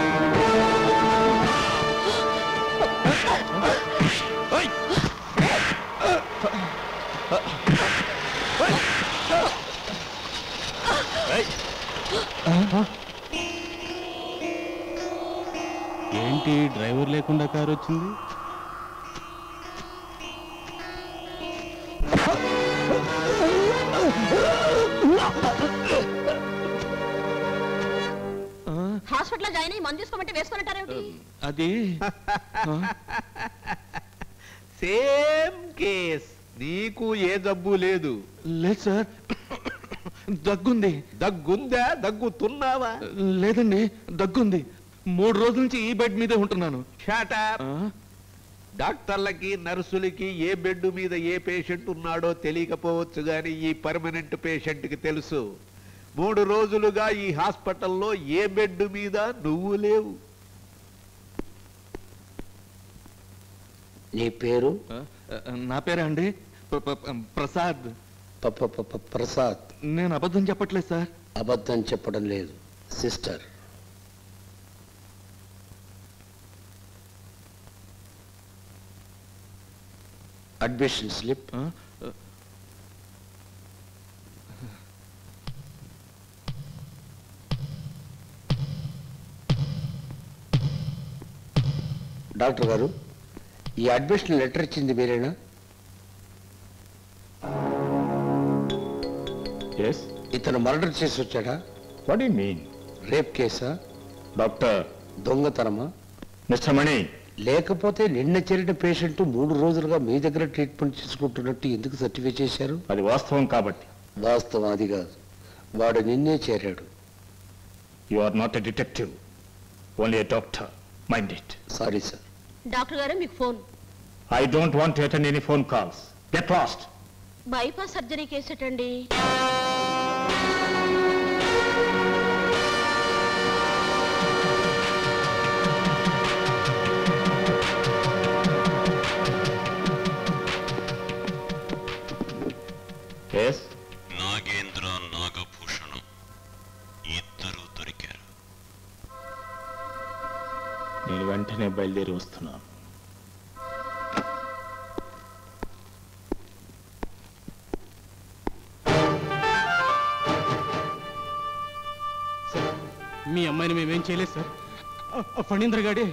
ఓయ్! ఏయ్!
ఏంటి డ్రైవర్ లేకుండా కారు వచ్చింది
హాస్పిటల్ జాయిన్ అయ్యి మందు తీసుకోమంటే వేసుకున్నట్టారేమిటి
అది
సేమ్ కేస్ నీకు ఏ జబ్బు లేదు
లేదు సార్ దగ్గుంది
దగ్గుందా దగ్గుతున్నావా
లేదండి దగ్గుంది మూడు రోజుల నుంచి ఈ బెడ్ మీదే ఉంటున్నాను
షాటప్ డాక్టర్లకి నర్సులకి ఏ బెడ్ మీద ఏ పేషెంట్ ఉన్నాడో తెలియకపోవచ్చు గాని ఈ పర్మనెంట్ పేషెంట్కి తెలుసు మూడు రోజులుగా ఈ హాస్పిటల్లో ఏ బెడ్ మీద నువ్వు లేవు
నీ పేరు
నా పేరే అండి ప- ప- ప- ప్రసాద్
ప్రసాద్
నేను అబద్ధం చెప్పట్లేదు సార్
అబద్ధం చెప్పడం లేదు సిస్టర్ అడ్మిషన్ స్లిప్ డాక్టర్ గారు ఈ అడ్మిషన్ లెటర్ ఇచ్చింది మీరేనా
ఎస్
ఇతను మర్డర్ చేసి వచ్చాడా
వాట్ యు మీన్
రేప్ కేసా
డాక్టర్
దొంగతనమా
మిస్టర్ మణి
లేకపోతే నిన్న చేరిన పేషెంట్ మూడు రోజులుగా మీ దగ్గర ట్రీట్మెంట్ చేసుకుంటున్నట్టు ఎందుకు సర్టిఫై చేశారు
అది వాస్తవం కాబట్టి
వాస్తవం అది కాదు వాడు నిన్నే చేరాడు
you are not a detective only a doctor mind it
sorry sir
doctor గారే మీకు phone
I don't want attend any phone calls get lost
bypass surgery కేసేటండి
ఎస్
నాగేంద్ర నాగభూషణం ఇద్దరు దొరికారు
నేను వెంటనే బయలుదేరి వస్తున్నాను
మీ అమ్మాయిని మేమేం చేయలేదు సార్ ఆ- ఆ ఫణీంద్ర గాడే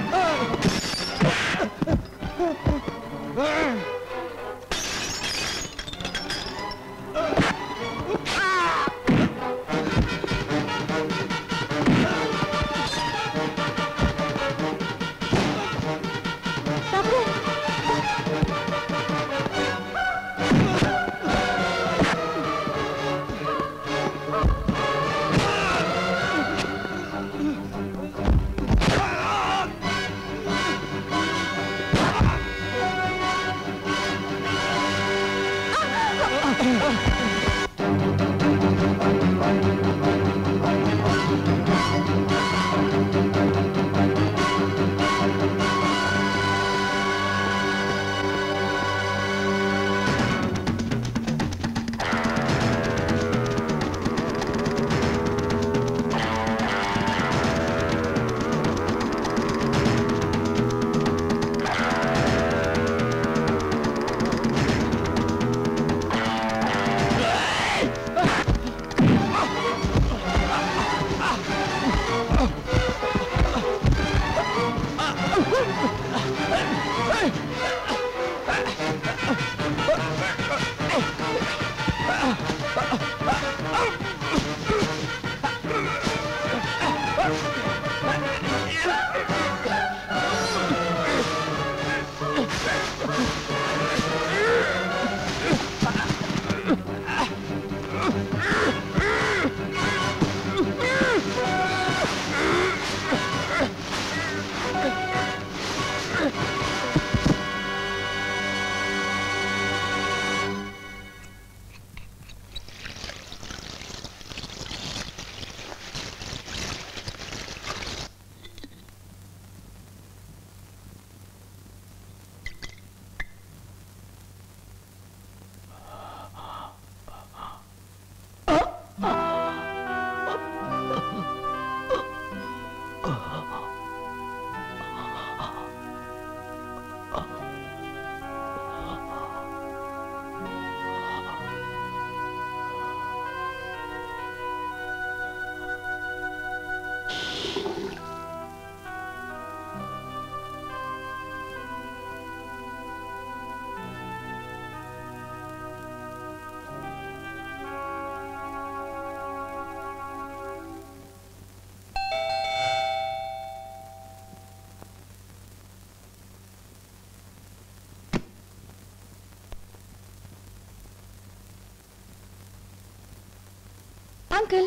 అంకుల్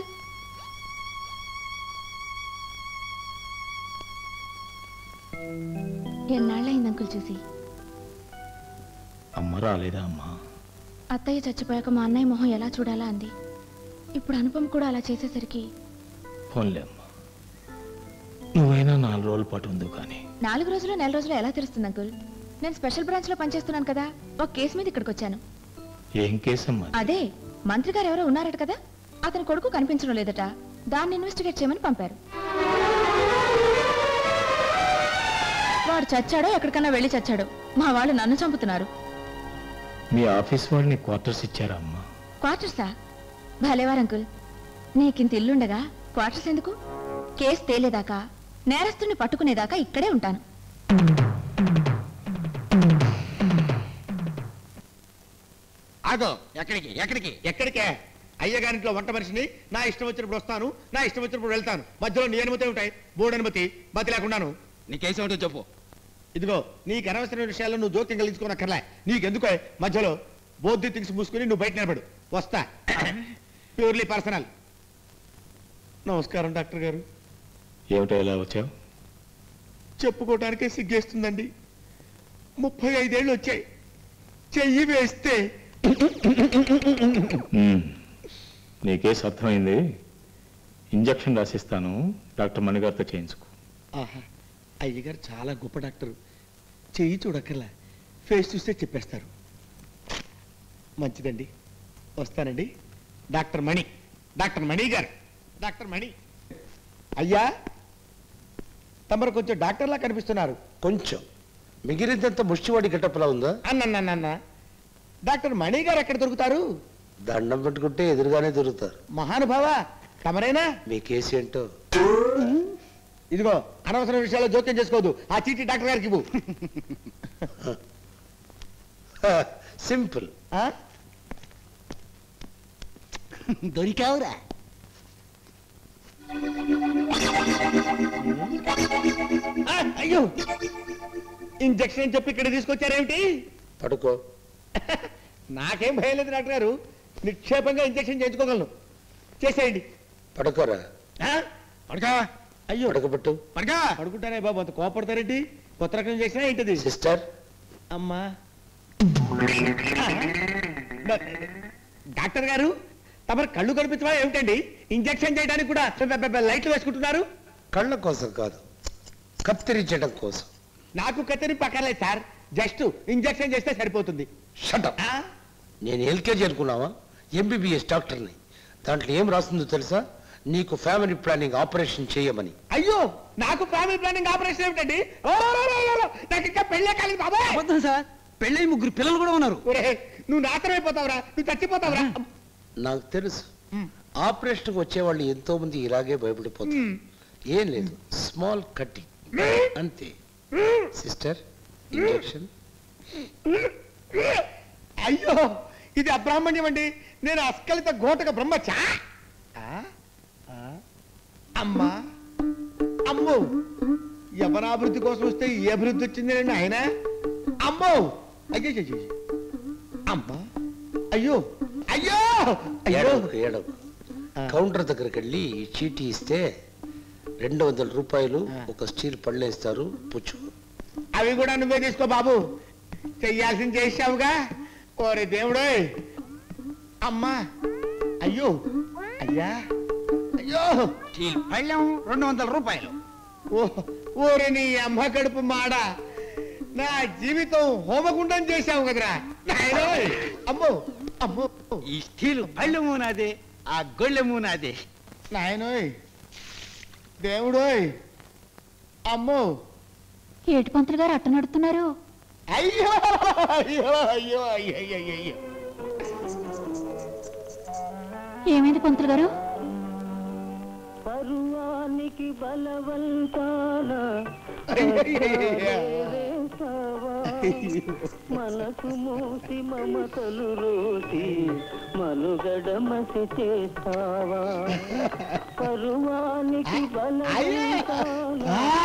ఎన్నాళ్ళైంది అంకుల్ చూసి
అమ్మ రాలేదా అమ్మా
అత్తయ్య చచ్చిపోయాక మా అన్నయ్య మొహం ఎలా చూడాలా అంది ఇప్పుడు అనుపమ కూడా అలా చేసేసరికి
ఫోన్లే అమ్మా నువ్వైనా నాలుగు రోజుల పాటు ఉందో కానీ
నాలుగు రోజులు నెల రోజులు ఎలా తెలుస్తుంది అంకుల్ నేను స్పెషల్ బ్రాంచ్ లో పనిచేస్తున్నాను కదా ఒక కేసు మీద ఇక్కడికి వచ్చాను
ఏం కేసమ్మా
అదే మంత్రి గారు ఎవరో ఉన్నారట కదా అతని కొడుకు కనిపించడం లేదట దాన్ని ఇన్వెస్టిగేట్ చేయమని పంపారు వాడు చచ్చాడో ఎక్కడికన్నా వెళ్ళి చచ్చాడో మా వాళ్ళు నన్ను చంపుతున్నారు
మీ ఆఫీస్ వాళ్ళని క్వార్టర్స్ ఇచ్చారా అమ్మా
క్వార్టర్సా భలేవారు అంకుల్ నీకింత ఇల్లుండగా క్వార్టర్స్ ఎందుకు కేసు తేలేదాకా నేరస్తుని పట్టుకునేదాకా ఇక్కడే ఉంటాను
ఆగో ఎక్కడికి ఎక్కడికి ఎక్కడికే అయ్యగారింట్లో వంట మనిషిని నా ఇష్టం వచ్చినప్పుడు వస్తాను నా ఇష్టం వచ్చినప్పుడు వెళ్తాను మధ్యలో నీ అనుమతి ఉంటాయి బోర్డు అనుమతి బతి లేకుండాను
నీ కేసు ఏమిటో చెప్పు
ఇదిగో నీకు అనవసరమైన విషయాల్లో నువ్వు జోక్యం కలిగించుకోనక్కర్లే నీకెందుకో మధ్యలో బోద్ధి థింగ్స్ మూసుకుని నువ్వు బయట నిలబడు వస్తా ప్యూర్లీ పర్సనల్ నమస్కారం డాక్టర్ గారు
ఏమిటో ఎలా వచ్చావు
చెప్పుకోవటానికే సిగ్గేస్తుందండి ముప్పై ఐదేళ్ళు వచ్చాయి చెయ్యి వేస్తే
మ్మ్. నీ కేసు అర్థమైంది ఇంజక్షన్ రాసిస్తాను డాక్టర్ మణిగారితో చేయించుకో
ఆహా అయ్యగారు చాలా గొప్ప డాక్టర్ చెయ్యి చూడక్కర్లా ఫేస్ చూస్తే చెప్పేస్తారు మంచిదండి వస్తానండి డాక్టర్ మణి డాక్టర్ మణి గారు డాక్టర్ మణి అయ్యా తమరు కొంచెం డాక్టర్లా కనిపిస్తున్నారు
కొంచెం మిగిలిందంత ముష్టివాడి గెటప్లా ఉందా
అన్న డాక్టర్ మణి గారు ఎక్కడ దొరుకుతారు
దండం పెట్టుకుంటే ఎదురుగానే దొరుకుతారు
మహానుభావ తమరేనా
మీ కేసు ఏంటో
ఇదిగో అనవసర విషయాల్లో జోక్యం చేసుకోవద్దు ఆ చీటీ డాక్టర్ గారికి ఇవ్వు
సింపుల్
దొరికావురా ఆ, అయ్యో ఇంజక్షన్ అని చెప్పి ఇక్కడ తీసుకొచ్చారేమిటి
పడుకో
నాకేం భయం లేదు డాక్టర్ గారు నిక్షేపంగా ఇంజక్షన్ చేయించుకోగలను చేసేయండి
పడుకోరా
ఆ? పడుకో అయ్యో
పడుకోబెట్టు
పడుకో పడుకుంటానే బాబు అంత కోపడతారేంటి కొత్త రకం చేసినా ఏంటిది
సిస్టర్
అమ్మా డా- డాక్టర్ గారు తమరు కళ్ళు కనిపించవా ఏమిటండి ఇంజక్షన్ చేయడానికి కూడా బె- బె- బె- లైట్లు వేసుకుంటున్నారు
కళ్ళ కోసం కాదు కత్తిరించడం కోసం
నాకు కత్తిరింపు అక్కర్లేదు సార్ జస్ట్ ఇంజక్షన్ చేస్తే సరిపోతుంది
షటప్ నేను ఎల్కేజీ అనుకున్నావా ఎంబీబీఎస్ డాక్టర్ని దాంట్లో ఏం రాస్తుందో తెలుసా నీకు ఫ్యామిలీ ప్లానింగ్ ఆపరేషన్ చేయమని
అయ్యో నాకు ఫ్యామిలీ ప్లానింగ్ ఆపరేషన్ ఏమిటండి ఓ, ఓ, ఓ, ఓ, ఓ, నాకు ఇంకా పెళ్ళే కాలేదు బాబాయ్
సార్ పెళ్ళై ముగ్గురు పిల్లలు కూడా ఉన్నారు
ఒరేయ్, నువ్వు నాశనం అయిపోతావురా నువ్వు చచ్చిపోతావురా
నాకు తెలుసు ఆపరేషన్కి వచ్చేవాళ్ళు ఎంతో మంది ఇలాగే భయపడిపోతారు ఏం లేదు స్మాల్ కట్టింగ్ అంతే సిస్టర్ ఇంజెక్షన్
అయ్యో ఇది అబ్రాహ్మణ్యం అండి నేను అస్కలిత ఘోటక బ్రహ్మచా ఆ? ఆ? అమ్మా అమ్మో యవనాభివృద్ధి కోసం వస్తే ఏ అభివృద్ధి వచ్చింది ఆయన అమ్మో అయ్యో అయ్యో, అయ్యో. అమ్మా అయ్యో అయ్యో అయ్యో
ఏడవకు ఏడవకు కౌంటర్ దగ్గరికి వెళ్ళి ఈ చీటీ ఇస్తే రెండు వందల రూపాయలు ఒక స్టీల్ పళ్ళేస్తారు పుచ్చు
అవి కూడా నువ్వే తీసుకో బాబు చెయ్యాల్సింది చేసావుగా ఓరే దేవుడోయ్ అమ్మా అయ్యో అయ్యా అయ్యో
పళ్ళెం రెండు వందల రూపాయలు
ఓ ఓరే నీ అమ్మ కడుపు మాడ నా జీవితం హోమగుండం చేశావు కదరా నాయనోయ్. అమ్మో అమ్మో
ఈ స్టీల్ పళ్ళెము నాదే ఆ గొళ్ళెము నాదే
నాయనోయ్ దేవుడోయ్ అమ్మో
ఏటి పంతులు గారు అట్ట నడుతున్నారు
అయ్యో అయ్యో అయ్యో అయ్యో అయ్యో అయ్యో
ఏమైంది పంతులు గారు
పరువానికి బలవంతాన మనసు మూసి మమతలు రోసి మనుగడ మసి చేస్తావా పరువానికి బలవంతాన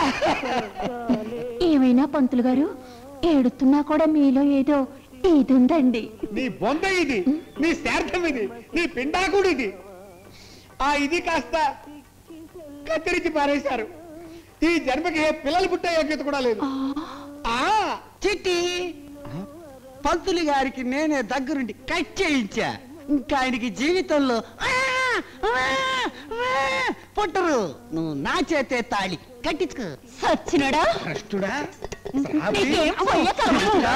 ఏమైనా పంతులు గారు ఏడుతున్నా కూడా మీలో ఏదో ఇది ఉందండి
నీ బొంద ఇది నీ శార్థం ఇది నీ పిండాకుడు ఇది ఆ ఇది కాస్త కత్తిరించి పారేశారు ఈ జన్మకి ఏ పిల్లలు పుట్టే యోగ్యత కూడా లేదు ఆ
చిట్టి పంతులు గారికి నేనే దగ్గరుండి కట్ చేయించా ఇంకా ఆయనకి జీవితంలో ఆ, ఆ, ఆ, పుట్టరు నువ్వు నా చేతే తాళి కట్టించుకో
సచ్చినడా
భ్రష్టుడా
నీకేం పోయే కర్మరా?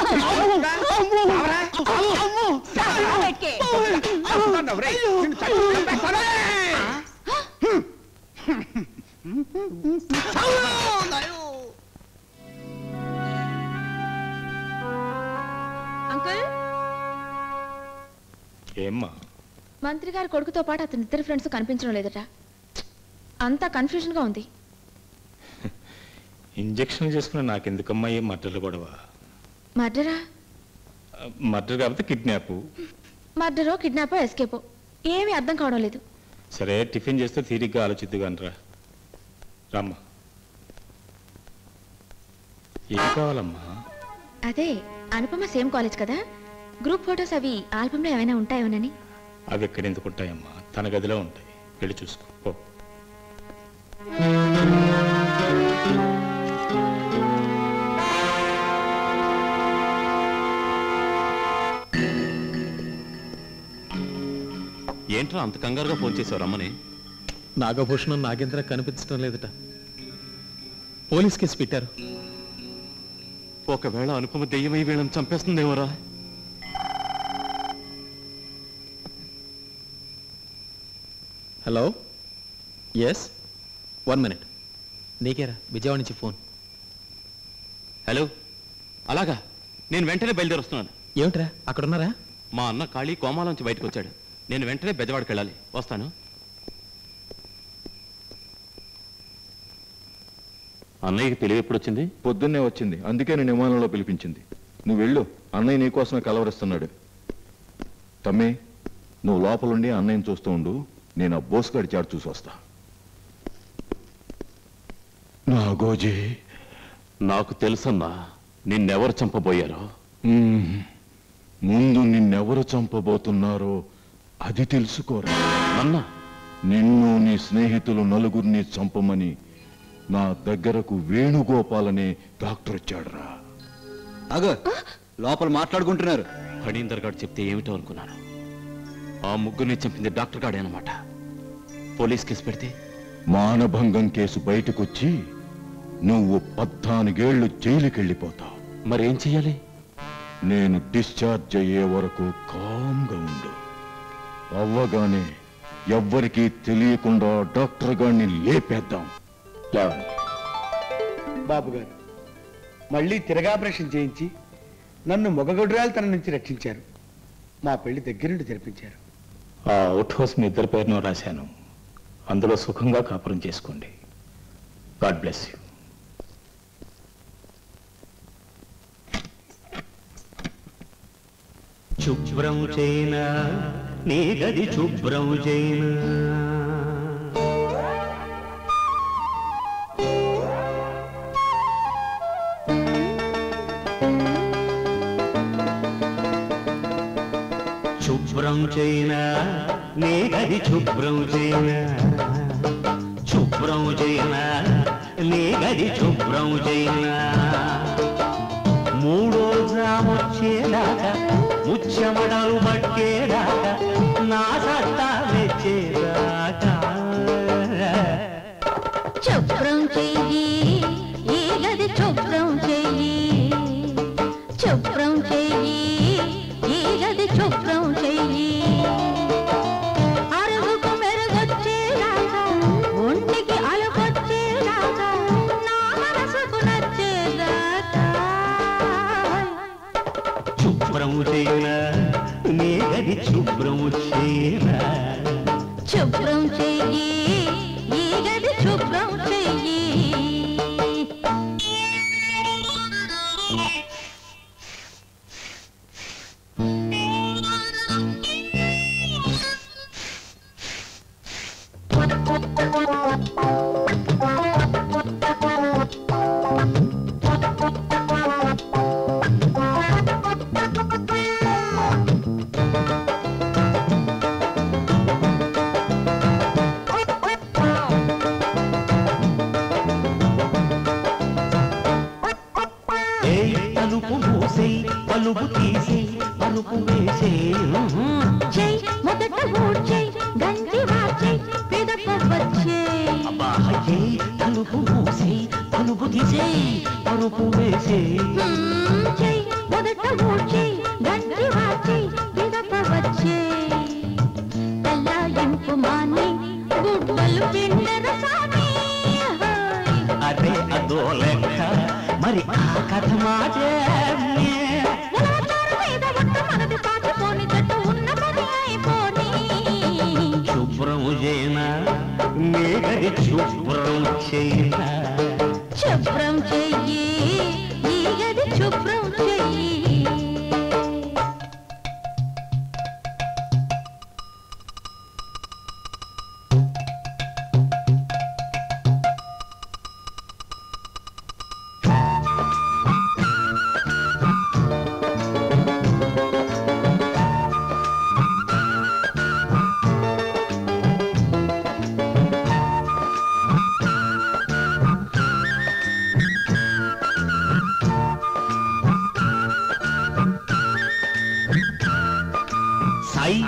అంకుల్
ఏమ్మా
మంత్రి గారి కొడుకుతో పాటు అతని ఇద్దరు ఫ్రెండ్స్ కనిపించడం లేదట అంతా కన్ఫ్యూజన్ గా ఉంది
ఇంజక్షన్ చేసుకుని నాకెందుకమ్మా ఏ మర్డర్లు గొడవ
మర్డరా
మర్డర్ కాకపోతే కిడ్నాప్
మర్డరో కిడ్నాపో ఎస్కేపో ఏమీ అర్థం కావడం లేదు
సరే టిఫిన్ చేస్తే తీరిగ్గా ఆలోచిద్దుగానరా రామ్మా ఏం కావాలమ్మా
అదే అనుపమ సేమ్ కాలేజ్ కదా గ్రూప్ ఫొటోస్ అవి ఆల్బమ్ లో ఏమైనా ఉంటాయోనని
అవి ఎక్కడ ఎందుకు ఉంటాయమ్మా తన గదిలో ఉంటాయి వెళ్ళి చూసుకో పో
ఏంట్రా అంత కంగారుగా ఫోన్ చేసావు రమ్మని
నాగభూషణం నాగేంద్ర కనిపించడం లేదట పోలీస్ కేసు పెట్టారు
ఒకవేళ అనుపమ దెయ్యమై వీళ్ళని చంపేస్తుందేమోరా
హలో ఎస్ వన్ మినిట్ నీకేరా విజయవాడ నుంచి ఫోన్
హలో అలాగా నేను వెంటనే బయలుదేరి వస్తున్నాను
ఏమిట్రా అక్కడ ఉన్నారా
మా అన్న ఖాళీ కోమాలోంచి బయటకు వచ్చాడు నేను వెంటనే బెజవాడకి వెళ్ళాలి వస్తాను
అన్నయ్యకి తెలివి ఎప్పుడు వచ్చింది
పొద్దున్నే వచ్చింది అందుకే నేను విమానంలో పిలిపించింది నువ్వు వెళ్ళు అన్నయ్య నీకోసమే కలవరిస్తున్నాడు తమ్మి నువ్వు లోపలుండి అన్నయ్యని చూస్తూ ఉండు నేను ఆ బోసుగాడి చాటు చూసి వస్తా
నా గోజీ నాకు తెలుసన్నా నిన్నెవరు చంపబోయారో
మ్మ్. ముందు నిన్నెవరు చంపబోతున్నారో అది తెలుసుకోరా
అన్నా
నిన్ను నీ స్నేహితులు నలుగురిని చంపమని నా దగ్గరకు వేణుగోపాల్ అనే డాక్టర్ వచ్చాడురా
అగో లోపల మాట్లాడుకుంటున్నారు
ఫణీందర్ గారు చెప్తే ఏమిటో అనుకున్నాను ఆ ముగ్గురిని చంపింది డాక్టర్ గాడే అనమాట పోలీస్ కేసు పెడితే
మానభంగం కేసు బయటకొచ్చి నువ్వు పద్నాలుగేళ్లు జైలుకెళ్ళిపోతావు
మరేం చెయ్యాలి
నేను డిశ్చార్జ్ అయ్యే వరకు కామ్గా ఉండు అవ్వగానే ఎవ్వరికీ తెలియకుండా డాక్టర్ గారిని లేపేద్దాం లేవండి
బాబు గారు మళ్ళీ తిరగాపరేషన్ చేయించి నన్ను మొగగొడ్రాలతనం నుంచి రక్షించారు మా పెళ్లి దగ్గరుండి జరిపించారు
ఆ అవుట్ హౌస్ మీ ఇద్దరి పేరును రాశాను అందులో సుఖంగా కాపురం చేసుకోండి గాడ్ బ్లెస్ యూ
శుభ్రం చేయనా నీ గది శుభ్రం చేయనా శుభ్రం చేయనా నీ గది శుభ్రం చేయనా శుభ్రం చేయనా నీ గది శుభ్రం చేయనా మూడో జామొచ్చేదాకా ముచ్చమడలు పట్టేదాకా నా సత్తా మెచ్చేదాకా
శుభ్రం చెయ్యి ఈ గది శుభ్రం చెయ్యి శుభ్రం చెయ్యి ఈ గది శుభ్రం చెయ్యి అరుగుకు మెరుగొచ్చేదాకా ఒంటికి అలుకొచ్చేదాకా నా మనసుకు నచ్చేదాకా
శుభ్రం చేయనా నీ గది శుభ్రం చేయనా
శుభ్రం చెయ్యి ఈ గది శుభ్రం చెయ్యి
ఏయ్ తలుపు మూసేయ్ పలుపు తీసేయ్ పలుపు వేసేయ్
చెయ్ మొదట ఊడ్చేయ్ గంజి వాచేయ్ పిదప వచ్చేయ్
అబ్బా ఏయ్ తలుపు మూసేయ్ పలుపు తీసేయ్ పలుపు వేసేయ్
హ్మ్, చెయ్ మొదట ఊడ్చేయ్ గంజి వాచేయ్ పిదప వచ్చేయ్ తెల్లాయింపు మాని గుడ్డలు పిండెర సాని
అదే అదో లెక్క మరి ఆ కథ మాటే
ఉలవచారు మీద ఒట్టు మనది పాచిపోని జట్టు ఉన్న పని అయిపోని
శుభ్రం చేయనా నీ గది శుభ్రం చేయనా
శుభ్రం చెయ్యి ఈ గది శుభ్రం చెయ్యి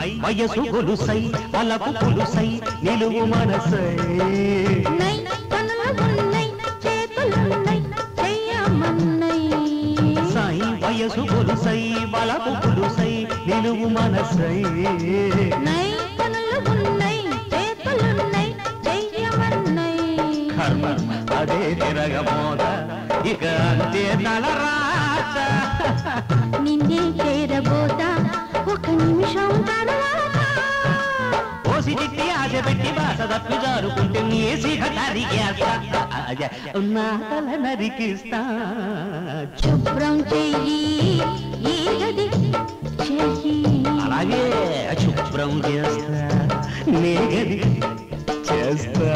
వయసు గొలుసై వలపు పులుసై నిలువు మనసై
నై కనులు ఉన్నై చేతులున్నై చెయ్యమన్నై
సై వయసు గొలుసై వలపు పులుసై నిలువు మనసై
నై కనులు ఉన్నై చేతులున్నై చెయ్యమన్నై
కర్మ అదే తిరగమోద ఇక అంతే తలరాత
నిన్నే చేరబోతా ఒక నిమిషం తర్వాత
ఓసి తిట్టి ఆశ పెట్టి బాస తప్పి జారుకుంటే నీ సిగ కరిగేస్తా నా తల నరికిస్తా
శుభ్రం చెయ్యి ఈ గది చెయ్యి
అలాగే శుభ్రం చేస్తా నీ గది చేస్తా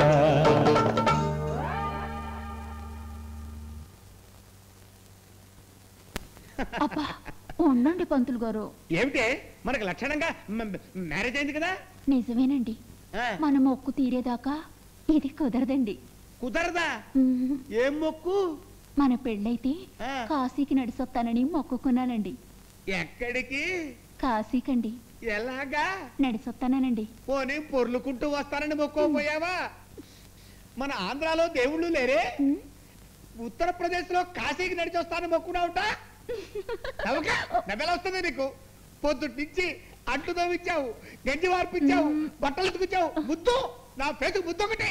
అబ్బా ఉండండి పంతులు గారు
ఏమిటే మనకు లక్షణంగా మ- మ- మ్యారేజ్ అయింది కదా
నిజమేనండి మన మొక్కు తీరేదాకా ఇది కుదరదండి
కుదరదా
మ్మ్.
ఏం మొక్కు
మన పెళ్ళైతే కాశీకి నడిసొస్తానని మొక్కుకున్నానండి
ఎక్కడికి
కాశీకండి
ఎలాగా
నడిసొస్తానండి
పోనీ పొర్లుకుంటూ వస్తానని మొక్కోపోయావా మన ఆంధ్రాలో దేవుళ్ళు లేరే ఉత్తరప్రదేశ్ లో కాశీకి నడిచి వస్తానని మొక్కున్నావుట నవ్వెలా వస్తుంది నీకు పొద్దుటి నుంచి అంటు తవ్వించావు గంజి వార్పించావు బట్టలు ఉతుకుచావు ముద్దు నా ఫేసు ముద్దు ఒకటి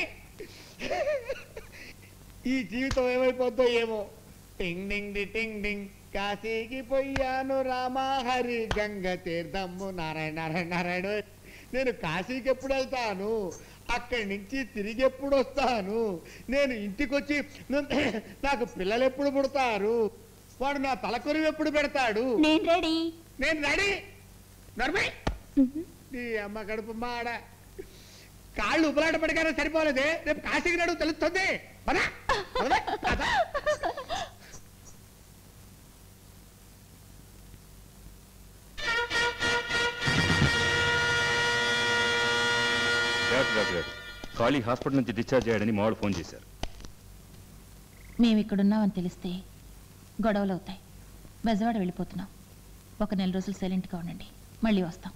ఈ జీవితం ఏమైపోద్దో ఏమో టింగ్ డింగ్ డి టింగ్ డింగ్ కాశీకి పోయాను రామా హరి గంగ తీర్థము నారాయణ నారాయణ నారాయణ నేను కాశీకి ఎప్పుడు వెళ్తాను అక్కడి నుంచి తిరిగి ఎప్పుడు వస్తాను నేను ఇంటికి వచ్చి ను- నాకు పిల్లలు ఎప్పుడు పుడతారు వాడు నా తలకొరివి ఎప్పుడు పెడతాడు
నేను రెడీ
నేను రెడీ నర్మే నీ అమ్మ కడుపు మాడ కాళ్ళు ఉపలాట పడిగానే సరిపోలేదే రేపు కాశీకి నడువు తెలుస్తుంది పదా పదవే, పద.
డాక్టర్ డాక్టర్ గారు ఖాళీ హాస్పిటల్ నుంచి డిశ్చార్జ్ అయ్యాడని మావాడు ఫోన్ చేశారు
మేము ఇక్కడున్నామని తెలిస్తే గొడవలు అవుతాయి బెజవాడ వెళ్ళిపోతున్నాం ఒక నెల రోజులు సైలెంట్గా ఉండండి మళ్ళీ వస్తాం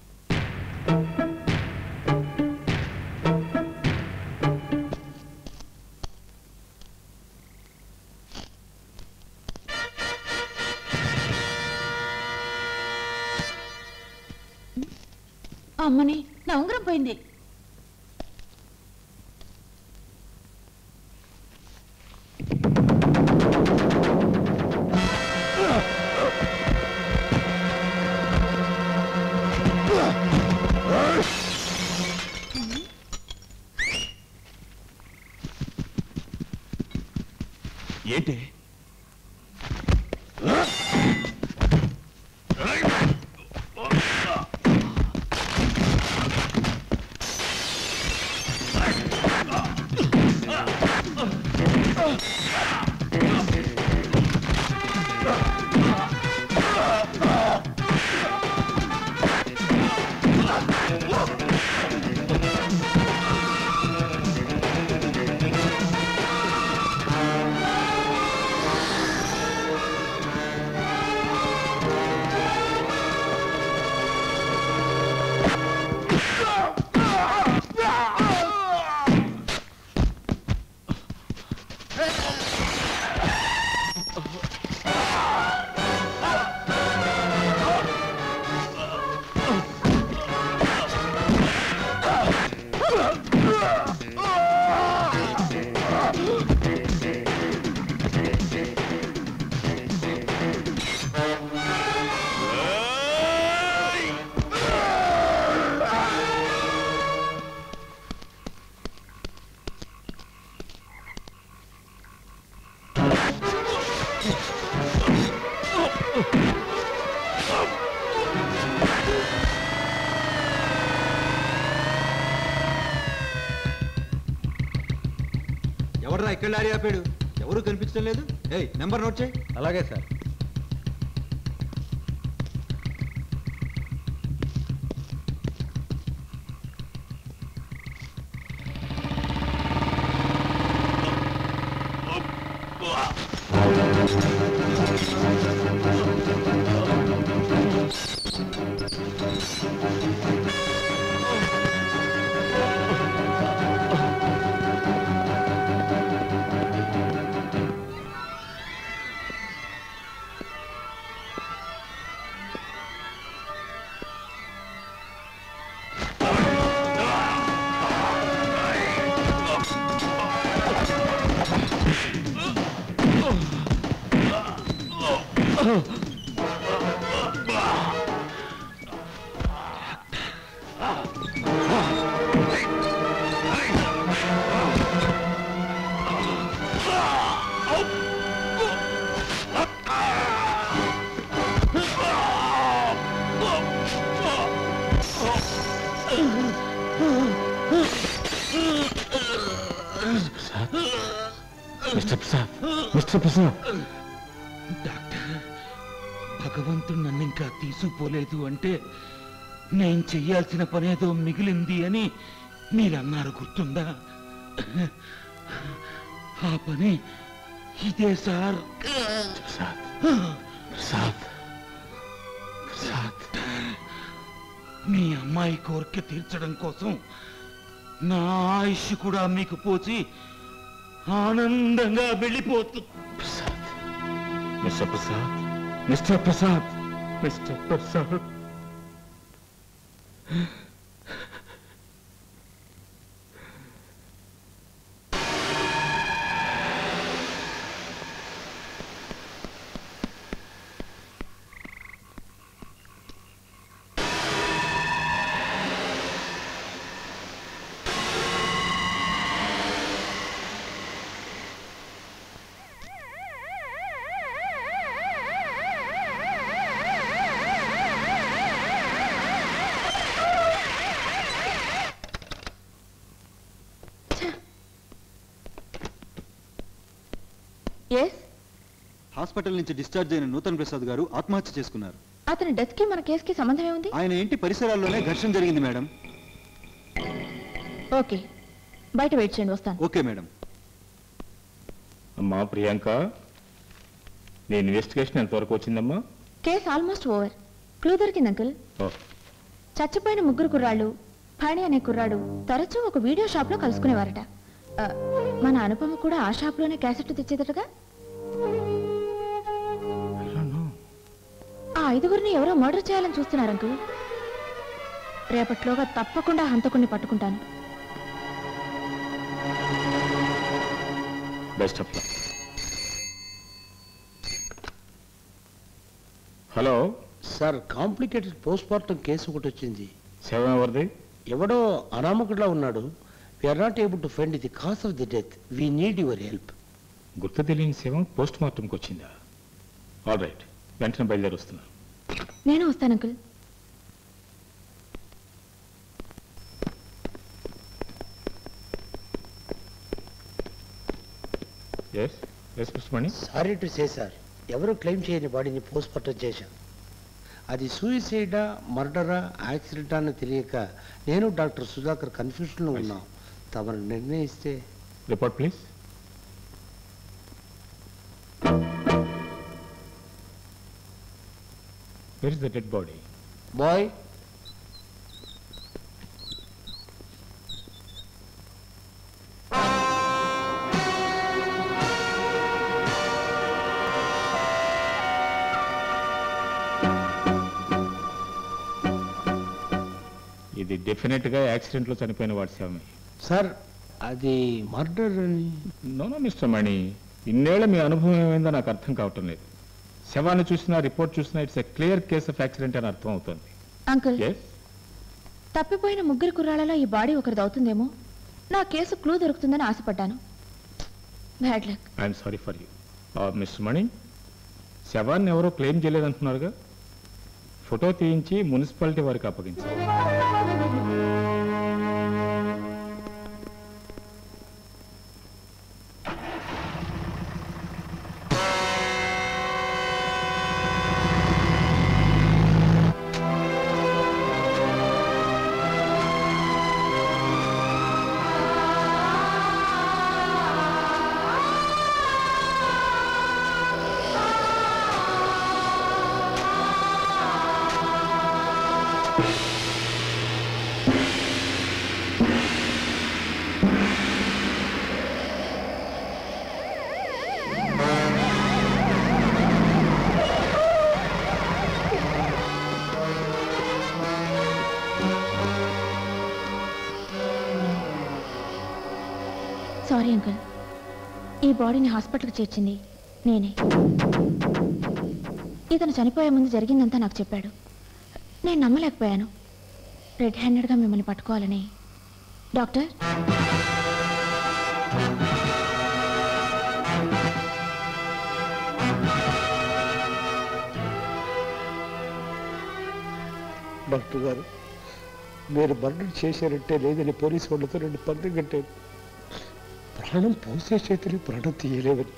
అమ్మని నా ఉంగరం పోయింది
ఏంటి
ఎవర్రా ఇక్కడ లారీ ఆపాడు ఎవరు కనిపించడం లేదు ఏయ్ నెంబర్ నోట్ చేయి అలాగే సార్
ఆ
mister Prasad mister Prasad
doctor భగవంతుడు నన్ను ఇంకా తీసుకుపోలేదు అంటే నేను చెయ్యాల్సిన పనేదో మిగిలింది అని మీరన్నారు గుర్తుందా ఆ పని ఇదే సార్
ప్రసాద్ ప్రసాద్ ప్రసాద్
మీ అమ్మాయి కోరిక తీర్చడం కోసం నా ఆయుష్ కూడా మీకు పోచి ఆనందంగా వెళ్ళిపోతుంది
mister Prasad mister Prasad mister Prasad
yes
hospital నుంచి డిశ్చార్జ్ అయిన నూతన్ ప్రసాద్ గారు ఆత్మహత్య చేసుకున్నారు
అతని డెత్ కి మన కేసుకి సంబంధం ఏముంది
ఆయన ఇంటి పరిసరాల్లోనే ఘర్షణ జరిగింది మేడం
ఓకే బయట వెయిట్ చేయండి వస్తాను
ఓకే మేడం
అమ్మా ప్రియాంక నీ ఇన్వెస్టిగేషన్ ఎంతవరకు వచ్చిందమ్మా
కేసు ఆల్మోస్ట్ ఓవర్ క్లూ దొరికింది అంకుల్
ఓ,
చచ్చిపోయిన ముగ్గురు కుర్రాళ్ళు ఫణి అనే కుర్రాడు తరచూ ఒక వీడియో షాప్ లో కలుసుకునేవారట ఆ, మన అనుపమ కూడా ఆ షాప్ లోనే క్యాసెట్ తెచ్చేదటగా ఆ ఐదుగురిని ఎవరో మర్డర్ చేయాలని చూస్తున్నారు అంకుల్ రేపట్లోగా తప్పకుండా హంతకుణ్ణి పట్టుకుంటాను
best of luck hello
sir complicated post mortem case ఒకటి వచ్చింది
శవం ఎవరిది
ఎవడో అనామకుడిలా ఉన్నాడు we are not able to find the cause of the death we need your help
గుర్తు తెలియని శవం పోస్ట్ మార్టంకి వచ్చిందా ఆల్ రైట్ వెంటనే బయలుదేరి వస్తున్నాను
నేను వస్తాను uncle
yes yes mister Mani
sorry to say sir ఎవరు క్లెయిమ్ చేయని బాడీని పోస్ట్ మార్టం చేశాం అది సూయిసైడా మర్డరా యాక్సిడెంటా అని తెలియక నేను డాక్టర్ సుధాకర్ కన్ఫ్యూషన్లో ఉన్నాం తమరు నిర్ణయిస్తే
report please where is the dead body
boy
ఇది డెఫినెట్ గా యాక్సిడెంట్ లో చనిపోయిన వాడి శవమే
సార్ అది మర్డర్ అని
నోనో మిస్టర్ మణి ఇన్నేళ్ల మీ అనుభవం ఏమైందో నాకు అర్థం కావటం లేదు శవాన్ని చూసినా రిపోర్ట్ చూసినా it's a clear case of accident అని అర్థం అవుతుంది
అంకుల్
ఎస్
తప్పిపోయిన ముగ్గురు కుర్రాళ్ళలో ఈ బాడీ ఒకరిది అవుతుందేమో నా కేసు క్లూ దొరుకుతుందని ఆశపడ్డాను bad luck
I'm sorry for you mister Mani శవాన్ని ఎవరో క్లెయిమ్ చేయలేదంటున్నారుగా ఫోటో తీయించి మున్సిపాలిటీ వారికి అప్పగించారు
సారీ అంకుల్ ఈ బాడీని హాస్పిటల్కి చేర్చింది నేనే ఇతను చనిపోయే ముందు జరిగిందంతా నాకు చెప్పాడు నేను నమ్మలేకపోయాను రెడ్ హ్యాండెడ్గా మిమ్మల్ని పట్టుకోవాలని డాక్టర్
డాక్టర్ గారు మీరు మరణం చేశారంటే లేదని పోలీసు వాళ్ళతో రెండు పందెం కట్టాను ప్రాణం పోసే చేతులు ప్రాణం తీయలేవని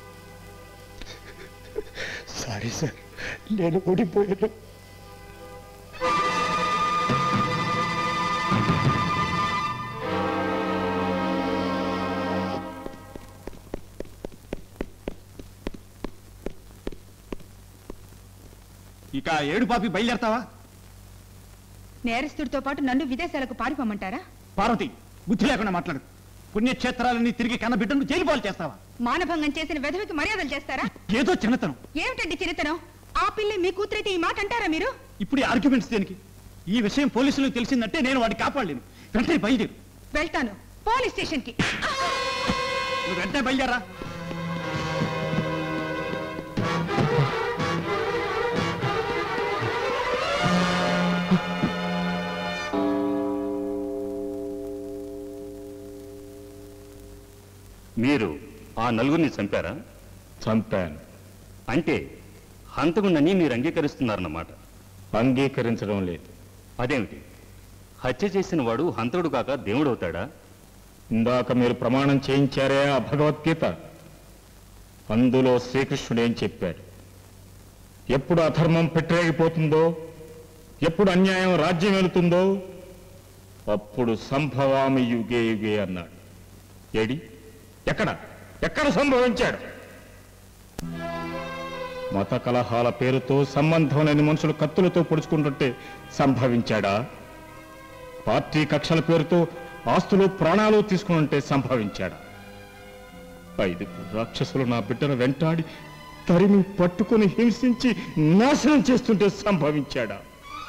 సారీ సార్ నేను ఓడిపోయాను
ఇక ఏడు పాపి బయలుదేరతావా
నేరస్తుడితో పాటు నన్ను విదేశాలకు పారిపోమంటారా
పార్వతి బుద్ధి లేకుండా మాట్లాడు పుణ్యక్షేత్రాలన్నీ తిరిగి కన్నబిడ్డను జైలు పాలు చేస్తావా
మానభంగం చేసిన వెధవికి మర్యాదలు చేస్తారా
ఏదో చిన్నతనం
ఏమిటండి చిన్నతనం ఆ పిల్లి మీ కూతురైతే ఈ మాట అంటారా మీరు
ఇప్పుడు ఆర్గ్యుమెంట్స్ దేనికి ఈ విషయం పోలీసులకు తెలిసిందంటే నేను వాడిని కాపాడలేను వెంటనే బయలుదేరు
వెళ్తాను పోలీస్ స్టేషన్కి
నువ్వు వెంటనే బయలుదేరా
మీరు ఆ నలుగురిని చంపారా
చంపాను
అంటే హంతకుండని మీరు అంగీకరిస్తున్నారన్నమాట
అంగీకరించడం లేదు
అదేమిటి హత్య చేసిన వాడు హంతకుడు కాక దేవుడవుతాడా
ఇందాక మీరు ప్రమాణం చేయించారే ఆ భగవద్గీత అందులో శ్రీకృష్ణుడు ఏం చెప్పాడు ఎప్పుడు అధర్మం పెట్టరేగిపోతుందో ఎప్పుడు అన్యాయం రాజ్యం వెళుతుందో అప్పుడు సంభవామి యుగే యుగే అన్నాడు ఏడి ఎక్కడ ఎక్కడ సంభవించాడు మత కలహాల పేరుతో సంబంధం లేని మనుషులు కత్తులతో పొడుచుకుంటుంటే సంభవించాడా పార్టీ కక్షల పేరుతో ఆస్తులు ప్రాణాలు తీసుకునుంటే సంభవించాడా ఐదుగురు రాక్షసులు నా బిడ్డను వెంటాడి తరిమి పట్టుకుని హింసించి నాశనం చేస్తుంటే సంభవించాడా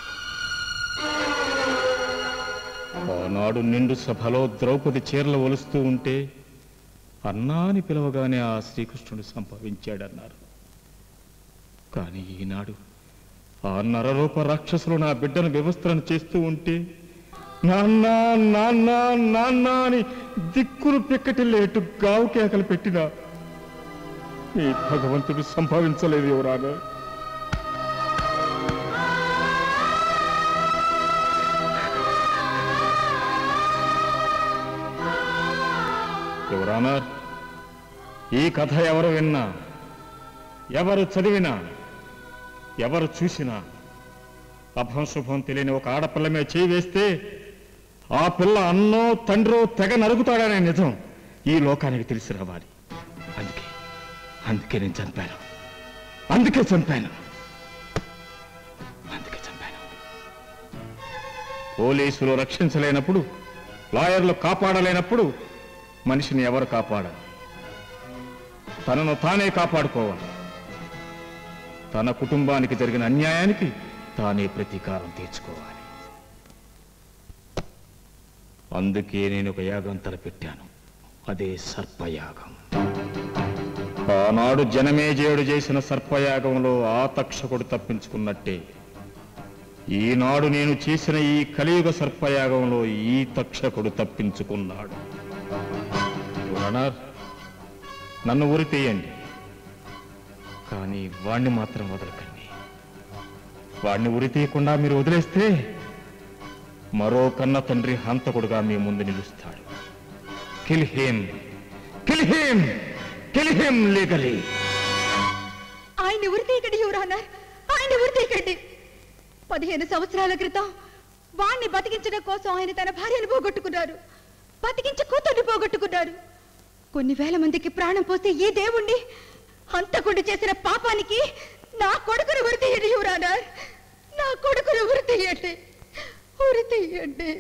ఆనాడు నిండు సభలో ద్రౌపది చీరలు ఒలుస్తూ ఉంటే అన్నాని పిలవగానే ఆ శ్రీకృష్ణుడు సంభవించాడన్నారు కానీ ఈనాడు ఆ నరరూప రాక్షసులు నా బిడ్డను వ్యవస్థలను చేస్తూ ఉంటే నాన్న నాన్న నాన్న అని దిక్కులు పిక్కటి లేటు గావు కేకలు పెట్టినా ఈ భగవంతుడు సంభవించలేదు ఎవరానా ఎవరానా ఈ కథ ఎవరు విన్నా ఎవరు చదివినా ఎవరు చూసినా అభం శుభం తెలియని ఒక ఆడపిల్ల మీద చేయి వేస్తే ఆ పిల్ల అన్నో తండ్రో తెగ నరుగుతాడనే నిజం ఈ లోకానికి తెలిసి రావాలి అందుకే అందుకే నేను చంపాను అందుకే చంపాను అందుకే చంపాను పోలీసులు రక్షించలేనప్పుడు లాయర్లు కాపాడలేనప్పుడు మనిషిని ఎవరు కాపాడరు తనను తానే కాపాడుకోవాలి తన కుటుంబానికి జరిగిన అన్యాయానికి తానే ప్రతీకారం తీర్చుకోవాలి అందుకే నేను ఒక యాగం తలపెట్టాను అదే సర్పయాగం ఆనాడు జనమేజయుడు చేసిన సర్పయాగంలో ఆ తక్షకుడు తప్పించుకున్నట్టే ఈనాడు నేను చేసిన ఈ కలియుగ సర్పయాగంలో ఈ తక్షకుడు తప్పించుకున్నాడు Your Honor, నన్ను ఉరి తీయండి కానీ వాణ్ణి మాత్రం వదలకండి వాణ్ణి ఉరి తీయకుండా మీరు వదిలేస్తే మరో కన్న తండ్రి హంతకుడుగా మీ ముందు నిలుస్తాడు kill him kill him kill him legally
ఆయన ఉరి తీయకండి యువరానర్ ఆయన ఉరి తీయకండి పదిహేను సంవత్సరాల క్రితం వాణ్ణి బతికించడం కోసం ఆయన తన భార్యను పోగొట్టుకున్నారు బతికించి కూతుర్ని పోగొట్టుకున్నారు కొన్ని వేల మందికి ప్రాణం పోస్తే ఈ దేవుణ్ణి హంతకుడు చేసిన పాపానికి నా కొడుకును ఉరి తీయండి యువరానర్ నా కొడుకును ఉరి తీయండి ఉరి తీయండి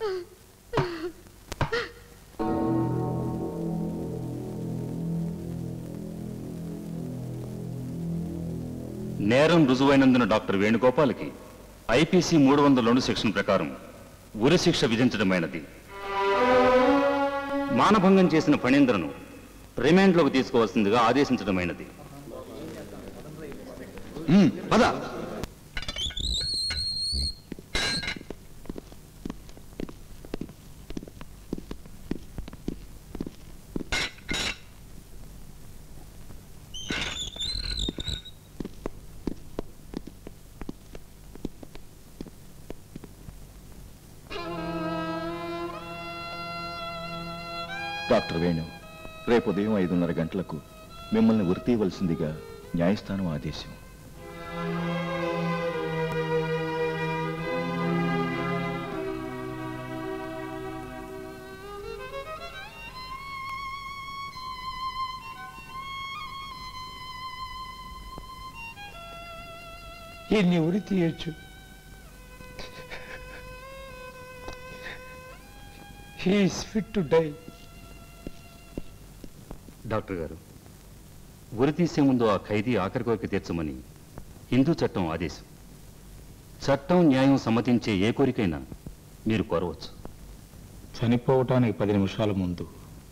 నేరం రుజువైనందున డాక్టర్ వేణుగోపాల్కి ఐపీసీ మూడు వందల రెండు సెక్షన్ ప్రకారం ఉరి శిక్ష విధించడమైనది మానభంగం చేసిన ఫణీంద్రను రిమాండ్లోకి తీసుకోవాల్సిందిగా ఆదేశించడమైనది
పద
డాక్టర్ వేణు రేపు ఉదయం ఐదున్నర గంటలకు మిమ్మల్ని ఉరి తీయవలసిందిగా న్యాయస్థానం ఆదేశం
ఎన్ని ఉరి తీయచ్చు he is fit to die
doctor గారు ఉరి తీసే ముందు ఆ ఖైదీ ఆఖరి కోరిక తీర్చమని హిందూ చట్టం ఆదేశం చట్టం న్యాయం సమ్మతించే ఏ కోరికైనా మీరు కోరవచ్చు
చనిపోవటానికి పది నిమిషాల ముందు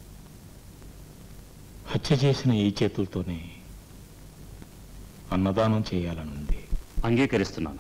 హత్య చేసిన ఈ చేతులతోనే అన్నదానం చేయాలనుంది
అంగీకరిస్తున్నాను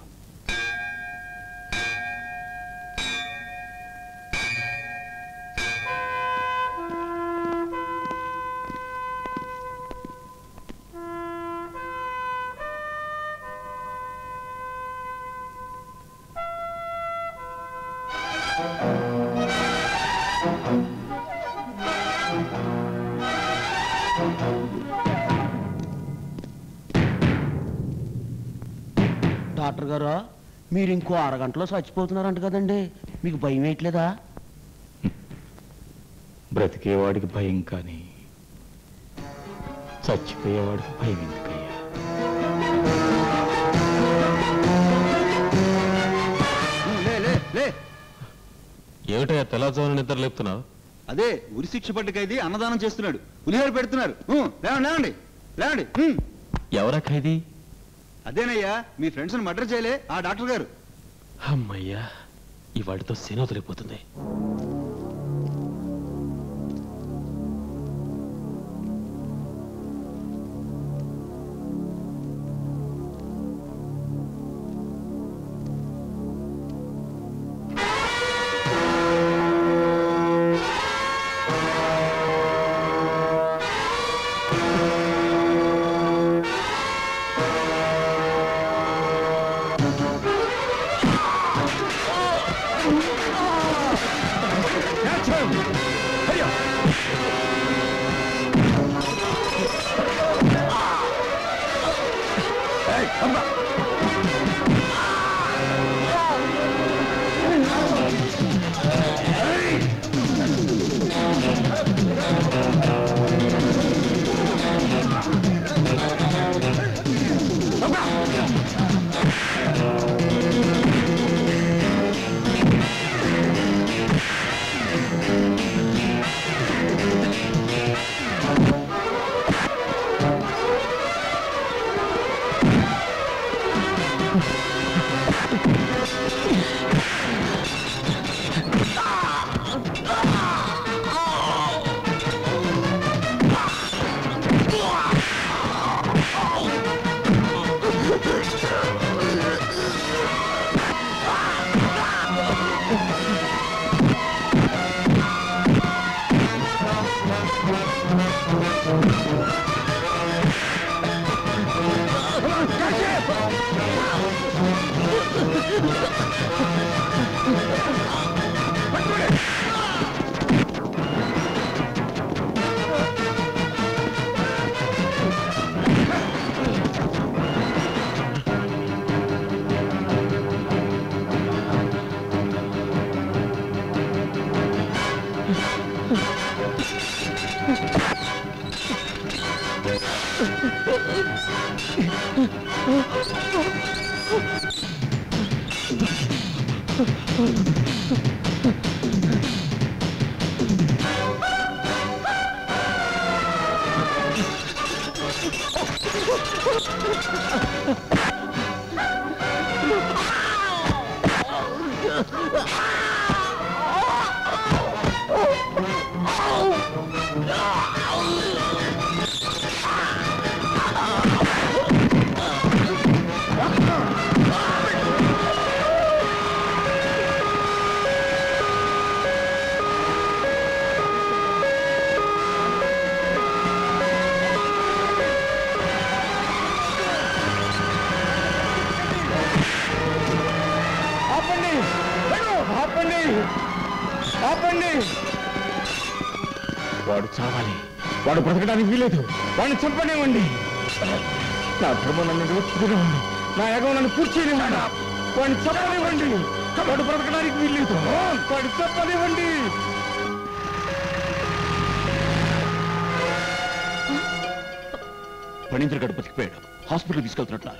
డాక్టర్ గారు మీరు ఇంకో అరగంటలో చచ్చిపోతున్నారంట కదండి మీకు భయం వేయట్లేదా
బ్రతికేవాడికి భయం కానీ చచ్చిపోయేవాడికి భయం ఎందుకయ్యా
లే లే లే
ఏమిటయ్యా తెల్లజోన నిద్ర లేపుతున్నావు
అదే ఉరి శిక్ష పడ్డ ఖైదీ అన్నదానం చేస్తున్నాడు పులిహోర పెడుతున్నారు ఊ, లేవండి లేవండి లేవండి ఊ.
ఎవరా ఖైదీ
అదేనయ్యా మీ ఫ్రెండ్స్ని మర్డర్ చేయలే ఆ డాక్టర్ గారు
అమ్మయ్యా ఇవాటితో శని వదిలిపోతుంది
Oh!
చంపనివ్వండి వాడు చావాలి వాడు బ్రతకడానికి వీలేదు వాడిని చంపనివ్వండి నా ధర్మం నన్ను నిలుపుతూనే ఉంది నా యగం నన్ను కూర్చొనివ్వండి వాడిని చంపనివ్వండి వాడు బ్రతకడానికి వీలేదు వాడు చంపనివ్వండి
ఫణీంద్ర గడు బతికిపోయాడు హాస్పిటల్ తీసుకెళ్తున్నట్టున్నారు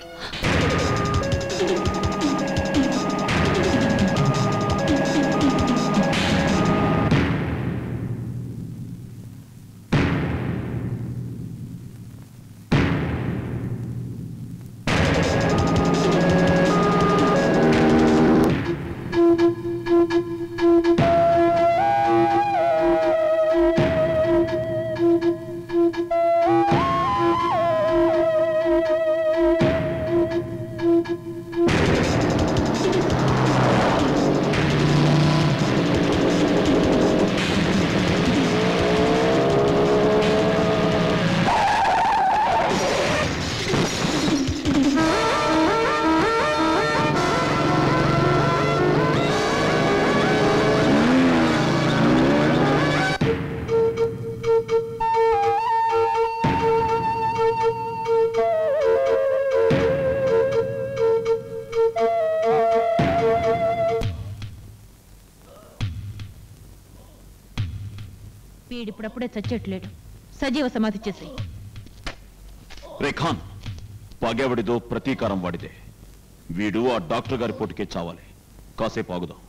వీడిప్పుడప్పుడే చచ్చేట్లేడు సజీవ సమాధి చేసి
రే ఖాన్ పగేవడిదో ప్రతీకారం వాడిదే వీడు ఆ డాక్టర్ గారి పోటీకే చావాలి కాసేపు ఆగుదాం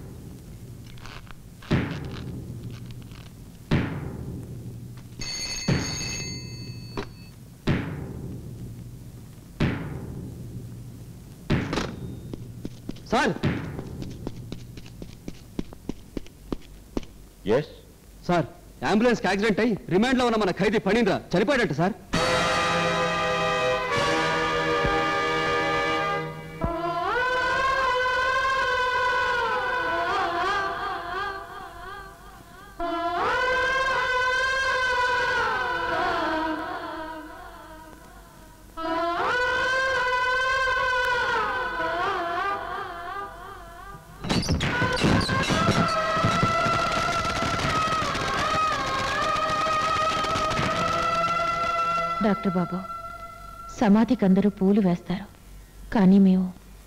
sir
yes
sir ambulance accident అయి రిమాండ్ లో ఉన్న మన ఖైదీ ఫణీంద్ర చనిపోయాడట సార్
డాక్టర్ బాబు సమాధికి అందరూ పూలు వేస్తారు కానీ మేము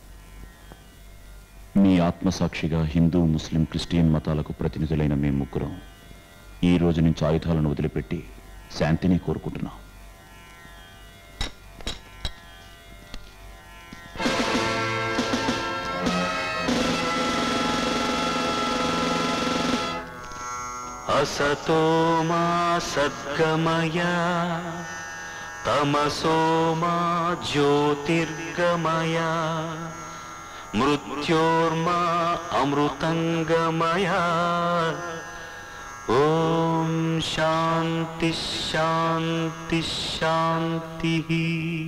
మీ ఆత్మసాక్షిగా హిందూ ముస్లిం క్రిస్టియన్ మతాలకు ప్రతినిధులైన మేము ముగ్గురం ఈ రోజు నుంచి ఆయుధాలను వదిలిపెట్టి శాంతిని కోరుకుంటున్నాం
असतो मा सद्गमय तमसो मा ज्योतिर्गमय मृत्योर्मा अमृतङ्गमय ॐ शान्ति शान्ति शान्तिः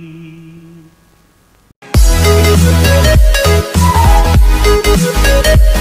Thank you.